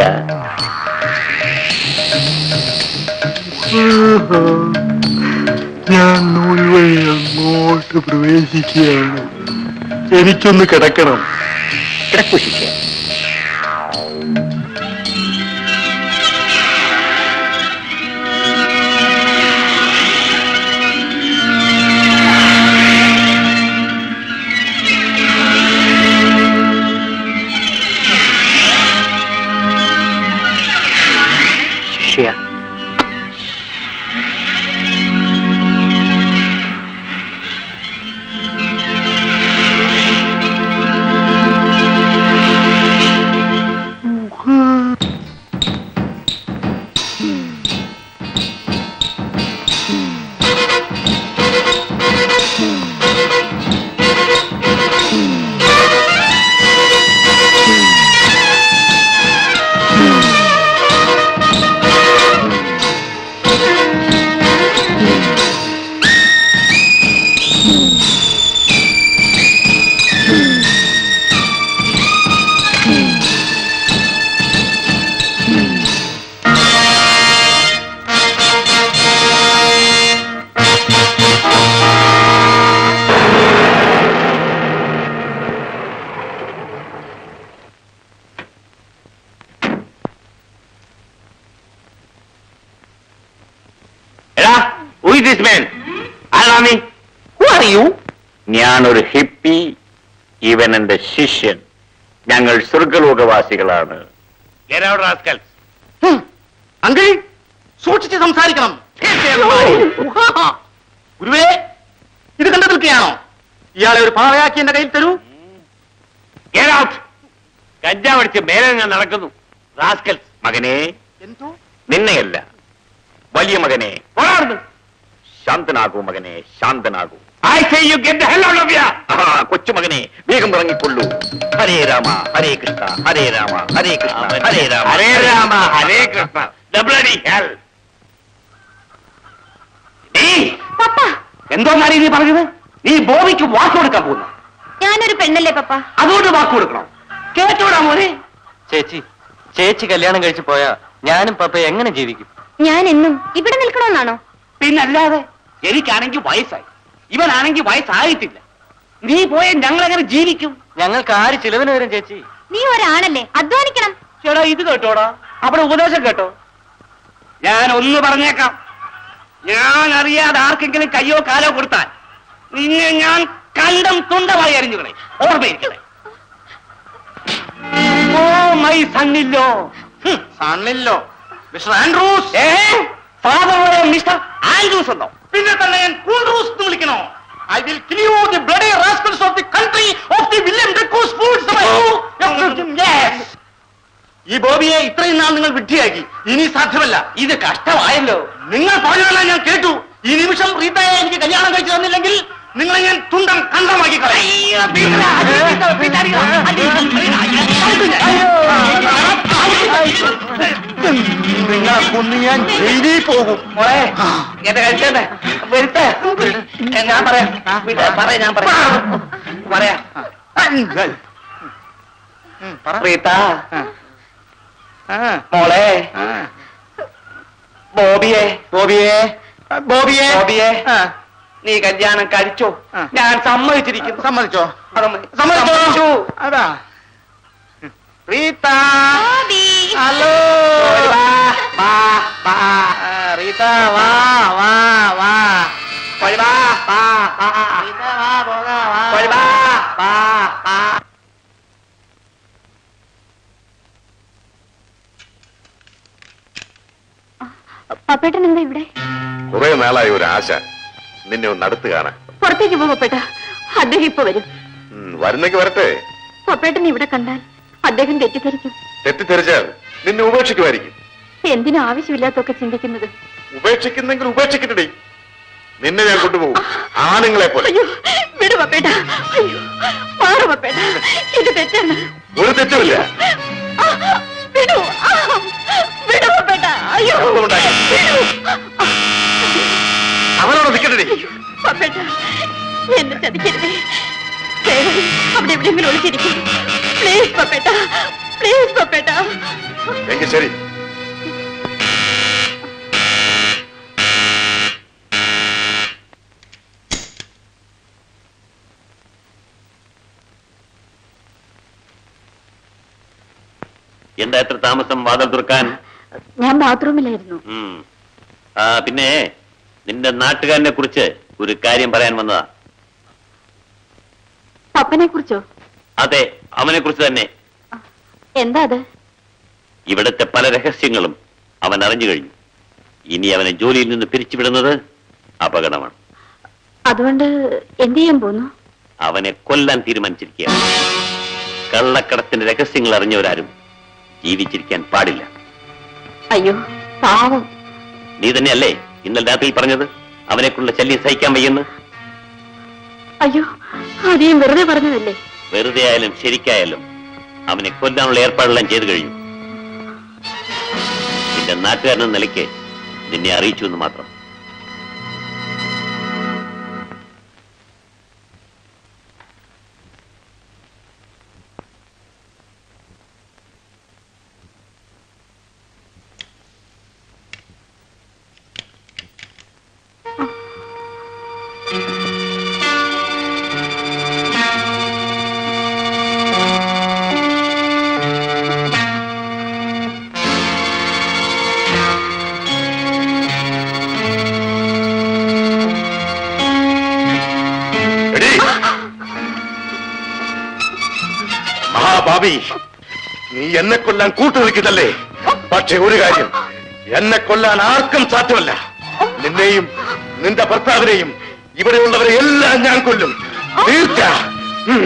ഞാൻ നൂൽ വഴി അങ്ങോട്ട് പ്രവേശിക്കുകയാണ് എനിക്കൊന്ന് കിടക്കണം കിടക്കൂ ശിഷ്യ ശിഷ്യ ദിസ് മാൻ ആരാ നീ ഹു ആർ യു ഞാനൊരു ഹിപ്പി ഇവൻ എന്റെ ശിഷ്യൻ ഞങ്ങൾ സ്വർഗലോകവാസികളാണ് Get out, rascals. അങ്കിൾ സൂക്ഷിച്ച് സംസാരിക്കണം ഗുരുവേ ഇത് കണ്ടു നിൽക്കുകയാണോ ഇയാളെ ഒരു പാവയാക്കി എന്റെ കയ്യിൽ തരൂ Get out. കഞ്ചാവ് അടിച്ച് മേലെ ഞാൻ നടക്കുന്നു റാസ്കൽസ് മകനെ എന്തോ നിന്നെയല്ല വലിയ മകനെ പോരാടുന്നു ശാന്തനാകൂ മകനെ ശാന്തനാകൂ I say you get the hell out of here ആ, കൊച്ചുമകനെ വേഗം ഇറങ്ങിക്കൊള്ളൂ Hare Rama Hare Krishna Hare Rama Hare Krishna Hare Rama Hare Rama Hare Krishna the bloody hell നീ പപ്പ എന്തോ മാറി നീ പറഞ്ഞത് നീ ബോബിക്ക് വാക്ക് കൊടുക്കാൻ പോകുന്നു ഞാനൊരു പെണ്ണല്ലേ പപ്പ അതുകൊണ്ട് വാക്ക് കൊടുക്കണം കേട്ടോടാ മോനെ ചേച്ചി ചേച്ചി കല്യാണം കഴിച്ചു പോയാ ഞാനും പപ്പ എങ്ങനെ ജീവിക്കും ഞാൻ എന്നും ഇവിടെ നിൽക്കണമെന്നാണോ പിന്നല്ലാതെ എനിക്കാണെങ്കിൽ വയസ്സായി ഇവനാണെങ്കിൽ വയസ്സായിട്ടില്ല നീ പോയ ഞങ്ങൾ എങ്ങനെ ജീവിക്കും ഞങ്ങൾക്ക് ആര് ചിലവിന് വരും ചേച്ചി നീ ഒരാണല്ലേ അധ്വാനിക്കണം ചേടാ ഇത് കേട്ടോടാ അവിടെ ഉപദേശം കേട്ടോ ഞാൻ ഒന്ന് പറഞ്ഞേക്കാം ഞാൻ അറിയാതെ ആർക്കെങ്കിലും കയ്യോ കാലോ കൊടുത്താൽ നിന്നെ ഞാൻ കണ്ടം തുണ്ടമായി അറിഞ്ഞുകളെ ഓർമ്മയിരിക്കണേ ഓ മൈ സണ്ണില്ലോ സണ്ണില്ലോ mister Andrews a father mister Andrews എന്നോ പിന്നെ തന്നെ ഞാൻ കൂൾറൂസ് എന്ന് വിളിക്കണോ I will kill you the bloody rascals of the country of the William ഡെക്കൂസ് ഫുഡ്സ് ഈ ബോബിയെ ഇത്രയും നാൾ നിങ്ങൾ വിഡ്ഢിയാക്കി ഇനി സാധ്യമല്ല ഇത് കഷ്ടമായല്ലോ നിങ്ങൾ പറഞ്ഞതെല്ലാം ഞാൻ കേട്ടു ഈ നിമിഷം റീത്തയെ എനിക്ക് കല്യാണം കഴിച്ചു തന്നില്ലെങ്കിൽ നിങ്ങളെ ഞാൻ തുണ്ടം കണ്ടമാക്കി കളയും നിങ്ങളെ കൊന്ന് ഞാൻ ജയിലിൽ പോകും മോളെ എന്റെ കഴിച്ചേ വരുത്തേ ഞാൻ പറയാം വിട്, പറയാം ഞാൻ പറയാം പറയാം റീത്ത മോളെ ബോബിയെ ബോബിയെ ബോബിയെ ബോബിയെ ആ, നീ കല്യാണം കഴിച്ചോ ആ. ഞാൻ സമ്മതിച്ചിരിക്കുന്നു സമ്മതിച്ചോ സമ്മതി- സമ്മതിച്ചോ സമ്മതിച്ചു. അതാ റീത്ത ബോബി. ഹലോ വാ, വാ, വാ. ആ, റീത്ത വാ വാ വാ പോയി വാ, വാ, വാ. റീത്ത വാ പോകാം വാ പോയി വാ, വാ, വാ. പപ്പേട്ടൻ എന്താ ഇവിടെ കുറെ നാളായി ഒരു ആശ നിന്നെ ഒന്ന് അടുത്ത് കാണാൻ പുറത്തേക്ക് പോ പപ്പേട്ട അദ്ദേഹം ഇപ്പൊ വരും ഉം, വരുന്നെങ്കി വരട്ടെ പപ്പേട്ടൻ ഇവിടെ കണ്ടാൽ അദ്ദേഹം തെറ്റിദ്ധരിക്കും തെറ്റിദ്ധരിച്ചാൽ നിന്നെ ഉപേക്ഷിക്കുമായിരിക്കും എന്തിനും ആവശ്യമില്ലാത്തൊക്കെ ചിന്തിക്കുന്നത് ഉപേക്ഷിക്കുന്നെങ്കിൽ ഉപേക്ഷിക്കട്ടെ നിന്നെ ഞാൻ കൊണ്ടുപോകും ആണുങ്ങളെ പോലെ അയ്യോ വിടു പപ്പേട്ട അയ്യോ മാറു പപ്പേട്ട ഇത് തെറ്റാണ് ഒരു തെറ്റുമില്ല ആ, വിടു ആ, വിടു പപ്പേട്ട അയ്യോ ഒന്നുമുണ്ടാക്കി. വിടു അവനോട് നിൽക്കട്ടെ പപ്പേട്ട എന്നെ ചതിക്കരുതേ ദയവായി അവിടെ എവിടെയെങ്കിലും ഒളിച്ചിരിക്കും പ്ലീസ് പപ്പേട്ട പ്ലീസ് പപ്പേട്ട എങ്കിൽ ശരി എന്താ എത്ര താമസം വാതിൽ തുറക്കാൻ ഞാൻ ബാത്റൂമിലായിരുന്നു ഉം. ആ പിന്നെ നിന്റെ നാട്ടുകാരനെ കുറിച്ച് ഒരു കാര്യം പറയാൻ വന്നതാ പപ്പനെ കുറിച്ചോ അതെ അവനെ കുറിച്ച് തന്നെ എന്താ അത് ഇവിടുത്തെ പല രഹസ്യങ്ങളും അവൻ അറിഞ്ഞു കഴിഞ്ഞു ഇനി അവനെ ജോലിയിൽ നിന്ന് പിരിച്ചുവിടുന്നത് അപകടമാണ് അതുകൊണ്ട് എന്ത് ചെയ്യാൻ പോന്നു അവനെ കൊല്ലാൻ തീരുമാനിച്ചിരിക്കുകയാണ് കള്ളക്കടത്തിന്റെ രഹസ്യങ്ങൾ അറിഞ്ഞവരാരും ജീവിച്ചിരിക്കാൻ പാടില്ല അയ്യോ പാവം നീ തന്നെയല്ലേ ഇന്നലെ രാത്രി പറഞ്ഞത് അവനെക്കുള്ള ശല്യം സഹിക്കാൻ വയ്യെന്ന് അയ്യോ അധികം വെറുതെ പറഞ്ഞതല്ലേ വെറുതെ ആയാലും ശരിക്കായാലും അവനെ കൊല്ലാനുള്ള ഏർപ്പാടെല്ലാം ചെയ്തു കഴിഞ്ഞു നിന്റെ നാട്ടുകാരൻ നിലയ്ക്ക് നിന്നെ അറിയിച്ചു എന്ന് മാത്രം മഹാഭാവി നീ എന്നെ കൊല്ലാൻ കൂട്ടുനിൽക്കുന്നല്ലേ പക്ഷെ ഒരു കാര്യം എന്നെ കൊല്ലാൻ ആർക്കും സാധ്യമല്ല നിന്നെയും നിന്റെ ഭർത്താവിനെയും ഇവിടെയുള്ളവരെ എല്ലാം ഞാൻ കൊല്ലും തീർച്ച ഉം.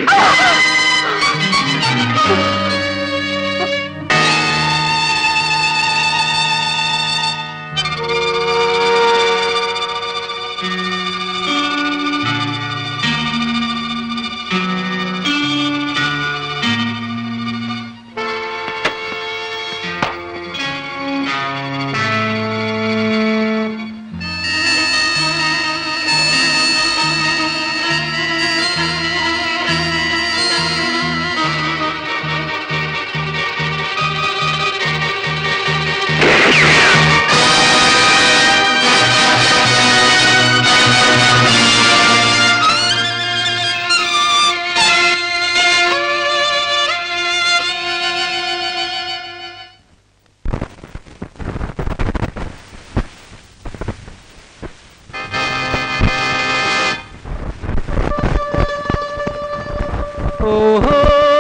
ഓഹോ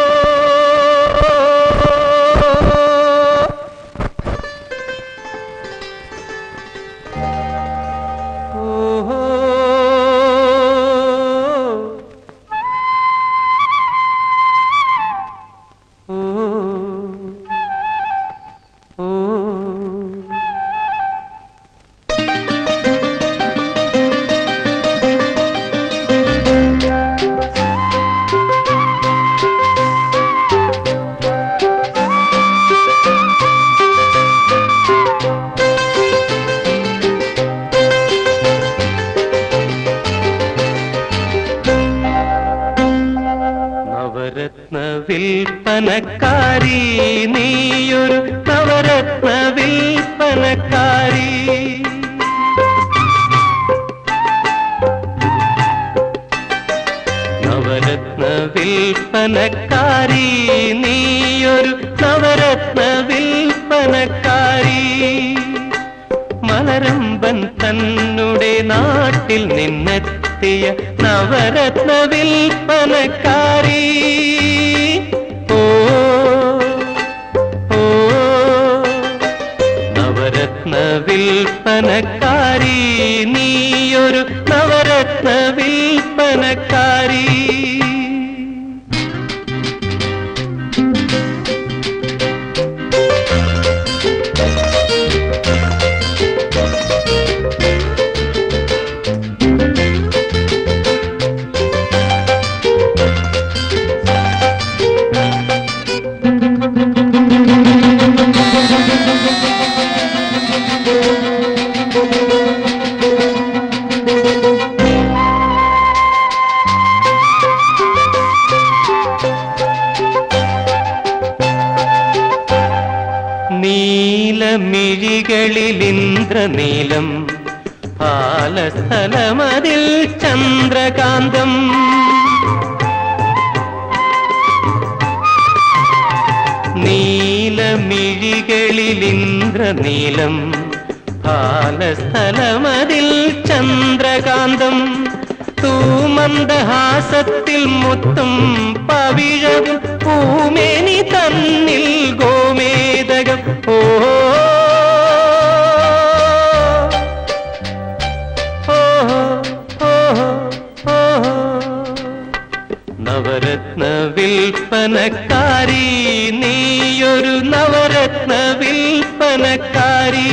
ഓഹോ നവരത്ന വിൽപ്പനക്കാരി നീയൊരു നവരത്ന വിൽപ്പനക്കാരി നവരത്ന വിൽപ്പനക്കാരി നീയൊരു നവരത്ന വിൽപ്പനക്കാരി മലരമ്പൻ തന്നുടെ നാട്ടിൽ നിന്നെത്തിയ നവരത്ന വിൽപ്പനക്കാരി ഓ ഓ നവരത്ന വിൽപ്പനക്കാരി നീയൊരു നവരത്ന വിൽപ്പനക്കാരി നീലമിഴികളിൽ ഇന്ദ്രനീലം ആലസ്ഥലമതിൽ ചന്ദ്രകാന്തം നീലമിഴികളിൽ ഇന്ദ്രനീലം ആലസ്ഥലമതിൽ ചന്ദ്രകാന്തം തൂമന്ദഹാസത്തിൽ മുത്തും പവിഴവും പൂമേനി തന്നിൽ ഗോമേതകം ഓ നവരത്ന വിൽപ്പനക്കാരി നീയൊരു നവരത്ന വിൽപ്പനക്കാരി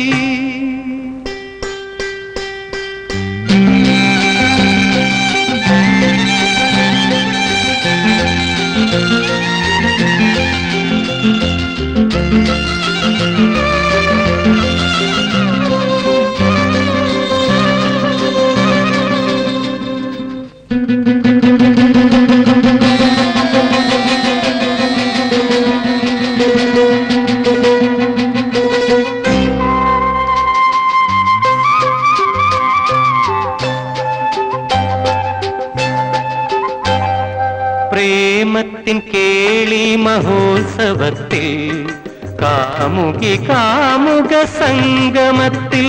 പ്രേമത്തിൻ കേളി മഹോത്സവത്തിൽ കാമുകി കാമുക സംഗമത്തിൽ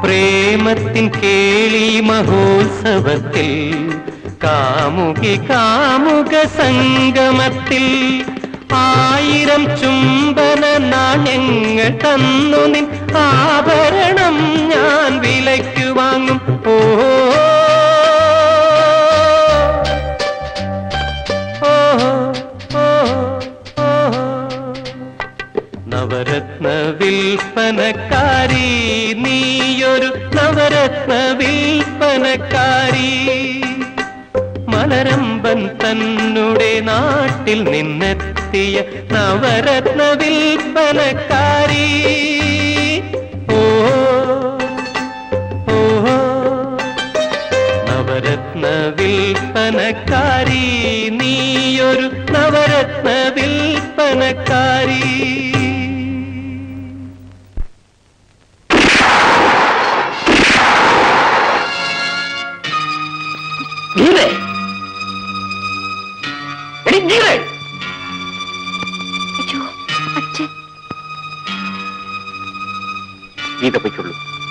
പ്രേമത്തിൻ കേളി മഹോത്സവത്തിൽ കാമുകി കാമുക സംഗമത്തിൽ ആയിരം ചുംബന നാണ്യങ്ങൾ തന്നു നിൻ ആഭരണം ഞാൻ വിലയ്ക്ക് വാങ്ങും ഓ നവരത്ന വിൽപ്പനക്കാരി നീയൊരു നവരത്ന വിൽപ്പനക്കാരി മലരമ്പൻ തന്നുടെ നാട്ടിൽ നിന്നെത്തിയ നവരത്ന വിൽപ്പനക്കാരി ഓ ഓ നവരത്ന വിൽപ്പനക്കാരി നീയൊരു നവരത്ന വിൽപ്പനക്കാരി ഗീതേ എടി ഗീതേ അയ്യോ അച്ഛൻ ഗീത പൊയ്ക്കുള്ളൂ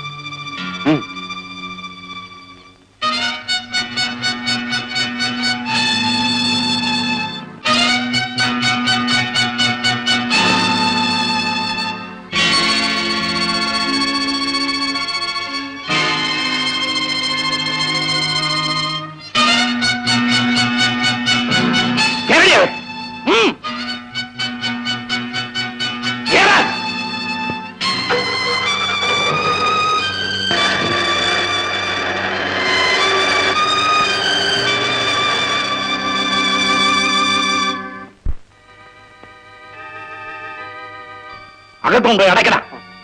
കേറിയോ ഉം. കേറാൻ. അകത്തുണ്ട് അടയ്ക്കട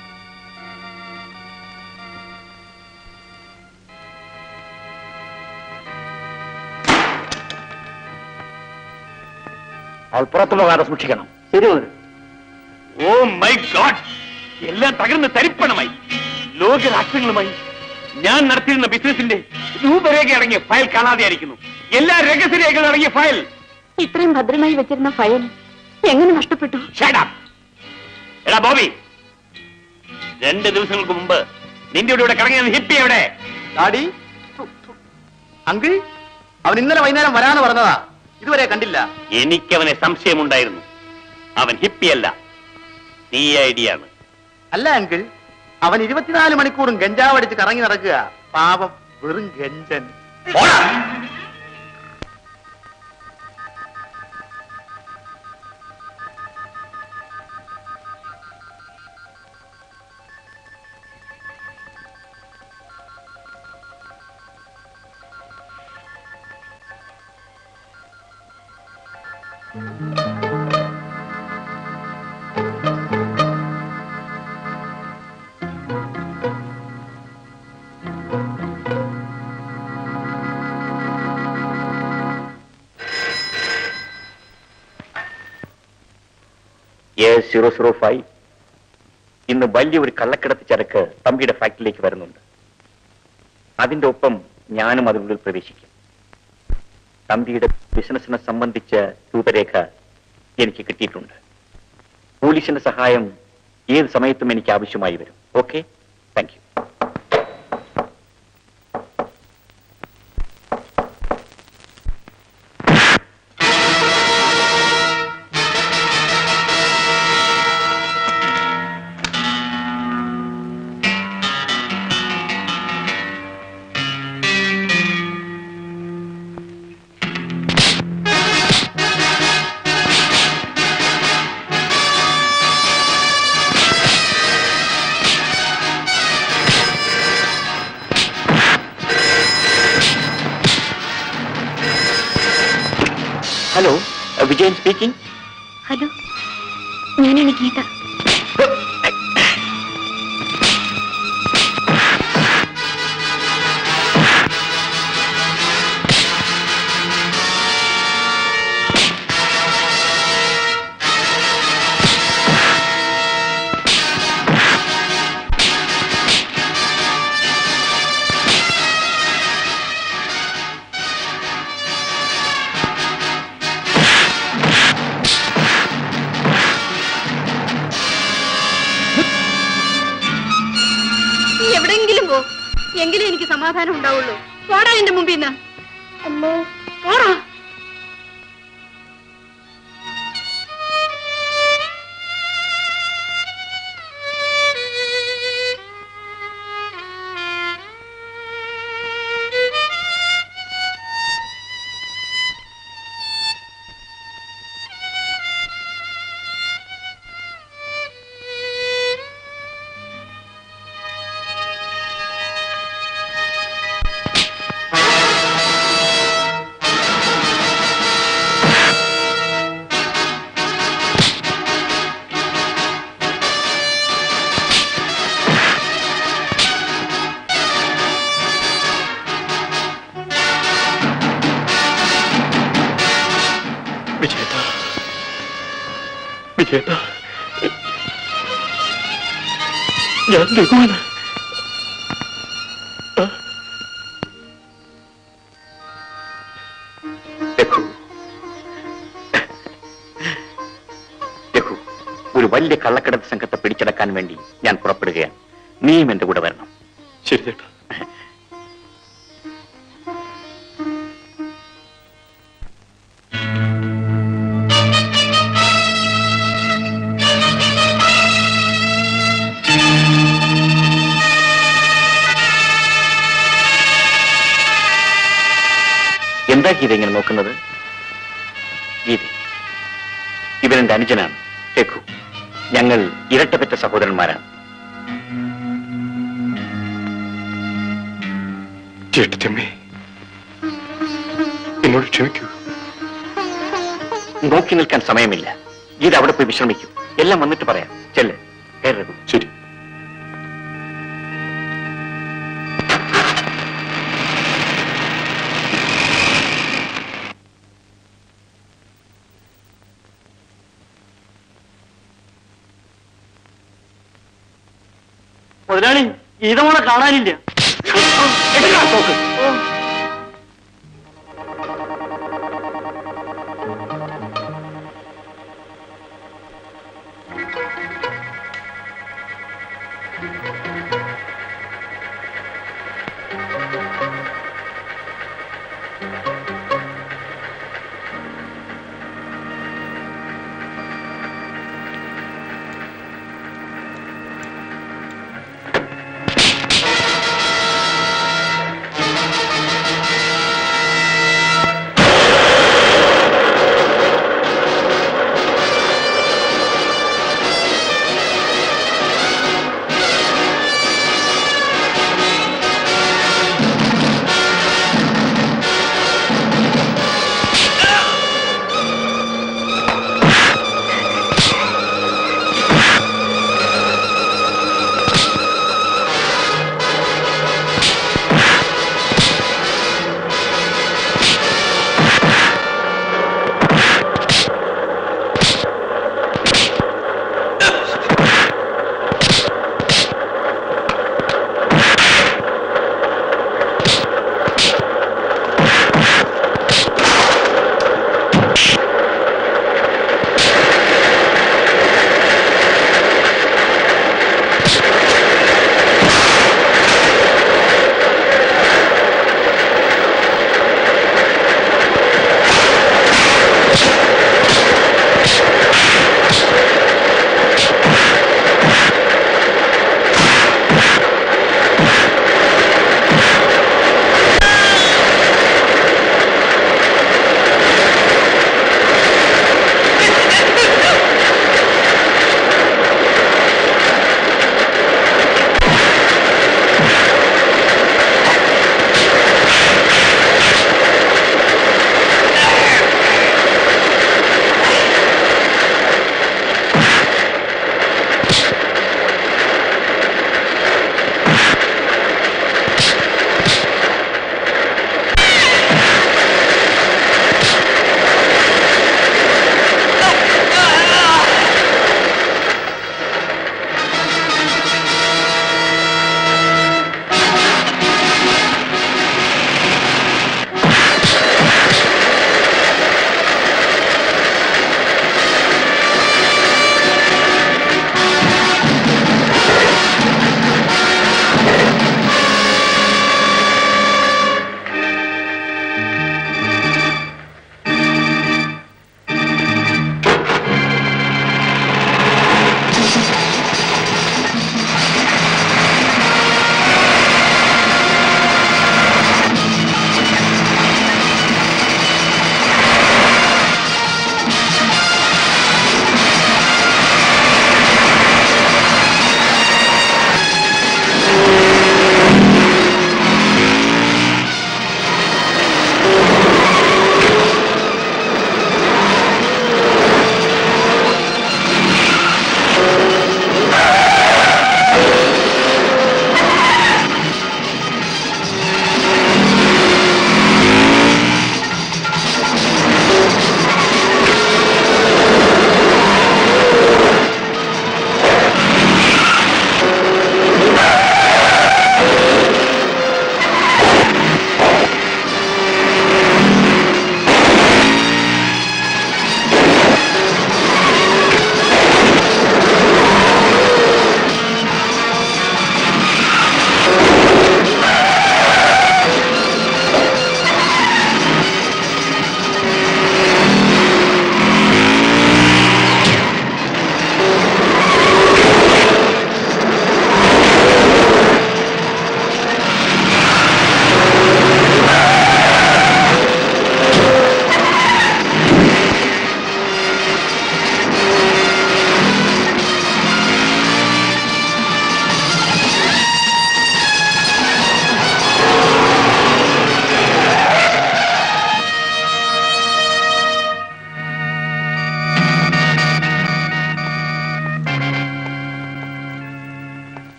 അവൾ പുറത്തു പോകാതെ സൂക്ഷിക്കണം ശരി ഓ മൈ ഗോഡ് എല്ലാം തകർന്ന് തരിപ്പണമായി ലോക രാഷ്ട്രങ്ങളുമായി ഞാൻ നടത്തിയിരുന്ന ബിസിനസിന്റെ രൂപരേഖ അടങ്ങിയ ഫയൽ കാണാതെയായിരിക്കുന്നു എല്ലാ രഹസ്യരേഖകളും അടങ്ങിയ ഫയൽ ഇത്രയും ഭദ്രമായി വെച്ചിരുന്ന ഫയൽ എങ്ങനെ നഷ്ടപ്പെട്ടു Shut up. എടാ ബോബി രണ്ട് ദിവസങ്ങൾക്ക് മുമ്പ് നിന്റെ കൂടെ ഇവിടെ കറങ്ങിയ ഹിപ്പി എവിടെ ഡാഡി അങ്കിൾ അവൻ ഇന്നലെ വൈകുന്നേരം വരാന്ന് പറഞ്ഞതാ ഇതുവരെ കണ്ടില്ല എനിക്കവനെ സംശയമുണ്ടായിരുന്നു അവൻ ഹിപ്പിയല്ല സി ഐ ഡി ആണ് അല്ല അങ്കിൾ അവൻ ഇരുപത്തിനാല് മണിക്കൂറും ഗഞ്ചാവ് അടിച്ച് കറങ്ങി നടക്കുക പാപം വെറും ഗഞ്ചൻ സീറോ സീറോ ഫൈവ് ഇന്ന് വലിയൊരു കള്ളക്കിടത്ത് ചരക്ക് തമ്പിയുടെ ഫാക്ടറിയിലേക്ക് വരുന്നുണ്ട് അതിന്റെ ഒപ്പം ഞാനും അതിനുള്ളിൽ പ്രവേശിക്കും തമ്പിയുടെ ബിസിനസിനെ സംബന്ധിച്ച രൂപരേഖ എനിക്ക് കിട്ടിയിട്ടുണ്ട് പോലീസിന്റെ സഹായം ഏത് സമയത്തും എനിക്ക് ആവശ്യമായി വരും okay thank you hello Vijayan speaking hello ഞാനാണ് ഗീത എങ്കിലേ എനിക്ക് സമാധാനം ഉണ്ടാവുള്ളൂ പോടാ എന്റെ മുമ്പിൽ നിന്ന് അമ്മേ പോടാ വിജേത വിജേത ഞാൻ രഘുവാണ് രഘു രഘു ഒരു വലിയ കള്ളക്കടത്ത് സംഘത്തെ പിടിച്ചടക്കാൻ വേണ്ടി ഞാൻ പുറപ്പെടുകയാണ് നീയും എന്റെ കൂടെ വരണം ശരി ചേട്ടാ എന്താ ഗീത ഇങ്ങനെ നോക്കുന്നത് ഗീത ഇവൻ എന്റെ അനുജനാണ് രഘു ഞങ്ങൾ ഇരട്ടപ്പെട്ട സഹോദരന്മാരാണ് ചേട്ടത്തമ്മേ എന്നോട് ക്ഷമിക്കൂ നോക്കി നിൽക്കാൻ സമയമില്ല ഗീത അവിടെ പോയി വിശ്രമിക്കൂ എല്ലാം വന്നിട്ട് പറയാം ചെല്ല് കയറി രഘു ശരി മുതലാളി ഗീതമോളെ കാണാനില്ല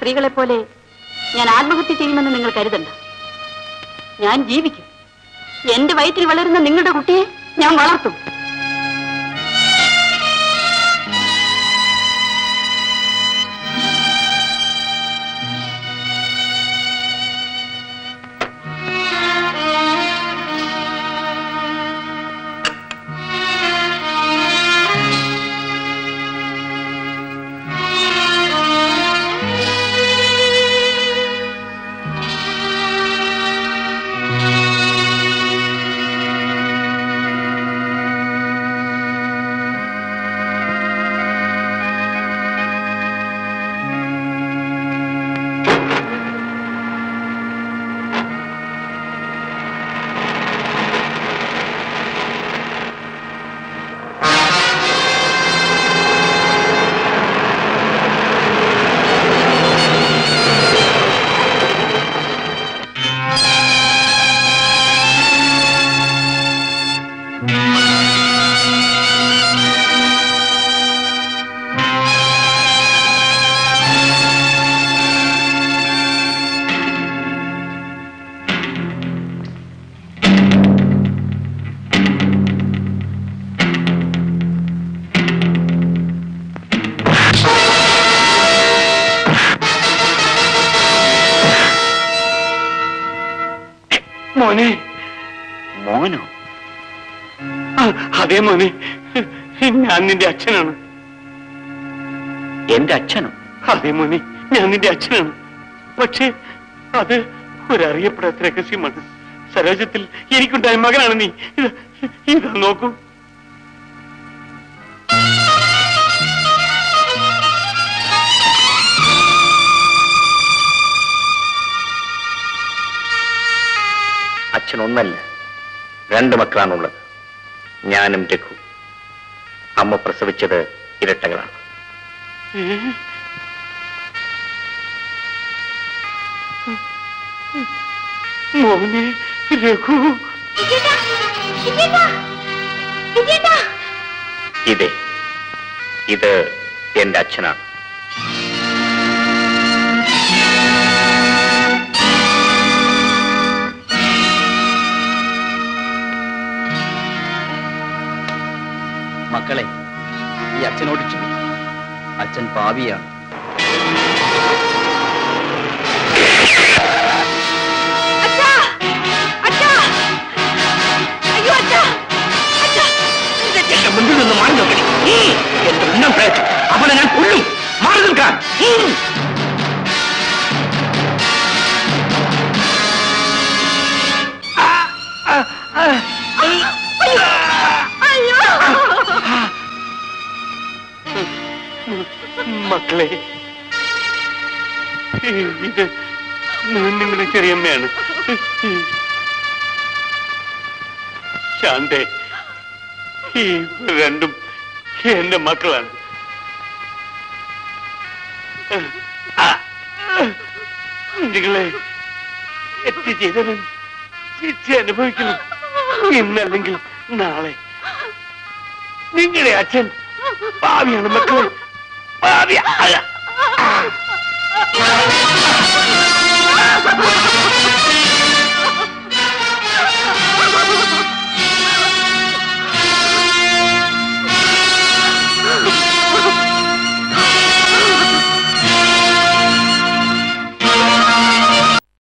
സ്ത്രീകളെ പോലെ ഞാൻ ആത്മഹത്യ ചെയ്യുമെന്ന് നിങ്ങൾ കരുതണ്ട ഞാൻ ജീവിക്കും എന്റെ വയറ്റിൽ വളരുന്ന നിങ്ങളുടെ കുട്ടിയെ ഞാൻ വളർത്തും മോനെ മോനോ ആ, അതെ മോനെ ഞാൻ നിന്റെ അച്ഛനാണ് എന്റെ അച്ഛനോ അതെ മോനെ ഞാൻ നിന്റെ അച്ഛനാണ് പക്ഷേ അത് ഒരറിയപ്പെടാത്ത രഹസ്യമാണ് സരോജത്തിൽ എനിക്കുണ്ടായ മകനാണ് നീ ഇത് ഇതാ നോക്കൂ അച്ഛൻ ഒന്നല്ല രണ്ട് മക്കളാണുള്ളത് ഞാനും രഘു അമ്മ പ്രസവിച്ചത് ഇരട്ടകളാണ് മോനെ രഘു ഇതേ ഇത് എന്റെ അച്ഛനാണ് മക്കളെ ഈ അച്ഛനോട് ക്ഷമിക്കും അച്ഛൻ പാവിയാണ് എന്റെ മുന്നിൽ നിന്ന് മാറി നോക്കണേ എന്റെ ഉന്നം പേച്ചു അവനെ ഞാൻ കൊല്ലും മാറി നിൽക്കാൻ ഉം. മക്കളെ ഇത് നിങ്ങളുടെ ചെറിയമ്മയാണ് ശാന്തേ ഈ രണ്ടും എന്റെ മക്കളാണ് നിങ്ങളെ തെറ്റ് ചെയ്തവൻ ശിക്ഷ അനുഭവിക്കണം ഇന്നല്ലെങ്കിൽ നാളെ നിങ്ങളുടെ അച്ഛൻ ഭാവിയാണ് മക്കളെ ഭാവിയ